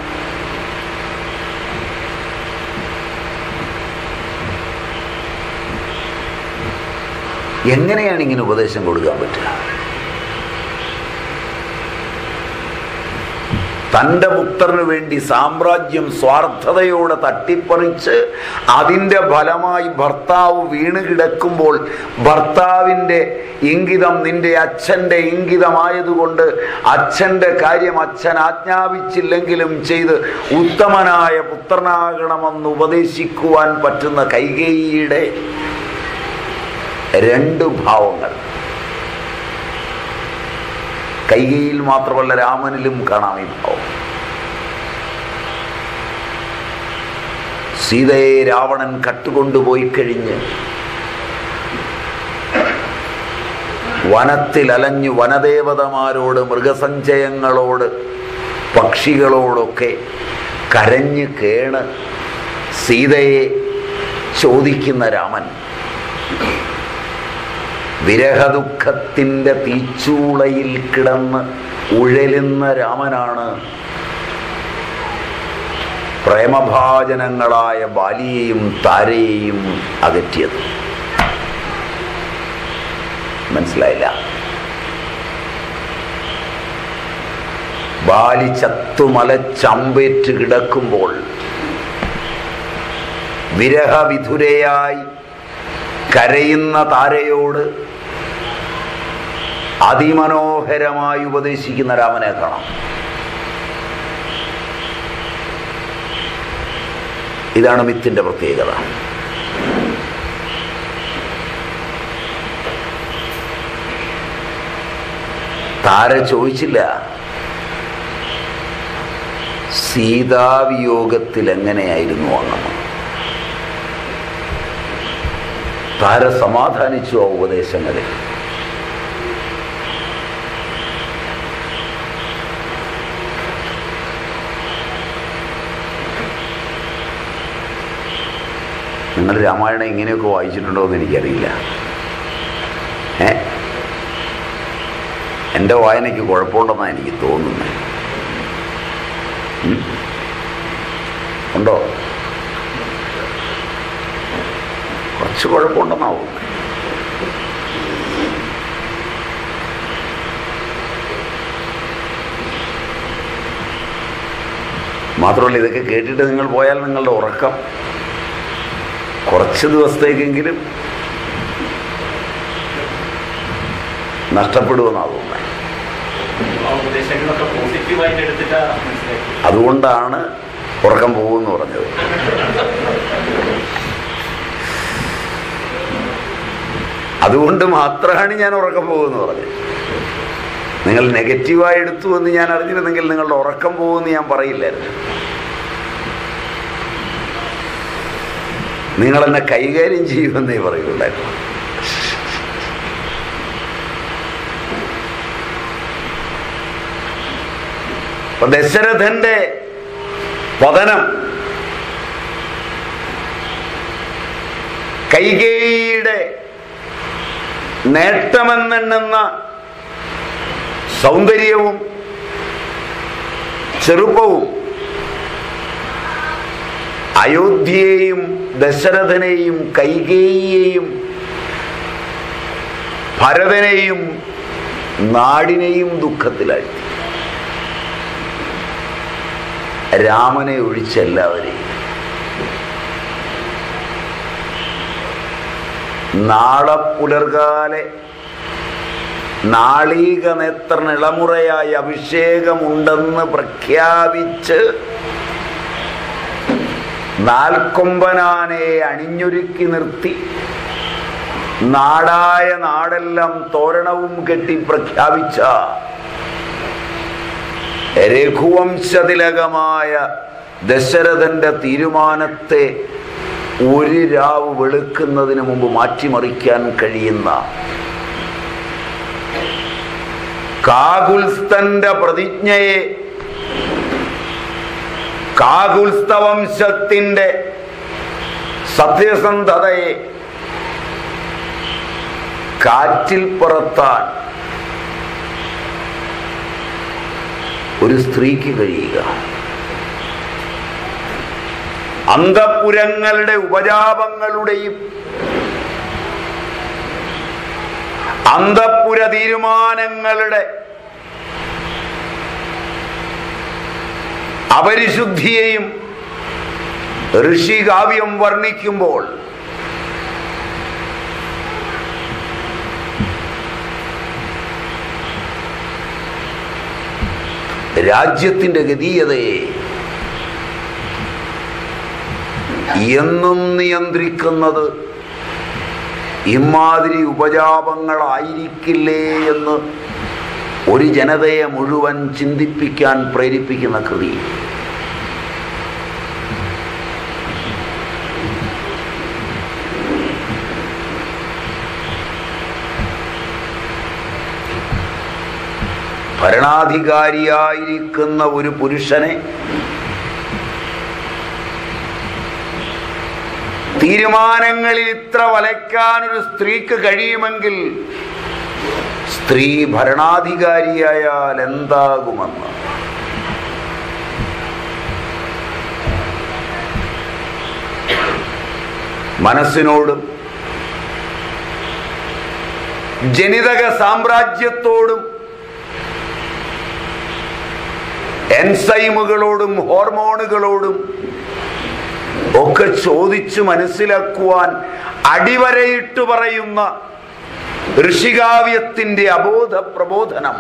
എങ്ങനെയാണ് ഇങ്ങനെ ഉപദേശം കൊടുക്കാൻ പറ്റുക തൻ്റെ പുത്രന് വേണ്ടി സാമ്രാജ്യം സ്വാർത്ഥതയോടെ തട്ടിപ്പറിച്ച് അതിൻ്റെ ഫലമായി ഭർത്താവ് വീണ് കിടക്കുമ്പോൾ ഭർത്താവിൻ്റെ ഇംഗിതം നിന്റെ അച്ഛൻ്റെ ഇംഗിതമായതുകൊണ്ട് അച്ഛൻ്റെ കാര്യം അച്ഛൻ ആജ്ഞാപിച്ചില്ലെങ്കിലും ചെയ്ത് ഉത്തമനായ പുത്രനാകണമെന്ന് ഉപദേശിക്കുവാൻ പറ്റുന്ന കൈകേയിയുടെ രണ്ട് ഭാവങ്ങൾ കൈകയിൽ മാത്രമല്ല രാമനിലും കാണാം ഈ ഭാവം സീതയെ രാവണൻ കട്ടുകൊണ്ടുപോയി കഴിഞ്ഞ് വനത്തിൽ അലഞ്ഞു വനദേവതമാരോട് മൃഗസഞ്ചയങ്ങളോട് പക്ഷികളോടൊക്കെ കരഞ്ഞ് കേണ് സീതയെ ചോദിക്കുന്ന രാമൻ വിരഹദുഃഖത്തിൻ്റെ തീച്ചൂളയിൽ കിടന്ന് ഉഴലുന്ന രാമനാണ് പ്രേമഭാജനങ്ങളായ ബാലിയെയും താരയെയും അകറ്റിയത് മനസ്സിലായില്ല ബാലി ചത്തുമലച്ചമ്പേറ്റ് കിടക്കുമ്പോൾ വിരഹവിധുരയായി കരയുന്ന താരയോട് അതിമനോഹരമായി ഉപദേശിക്കുന്ന രാമനെ കാണാം ഇതാണ് മിത്തിന്റെ പ്രത്യേകത താര ചോദിച്ചില്ല സീതാവിയോഗത്തിൽ എങ്ങനെയായിരുന്നു അന്നമ്മ താര സമാധാനിച്ചു ആ ഉപദേശങ്ങളിൽ നിങ്ങൾ രാമായണം ഇങ്ങനെയൊക്കെ വായിച്ചിട്ടുണ്ടോ എന്ന് എനിക്കറിയില്ല ഏ എൻ്റെ വായനയ്ക്ക് കുഴപ്പമുണ്ടെന്നാണ് എനിക്ക് തോന്നുന്നത് ഉം? ഉണ്ടോ കുറച്ച് കുഴപ്പമുണ്ടെന്നാവും മാത്രമല്ല ഇതൊക്കെ കേട്ടിട്ട് നിങ്ങൾ പോയാൽ നിങ്ങളുടെ ഉറക്കം കുറച്ച് ദിവസത്തേക്കെങ്കിലും നഷ്ടപ്പെടുമെന്നാണ് തോന്നുന്നത് ആ ഉപദേശങ്ങളൊക്കെ പോസിറ്റീവായിട്ട് എടുത്തിട്ടാ മനസ്സിലാക്കി അതുകൊണ്ടാണ് ഉറക്കം പോകുമെന്ന് പറഞ്ഞത് അതുകൊണ്ട് മാത്രമാണ് ഞാൻ ഉറക്കം പോകുമെന്ന് പറഞ്ഞത് നിങ്ങൾ നെഗറ്റീവായി എടുത്തു എന്ന് ഞാൻ അറിഞ്ഞിരുന്നെങ്കിൽ നിങ്ങളുടെ ഉറക്കം പോകുമെന്ന് ഞാൻ പറയില്ലായിരുന്നു നിങ്ങൾ എന്നെ കൈകാര്യം ചെയ്യുമെന്നേ പറയുള്ളായിരുന്നു അപ്പൊ ദശരഥന്റെ പതനം കൈകേയിയുടെ നേട്ടമെന്നെണ്ണുന്ന സൗന്ദര്യവും ചെറുപ്പവും അയോധ്യയെയും ദശരഥനെയും കൈകേയിയെയും ഭരതനെയും നാടിനെയും ദുഃഖത്തിലാഴ്ത്തി രാമനെ ഒഴിച്ച് എല്ലാവരെയും നാളെ പുലർകാലെ നാളീക നേത്രൻ ഇളമുറയായി അഭിഷേകമുണ്ടെന്ന് പ്രഖ്യാപിച്ച് നാൽക്കൊമ്പനാനെ അണിഞ്ഞൊരുക്കി നിർത്തി നാടായ നാടെല്ലാം തോരണവും കെട്ടി പ്രഖ്യാപിച്ച രഘുവംശതിലകമായ ദശരഥന്റെ തീരുമാനത്തെ ഒരു രാവ് വെളുക്കുന്നതിന് മുമ്പ് മാറ്റിമറിക്കാൻ കഴിയുന്ന കാകുൽസ്തന്റെ പ്രതിജ്ഞയെ കാകുൽസ്തവംശത്തിന്റെ സത്യസന്ധതയെ കാറ്റിൽ പുറത്താൻ ഒരു സ്ത്രീക്ക് കഴിയുക അന്തപുരങ്ങളുടെ ഉപജാപങ്ങളുടെയും അന്തപുര തീരുമാനങ്ങളുടെ അപരിശുദ്ധിയെയും ഋഷികാവ്യം വർണ്ണിക്കുമ്പോൾ രാജ്യത്തിന്റെ ഗതീയതയെ എന്നും നിയന്ത്രിക്കുന്നത് ഇമാതിരി ഉപജാപങ്ങളായിരിക്കില്ലേ എന്ന് ഒരു ജനതയെ മുഴുവൻ ചിന്തിപ്പിക്കാൻ പ്രേരിപ്പിക്കുന്ന കൃതി ഭരണാധികാരിയായിരിക്കുന്ന ഒരു പുരുഷനെ തീരുമാനങ്ങളിൽ ഇത്ര വലയ്ക്കാൻ ഒരു സ്ത്രീക്ക് കഴിയുമെങ്കിൽ സ്ത്രീ ഭരണാധികാരിയായാൽ എന്താകുമെന്ന് മനസ്സിനോടും ജനിതക സാമ്രാജ്യത്തോടും എൻസൈമുകളോടും ഹോർമോണുകളോടും ഒക്കെ ചോദിച്ചു മനസ്സിലാക്കുവാൻ അടിവരയിട്ട് പറയുന്ന ഋഷികാവ്യത്തിന്റെ അബോധ പ്രബോധനം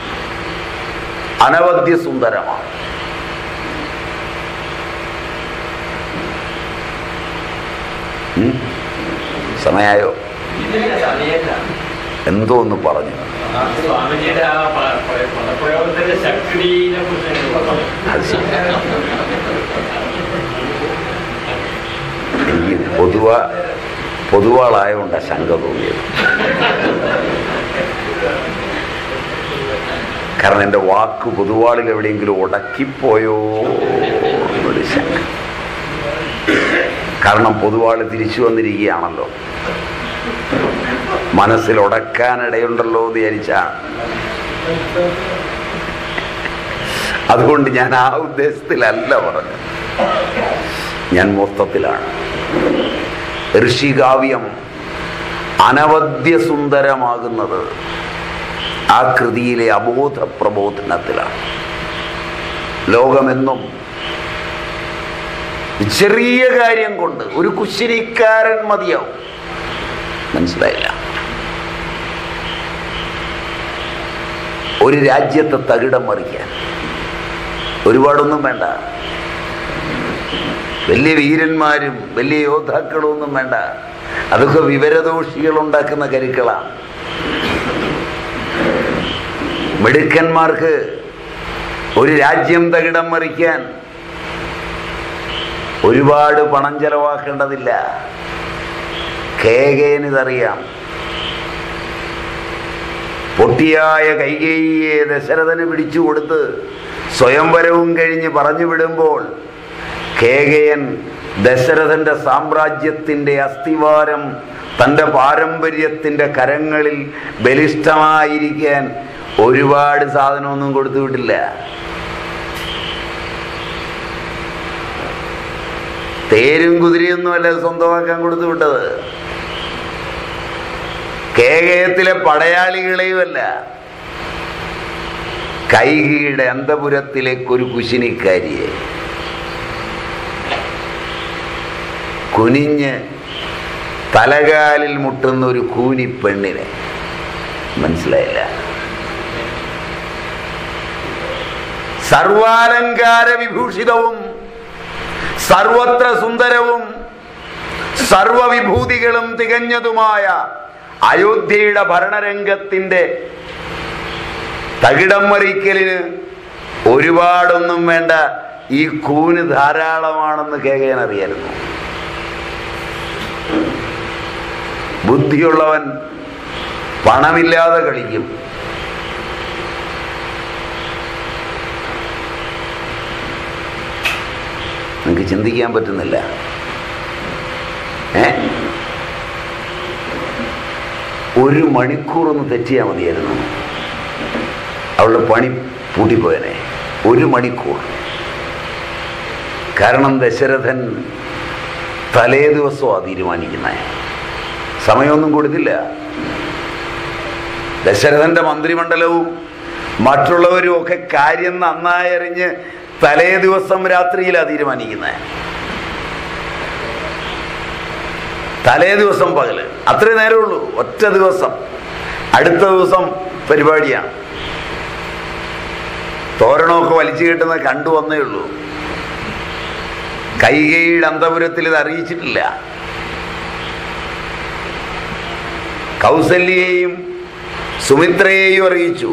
അനവധ്യ സുന്ദരമാണ് ഉം? സമയായോ എന്തോ ഒന്ന് പറഞ്ഞു ആ സ്വാമിജിയുടെ ആ പ- പ- പദപ്രയോഗത്തിന്റെ ശക്തിനെ കുറിച്ച് അത് ശരി എനിക്ക് പൊതുവ പൊതുവാളായോണ്ടാ ശങ്ക തോന്നിയത് കാരണം എൻ്റെ വാക്ക് പൊതുവാളിൽ എവിടെയെങ്കിലും ഉടക്കിപ്പോയോ എന്നൊരു ശങ്ക കാരണം പൊതുവാള് തിരിച്ചു വന്നിരിക്കുകയാണല്ലോ മനസ്സിൽ ഉടക്കാനിടയുണ്ടല്ലോ എന്ന് വിചാരിച്ചാണ് അതുകൊണ്ട് ഞാൻ ആ ഉദ്ദേശത്തിലല്ല പറഞ്ഞത് ഞാൻ മൊത്തത്തിലാണ് ഋഷികാവ്യം അനവധ്യ സുന്ദരമാകുന്നത് ആ കൃതിയിലെ അബോധ പ്രബോധനത്തിലാണ് ലോകമെന്നും ചെറിയ കാര്യം കൊണ്ട് ഒരു കുശിനിക്കാരൻ മതിയാവും മനസ്സിലായില്ല ഒരു രാജ്യത്തെ തകിടം മറിക്കാൻ ഒരുപാടൊന്നും വേണ്ട വലിയ വീരന്മാരും വലിയ യോദ്ധാക്കളും ഒന്നും വേണ്ട അതൊക്കെ വിവരദോഷികൾ ഉണ്ടാക്കുന്ന കരുക്കളാണ് മിടുക്കന്മാർക്ക് ഒരു രാജ്യം തകിടം മറിക്കാൻ ഒരുപാട് പണം ചെലവാക്കേണ്ടതില്ല കേകേനിതറിയാം പൊട്ടിയായ കൈകേയിയെ ദശരഥന് പിടിച്ചു കൊടുത്ത് സ്വയംവരവും കഴിഞ്ഞ് പറഞ്ഞു വിടുമ്പോൾ കേകയൻ ദശരഥന്റെ സാമ്രാജ്യത്തിന്റെ അസ്ഥിവാരം തൻ്റെ പാരമ്പര്യത്തിന്റെ കരങ്ങളിൽ ബലിഷ്ഠമായിരിക്കാൻ ഒരുപാട് സാധനമൊന്നും കൊടുത്തു വിട്ടില്ല തേരും കുതിരയൊന്നും അല്ല സ്വന്തമാക്കാൻ കൊടുത്തു വിട്ടത് കേകയത്തിലെ പടയാളികളെയുമല്ല കൈകീയുടെ അന്തപുരത്തിലേക്ക് ഒരു കുശിനിക്കാരിയെ കുനിഞ്ഞ് തലകാലിൽ മുട്ടുന്ന ഒരു കൂനി പെണ്ണിനെ മനസ്സിലായില്ല സർവാലങ്കാര വിഭൂഷിതവും സർവത്ര സുന്ദരവും സർവവിഭൂതികളും തികഞ്ഞതുമായ അയോധ്യയുടെ ഭരണരംഗത്തിന്റെ തകിടം മറിക്കലിന് ഒരുപാടൊന്നും വേണ്ട ഈ കൂന് ധാരാളമാണെന്ന് കേകയൻ അറിയായിരുന്നു ബുദ്ധിയുള്ളവൻ പണമില്ലാതെ കളിക്കും നിങ്ങൾക്ക് ചിന്തിക്കാൻ പറ്റുന്നില്ല ഏ ഒരു മണിക്കൂർ ഒന്ന് തെറ്റിയാൽ മതിയായിരുന്നു അവളുടെ പണി പൂട്ടിപ്പോയനെ ഒരു മണിക്കൂർ കാരണം ദശരഥൻ തലേ ദിവസമാണ് തീരുമാനിക്കുന്നത് സമയമൊന്നും കൊടുത്തില്ല ദശരഥന്റെ മന്ത്രിമണ്ഡലവും മറ്റുള്ളവരും ഒക്കെ കാര്യം നന്നായി അറിഞ്ഞ് തലേ ദിവസം രാത്രിയിലാണ് തീരുമാനിക്കുന്നത് തലേ ദിവസം പകല് അത്രേ നേരമുള്ളൂ ഒറ്റ ദിവസം അടുത്ത ദിവസം പരിപാടിയാണ് തോരണമൊക്കെ വലിച്ചു കെട്ടുന്ന കണ്ടു വന്നേ ഉള്ളൂ കൈകൈയുടെ അന്തപുരത്തിൽ ഇത് അറിയിച്ചിട്ടില്ല കൗസല്യയെയും സുമിത്രയെയും അറിയിച്ചു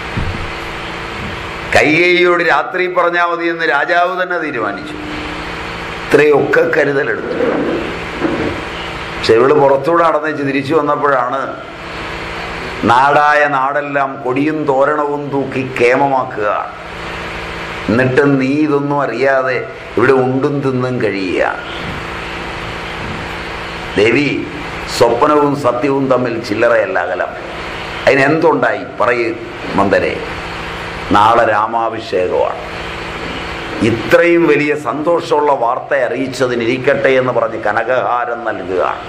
കൈകേയിയോട് രാത്രി പറഞ്ഞാൽ മതി എന്ന് രാജാവ് തന്നെ തീരുമാനിച്ചു ഇത്രയൊക്കെ കരുതലെടുത്തു പക്ഷെ ഇവള് പുറത്തൂടെ നടന്നേച്ച് തിരിച്ചു വന്നപ്പോഴാണ് നാടായ നാടെല്ലാം കൊടിയും തോരണവും തൂക്കി കേമമാക്കുക എന്നിട്ട് നീ ഇതൊന്നും അറിയാതെ ഇവിടെ ഉണ്ടും തിന്നും കഴിയുക ദേവി സ്വപ്നവും സത്യവും തമ്മിൽ ചില്ലറയല്ല അകലം അതിനെന്തുണ്ടായി പറയൂ മന്ദരെ നാളെ രാമാഭിഷേകമാണ് ഇത്രയും വലിയ സന്തോഷമുള്ള വാർത്ത അറിയിച്ചതിനിരിക്കട്ടെ എന്ന് പറഞ്ഞ് കനകഹാരം നൽകുകയാണ്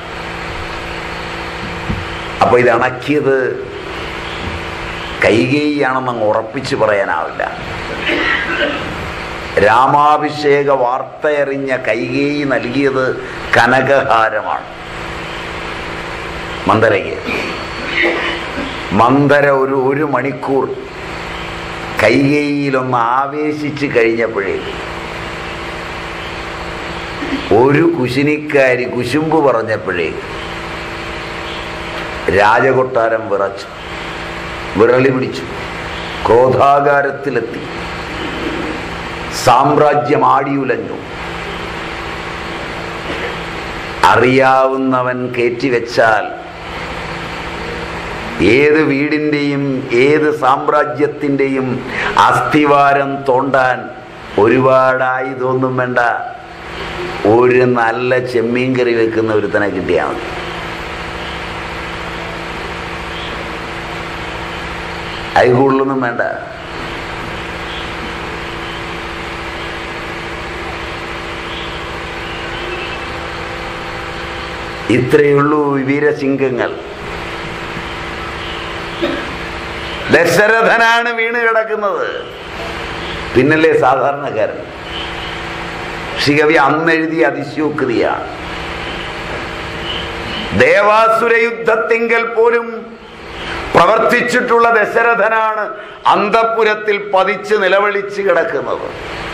അപ്പൊ ഇത് അണക്കിയത് കൈകേയിയാണെന്ന് അങ്ങ് ഉറപ്പിച്ചു പറയാനാവില്ല രാമാഭിഷേക വാർത്തയറിഞ്ഞ കൈകേയി നൽകിയത് കനകഹാരമാണ് മന്ദരയ്ക്ക് മന്ദര ഒരു ഒരു മണിക്കൂർ കൈകേയിലൊന്ന് ആവേശിച്ച് കഴിഞ്ഞപ്പോഴേ ഒരു കുശിനിക്കാരി കുശുമ്പ് പറഞ്ഞപ്പോഴേ രാജകൊട്ടാരം വിറച്ചു വിറളി പിടിച്ചു ക്രോധാകാരത്തിലെത്തി സാമ്രാജ്യം ആടിയുലഞ്ഞു അറിയാവുന്നവൻ കയറ്റിവെച്ചാൽ ഏത് വീടിൻ്റെയും ഏത് സാമ്രാജ്യത്തിൻ്റെയും അസ്ഥിവാരം തോണ്ടാൻ ഒരുപാടായതൊന്നും വേണ്ട ഒരു നല്ല ചെമ്മീൻ കറി വെക്കുന്ന ഒരുത്തനെ കിട്ടിയാൽ മതി അത് കൂടുതലൊന്നും വേണ്ട ഇത്രയുള്ളൂ വീരസിംഹങ്ങൾ ദശരഥനാണ് വീണ് കിടക്കുന്നത് പിന്നല്ലേ സാധാരണക്കാരൻ ശ്രീകവി അന്നെഴുതിയ അതിശയോക്തിയാണ് ദേവാസുര യുദ്ധത്തിങ്കൽ പോലും പ്രവർത്തിച്ചിട്ടുള്ള ദശരഥനാണ് അന്തപുരത്തിൽ പതിച്ച് നിലവിളിച്ച് കിടക്കുന്നത്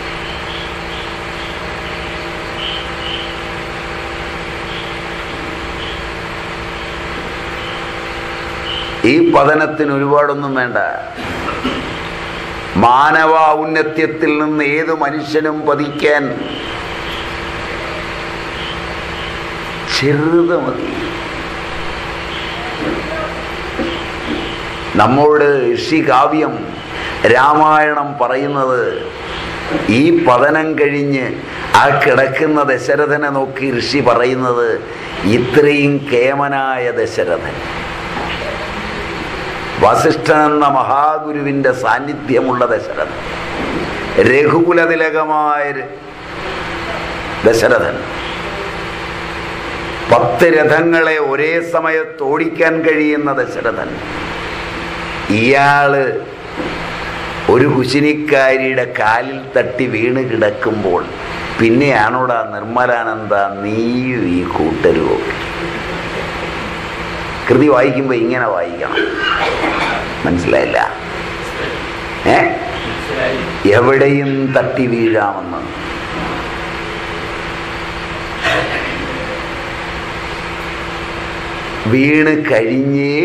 ഈ പതനത്തിന് ഒരുപാടൊന്നും വേണ്ട മാനവ ഔന്നത്യത്തിൽ നിന്ന് ഏത് മനുഷ്യനും പതിക്കാൻ ചെറുത് മതി നമ്മോട് ഋഷികാവ്യം രാമായണം പറയുന്നത് ഈ പതനം കഴിഞ്ഞ് ആ കിടക്കുന്ന ദശരഥനെ നോക്കി ഋഷി പറയുന്നത് ഇത്രയും കേമനായ ദശരഥൻ വസിഷ്ഠൻ എന്ന മഹാഗുരുവിന്റെ സാന്നിധ്യമുള്ള ദശരഥൻ രഘുകുലതിലകമായ ദശരഥൻ പത്ത് രഥങ്ങളെ ഒരേ സമയത്ത് ഓടിക്കാൻ കഴിയുന്ന ദശരഥൻ ഇയാള് ഒരു കുശിനിക്കാരിയുടെ കാലിൽ തട്ടി വീണ് കിടക്കുമ്പോൾ പിന്നെയാണോടാ നിർമ്മലാനന്ദ നീയും ഈ കൂട്ടരുമൊക്കെ കൃതി വായിക്കുമ്പോൾ ഇങ്ങനെ വായിക്കണം മനസ്സിലായില്ല ഏ മനസ്സിലായി എവിടെയും തട്ടി വീഴാമെന്ന് വീണ് കഴിഞ്ഞ്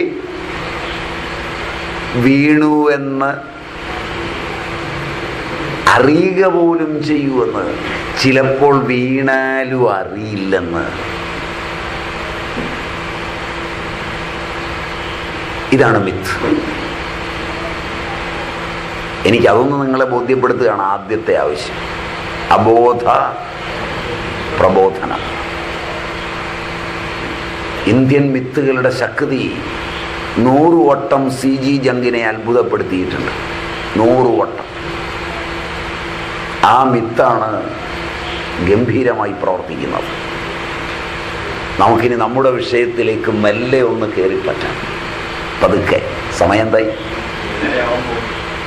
വീണു എന്ന് അറിയുക പോലും ചെയ്യുമെന്ന് ചിലപ്പോൾ വീണാലും അറിയില്ലെന്ന് ഇതാണ് മിത്ത് എനിക്ക് അതൊന്ന് നിങ്ങളെ ബോധ്യപ്പെടുത്തുകയാണ് ആദ്യത്തെ ആവശ്യം അബോധ പ്രബോധനം ഇന്ത്യൻ മിത്തുകളുടെ ശക്തി നൂറ് വട്ടം സി ജി ജങ്കിനെ അത്ഭുതപ്പെടുത്തിയിട്ടുണ്ട് നൂറ് വട്ടം ആ മിത്താണ് ഗംഭീരമായി പ്രവർത്തിക്കുന്നത് നമുക്കിനി നമ്മുടെ വിഷയത്തിലേക്ക് മെല്ലെ ഒന്ന് കയറിപ്പറ്റാം പതുക്കെ സമയം എന്തായി ഇന്നലെയാവാൻ പോകും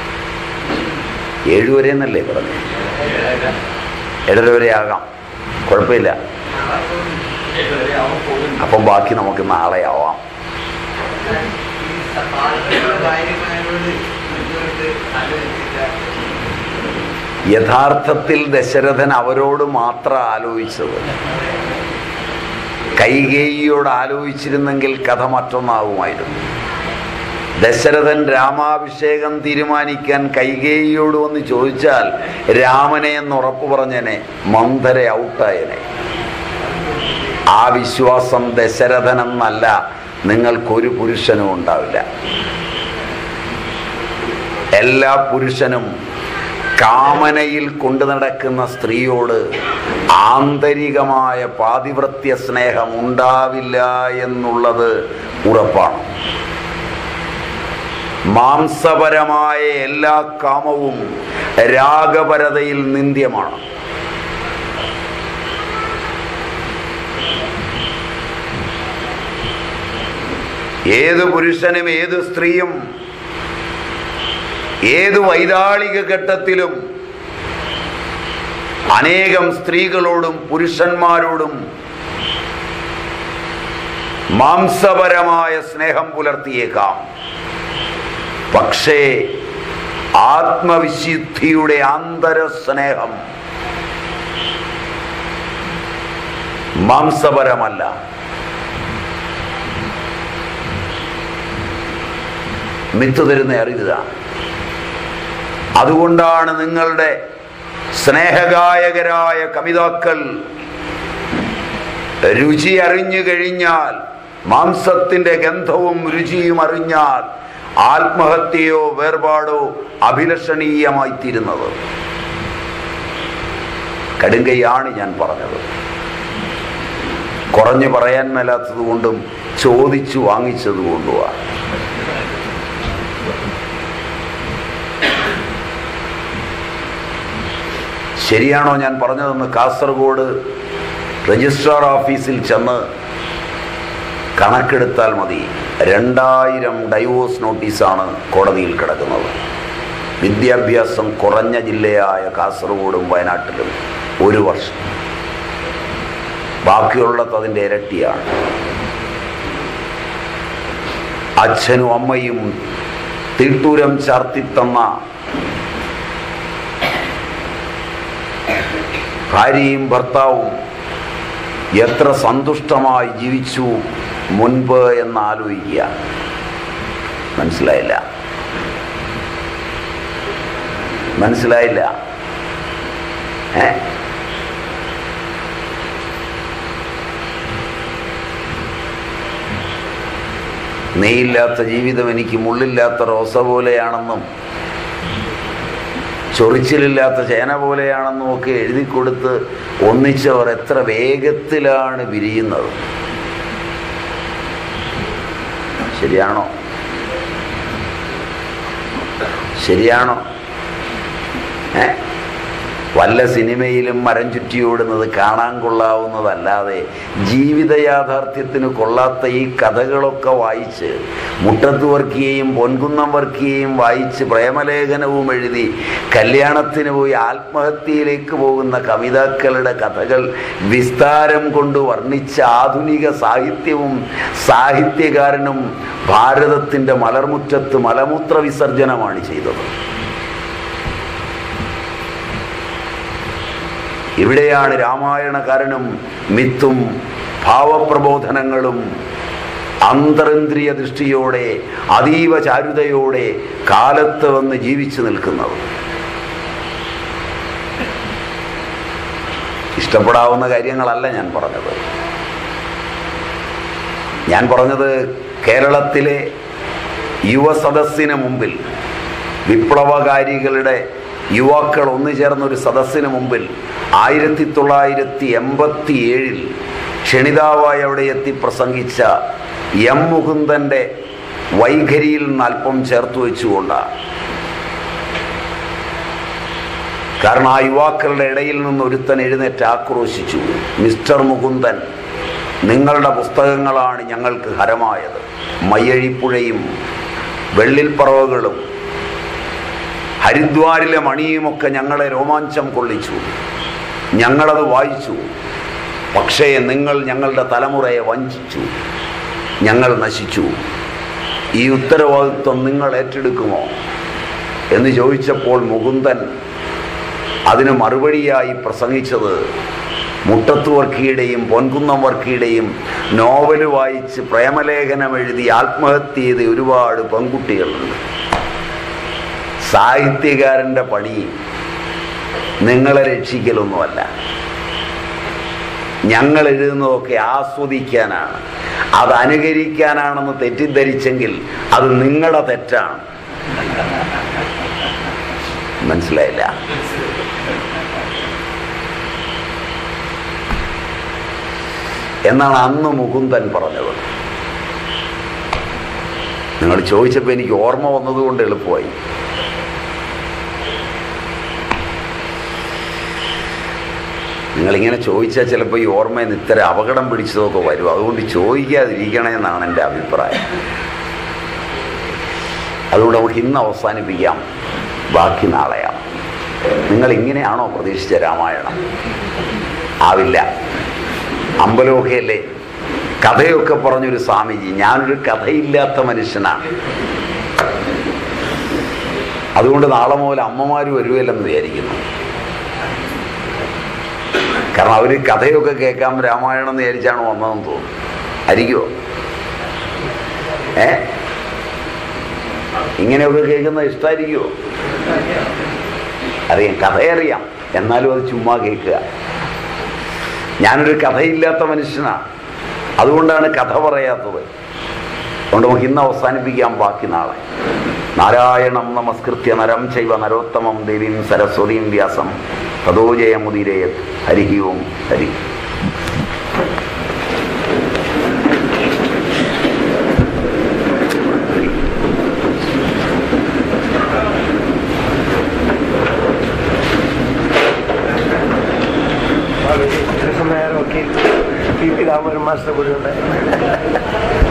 ഏഴ് വരെ എന്നല്ലേ പറഞ്ഞു ഏഴര ഏഴര വരെ ആകാം കുഴപ്പമില്ല ഏഴര ആവാൻ പോകും അപ്പം ബാക്കി നമുക്ക് നാളെ ആവാം യഥാർത്ഥത്തിൽ ദശരഥൻ അവരോട് മാത്രം ആലോചിച്ചത് കൈകേയിയോട് ആലോചിച്ചിരുന്നെങ്കിൽ കഥ മറ്റൊന്നാകുമായിരുന്നു ദശരഥൻ രാമാഭിഷേകം തീരുമാനിക്കാൻ കൈകേയിയോട് വന്ന് ചോദിച്ചാൽ രാമനെ എന്ന് ഉറപ്പു പറഞ്ഞനെ മന്ധര ഔട്ടായനെ ആ വിശ്വാസം ദശരഥനെന്നല്ല നിങ്ങൾക്കൊരു പുരുഷനും ഉണ്ടാവില്ല എല്ലാ പുരുഷനും കാമനയിൽ കൊണ്ടു നടക്കുന്ന സ്ത്രീയോട് ആന്തരികമായ പാതിവൃത്യ സ്നേഹം ഉണ്ടാവില്ല എന്നുള്ളത് ഉറപ്പാണ് മാംസപരമായ എല്ലാ കാമവും രാഗപരതയിൽ നിന്ദ്യമാണ് ഏത് പുരുഷനും ഏത് സ്ത്രീയും ഏത് വൈതാളിക ഘട്ടത്തിലും അനേകം സ്ത്രീകളോടും പുരുഷന്മാരോടും മാംസപരമായ സ്നേഹം പുലർത്തിയേക്കാം പക്ഷേ ആത്മവിശുദ്ധിയുടെ ആന്തര സ്നേഹം മാംസപരമല്ല മിത്ത് തരുന്ന അറിവിതാണ് അതുകൊണ്ടാണ് നിങ്ങളുടെ സ്നേഹഗായകരായ കവിതാക്കൾ രുചി അറിഞ്ഞു കഴിഞ്ഞാൽ മാംസത്തിന്റെ ഗന്ധവും രുചിയും അറിഞ്ഞാൽ ആത്മഹത്യയോ വേർപാടോ അഭിലഷണീയമായി തീരുന്നത് കടുങ്കയാണ് ഞാൻ പറഞ്ഞത് കുറഞ്ഞു പറയാൻ മേലാത്തത് കൊണ്ടും ചോദിച്ചു വാങ്ങിച്ചത് കൊണ്ടുമാണ് ശരിയാണോ ഞാൻ പറഞ്ഞതെന്ന് കാസർഗോഡ് രജിസ്ട്രാർ ഓഫീസിൽ ചെന്ന് കണക്കെടുത്താൽ മതി രണ്ടായിരം ഡൈവോഴ്സ് നോട്ടീസാണ് കോടതിയിൽ കിടക്കുന്നത് വിദ്യാഭ്യാസം കുറഞ്ഞ ജില്ലയായ കാസർഗോഡും വയനാട്ടിലും ഒരു വർഷം ബാക്കിയുള്ളത് അതിൻ്റെ ഇരട്ടിയാണ് അച്ഛനും അമ്മയും തീട്ടൂരം ചാർത്തിത്തന്ന ഭാര്യയും ഭർത്താവും എത്ര സന്തുഷ്ടമായി ജീവിച്ചു മുൻപ് എന്ന് ആലോചിക്കുക മനസ്സിലായില്ല മനസ്സിലായില്ല ഏ നെയ്യില്ലാത്ത ജീവിതം എനിക്ക് മുള്ളില്ലാത്ത റോസ പോലെയാണെന്നും ചൊറിച്ചിലില്ലാത്ത ചേന പോലെയാണെന്നും ഒക്കെ എഴുതി കൊടുത്ത് ഒന്നിച്ചവർ എത്ര വേഗത്തിലാണ് വിരിയുന്നത് ശരിയാണോ ശരിയാണോ ഏ വല്ല സിനിമയിലും മരം ചുറ്റിയോടുന്നത് കാണാൻ കൊള്ളാവുന്നതല്ലാതെ ജീവിത യാഥാർത്ഥ്യത്തിന് കൊള്ളാത്ത ഈ കഥകളൊക്കെ വായിച്ച് മുട്ടത്ത് വർക്കിയെയും പൊൻകുന്നം വർക്കിയെയും വായിച്ച് പ്രേമലേഖനവും എഴുതി കല്യാണത്തിന് പോയി ആത്മഹത്യയിലേക്ക് പോകുന്ന കവിതാക്കളുടെ കഥകൾ വിസ്താരം കൊണ്ട് വർണ്ണിച്ച ആധുനിക സാഹിത്യവും സാഹിത്യകാരനും ഭാരതത്തിൻ്റെ മലർമുറ്റത്ത് മലമൂത്ര വിസർജനമാണ് ചെയ്തത് ഇവിടെയാണ് രാമായണകാരനും മിത്തും ഭാവപ്രബോധനങ്ങളും അന്തരേന്ദ്രിയ ദൃഷ്ടിയോടെ അതീവ ചാരുതയോടെ കാലത്ത് വന്ന് ജീവിച്ചു നിൽക്കുന്നത് ഇഷ്ടപ്പെടാവുന്ന കാര്യങ്ങളല്ല ഞാൻ പറഞ്ഞത് ഞാൻ പറഞ്ഞത് കേരളത്തിലെ യുവസദസ്സിന് മുമ്പിൽ വിപ്ലവകാരികളുടെ യുവാക്കൾ ഒന്നു ചേർന്നൊരു സദസ്സിന് മുമ്പിൽ ആയിരത്തി തൊള്ളായിരത്തി എൺപത്തി ഏഴിൽ ക്ഷണിതാവായി അവിടെ എത്തി പ്രസംഗിച്ച എം മുകുന്ദൻ്റെ വൈഖരിയിൽ നിന്ന് അല്പം ചേർത്ത് വെച്ചുകൊണ്ടാണ് കാരണം ആ യുവാക്കളുടെ ഇടയിൽ നിന്ന് ഒരുത്തൻ എഴുന്നേറ്റ് ആക്രോശിച്ചു മിസ്റ്റർ മുകുന്ദൻ നിങ്ങളുടെ പുസ്തകങ്ങളാണ് ഞങ്ങൾക്ക് ഹരമായത് മയ്യഴിപ്പുഴയും വെള്ളിൽപ്പറവകളും ഹരിദ്വാരിലെ മണിയുമൊക്കെ ഞങ്ങളെ രോമാഞ്ചം കൊള്ളിച്ചു ഞങ്ങളത് വായിച്ചു പക്ഷേ നിങ്ങൾ ഞങ്ങളുടെ തലമുറയെ വഞ്ചിച്ചു ഞങ്ങൾ നശിച്ചു ഈ ഉത്തരവാദിത്വം നിങ്ങൾ ഏറ്റെടുക്കുമോ എന്ന് ചോദിച്ചപ്പോൾ മുകുന്ദൻ അതിന് മറുപടിയായി പ്രസംഗിച്ചത് മുട്ടത്ത് വർക്കിയുടെയും പൊൻകുന്നം വർക്കിയുടെയും നോവൽ വായിച്ച് പ്രേമലേഖനം എഴുതി ആത്മഹത്യ ചെയ്ത ഒരുപാട് പെൺകുട്ടികളുണ്ട് സാഹിത്യകാരൻ്റെ പണി നിങ്ങളെ രക്ഷിക്കലൊന്നുമല്ല ഞങ്ങൾ എഴുതുന്നതൊക്കെ ആസ്വദിക്കാനാണ് അത് അനുകരിക്കാനാണെന്ന് തെറ്റിദ്ധരിച്ചെങ്കിൽ അത് നിങ്ങളുടെ തെറ്റാണ് മനസ്സിലായില്ല എന്നാണ് അന്ന് മുകുന്ദൻ പറഞ്ഞത് നിങ്ങൾ ചോദിച്ചപ്പോൾ എനിക്ക് ഓർമ്മ വന്നതുകൊണ്ട് എളുപ്പമായി നിങ്ങളിങ്ങനെ ചോദിച്ചാൽ ചിലപ്പോൾ ഈ ഓർമ്മയിൽ നിന്ന് ഇത്തരം അപകടം പിടിച്ചതൊക്കെ വരും അതുകൊണ്ട് ചോദിക്കാതിരിക്കണേ എന്നാണ് എൻ്റെ അഭിപ്രായം അതുകൊണ്ട് നമുക്ക് ഇന്ന് അവസാനിപ്പിക്കാം ബാക്കി നാളെയാം നിങ്ങൾ ഇങ്ങനെയാണോ പ്രതീക്ഷിച്ച രാമായണം ആവില്ല അമ്പലമൊക്കെയല്ലേ കഥയൊക്കെ പറഞ്ഞൊരു സ്വാമിജി ഞാനൊരു കഥയില്ലാത്ത മനുഷ്യനാണ് അതുകൊണ്ട് നാളെ മുതൽ അമ്മമാർ വരുമല്ലെന്ന് വിചാരിക്കുന്നു കാരണം അവർ കഥയൊക്കെ കേൾക്കാൻ രാമായണം എന്ന് വിചാരിച്ചാണ് വന്നതെന്ന് തോന്നുന്നു ആയിരിക്കുമോ ഏ ഇങ്ങനെയൊക്കെ കേൾക്കുന്നത് ഇഷ്ടമായിരിക്കുമോ അറിയാം കഥയറിയാം എന്നാലും അത് ചുമ്മാ കേൾക്കുക ഞാനൊരു കഥയില്ലാത്ത മനുഷ്യനാണ് അതുകൊണ്ടാണ് കഥ പറയാത്തത് അതുകൊണ്ട് നമുക്ക് ഇന്ന് അവസാനിപ്പിക്കാം ബാക്കി നാളെ നാരായണം നമസ്കൃത്യ നരം ചൈവ നരോത്തമം ദേവീം സരസ്വതീം വ്യാസം തദോജയമുദീരയത് ഹരി ഓം ഹരി കൃഷ്ണനായർ വക്കീൽ പി പി രാമൻ മാസ്റ്റർ കൂടെ ഉണ്ടായിരുന്നു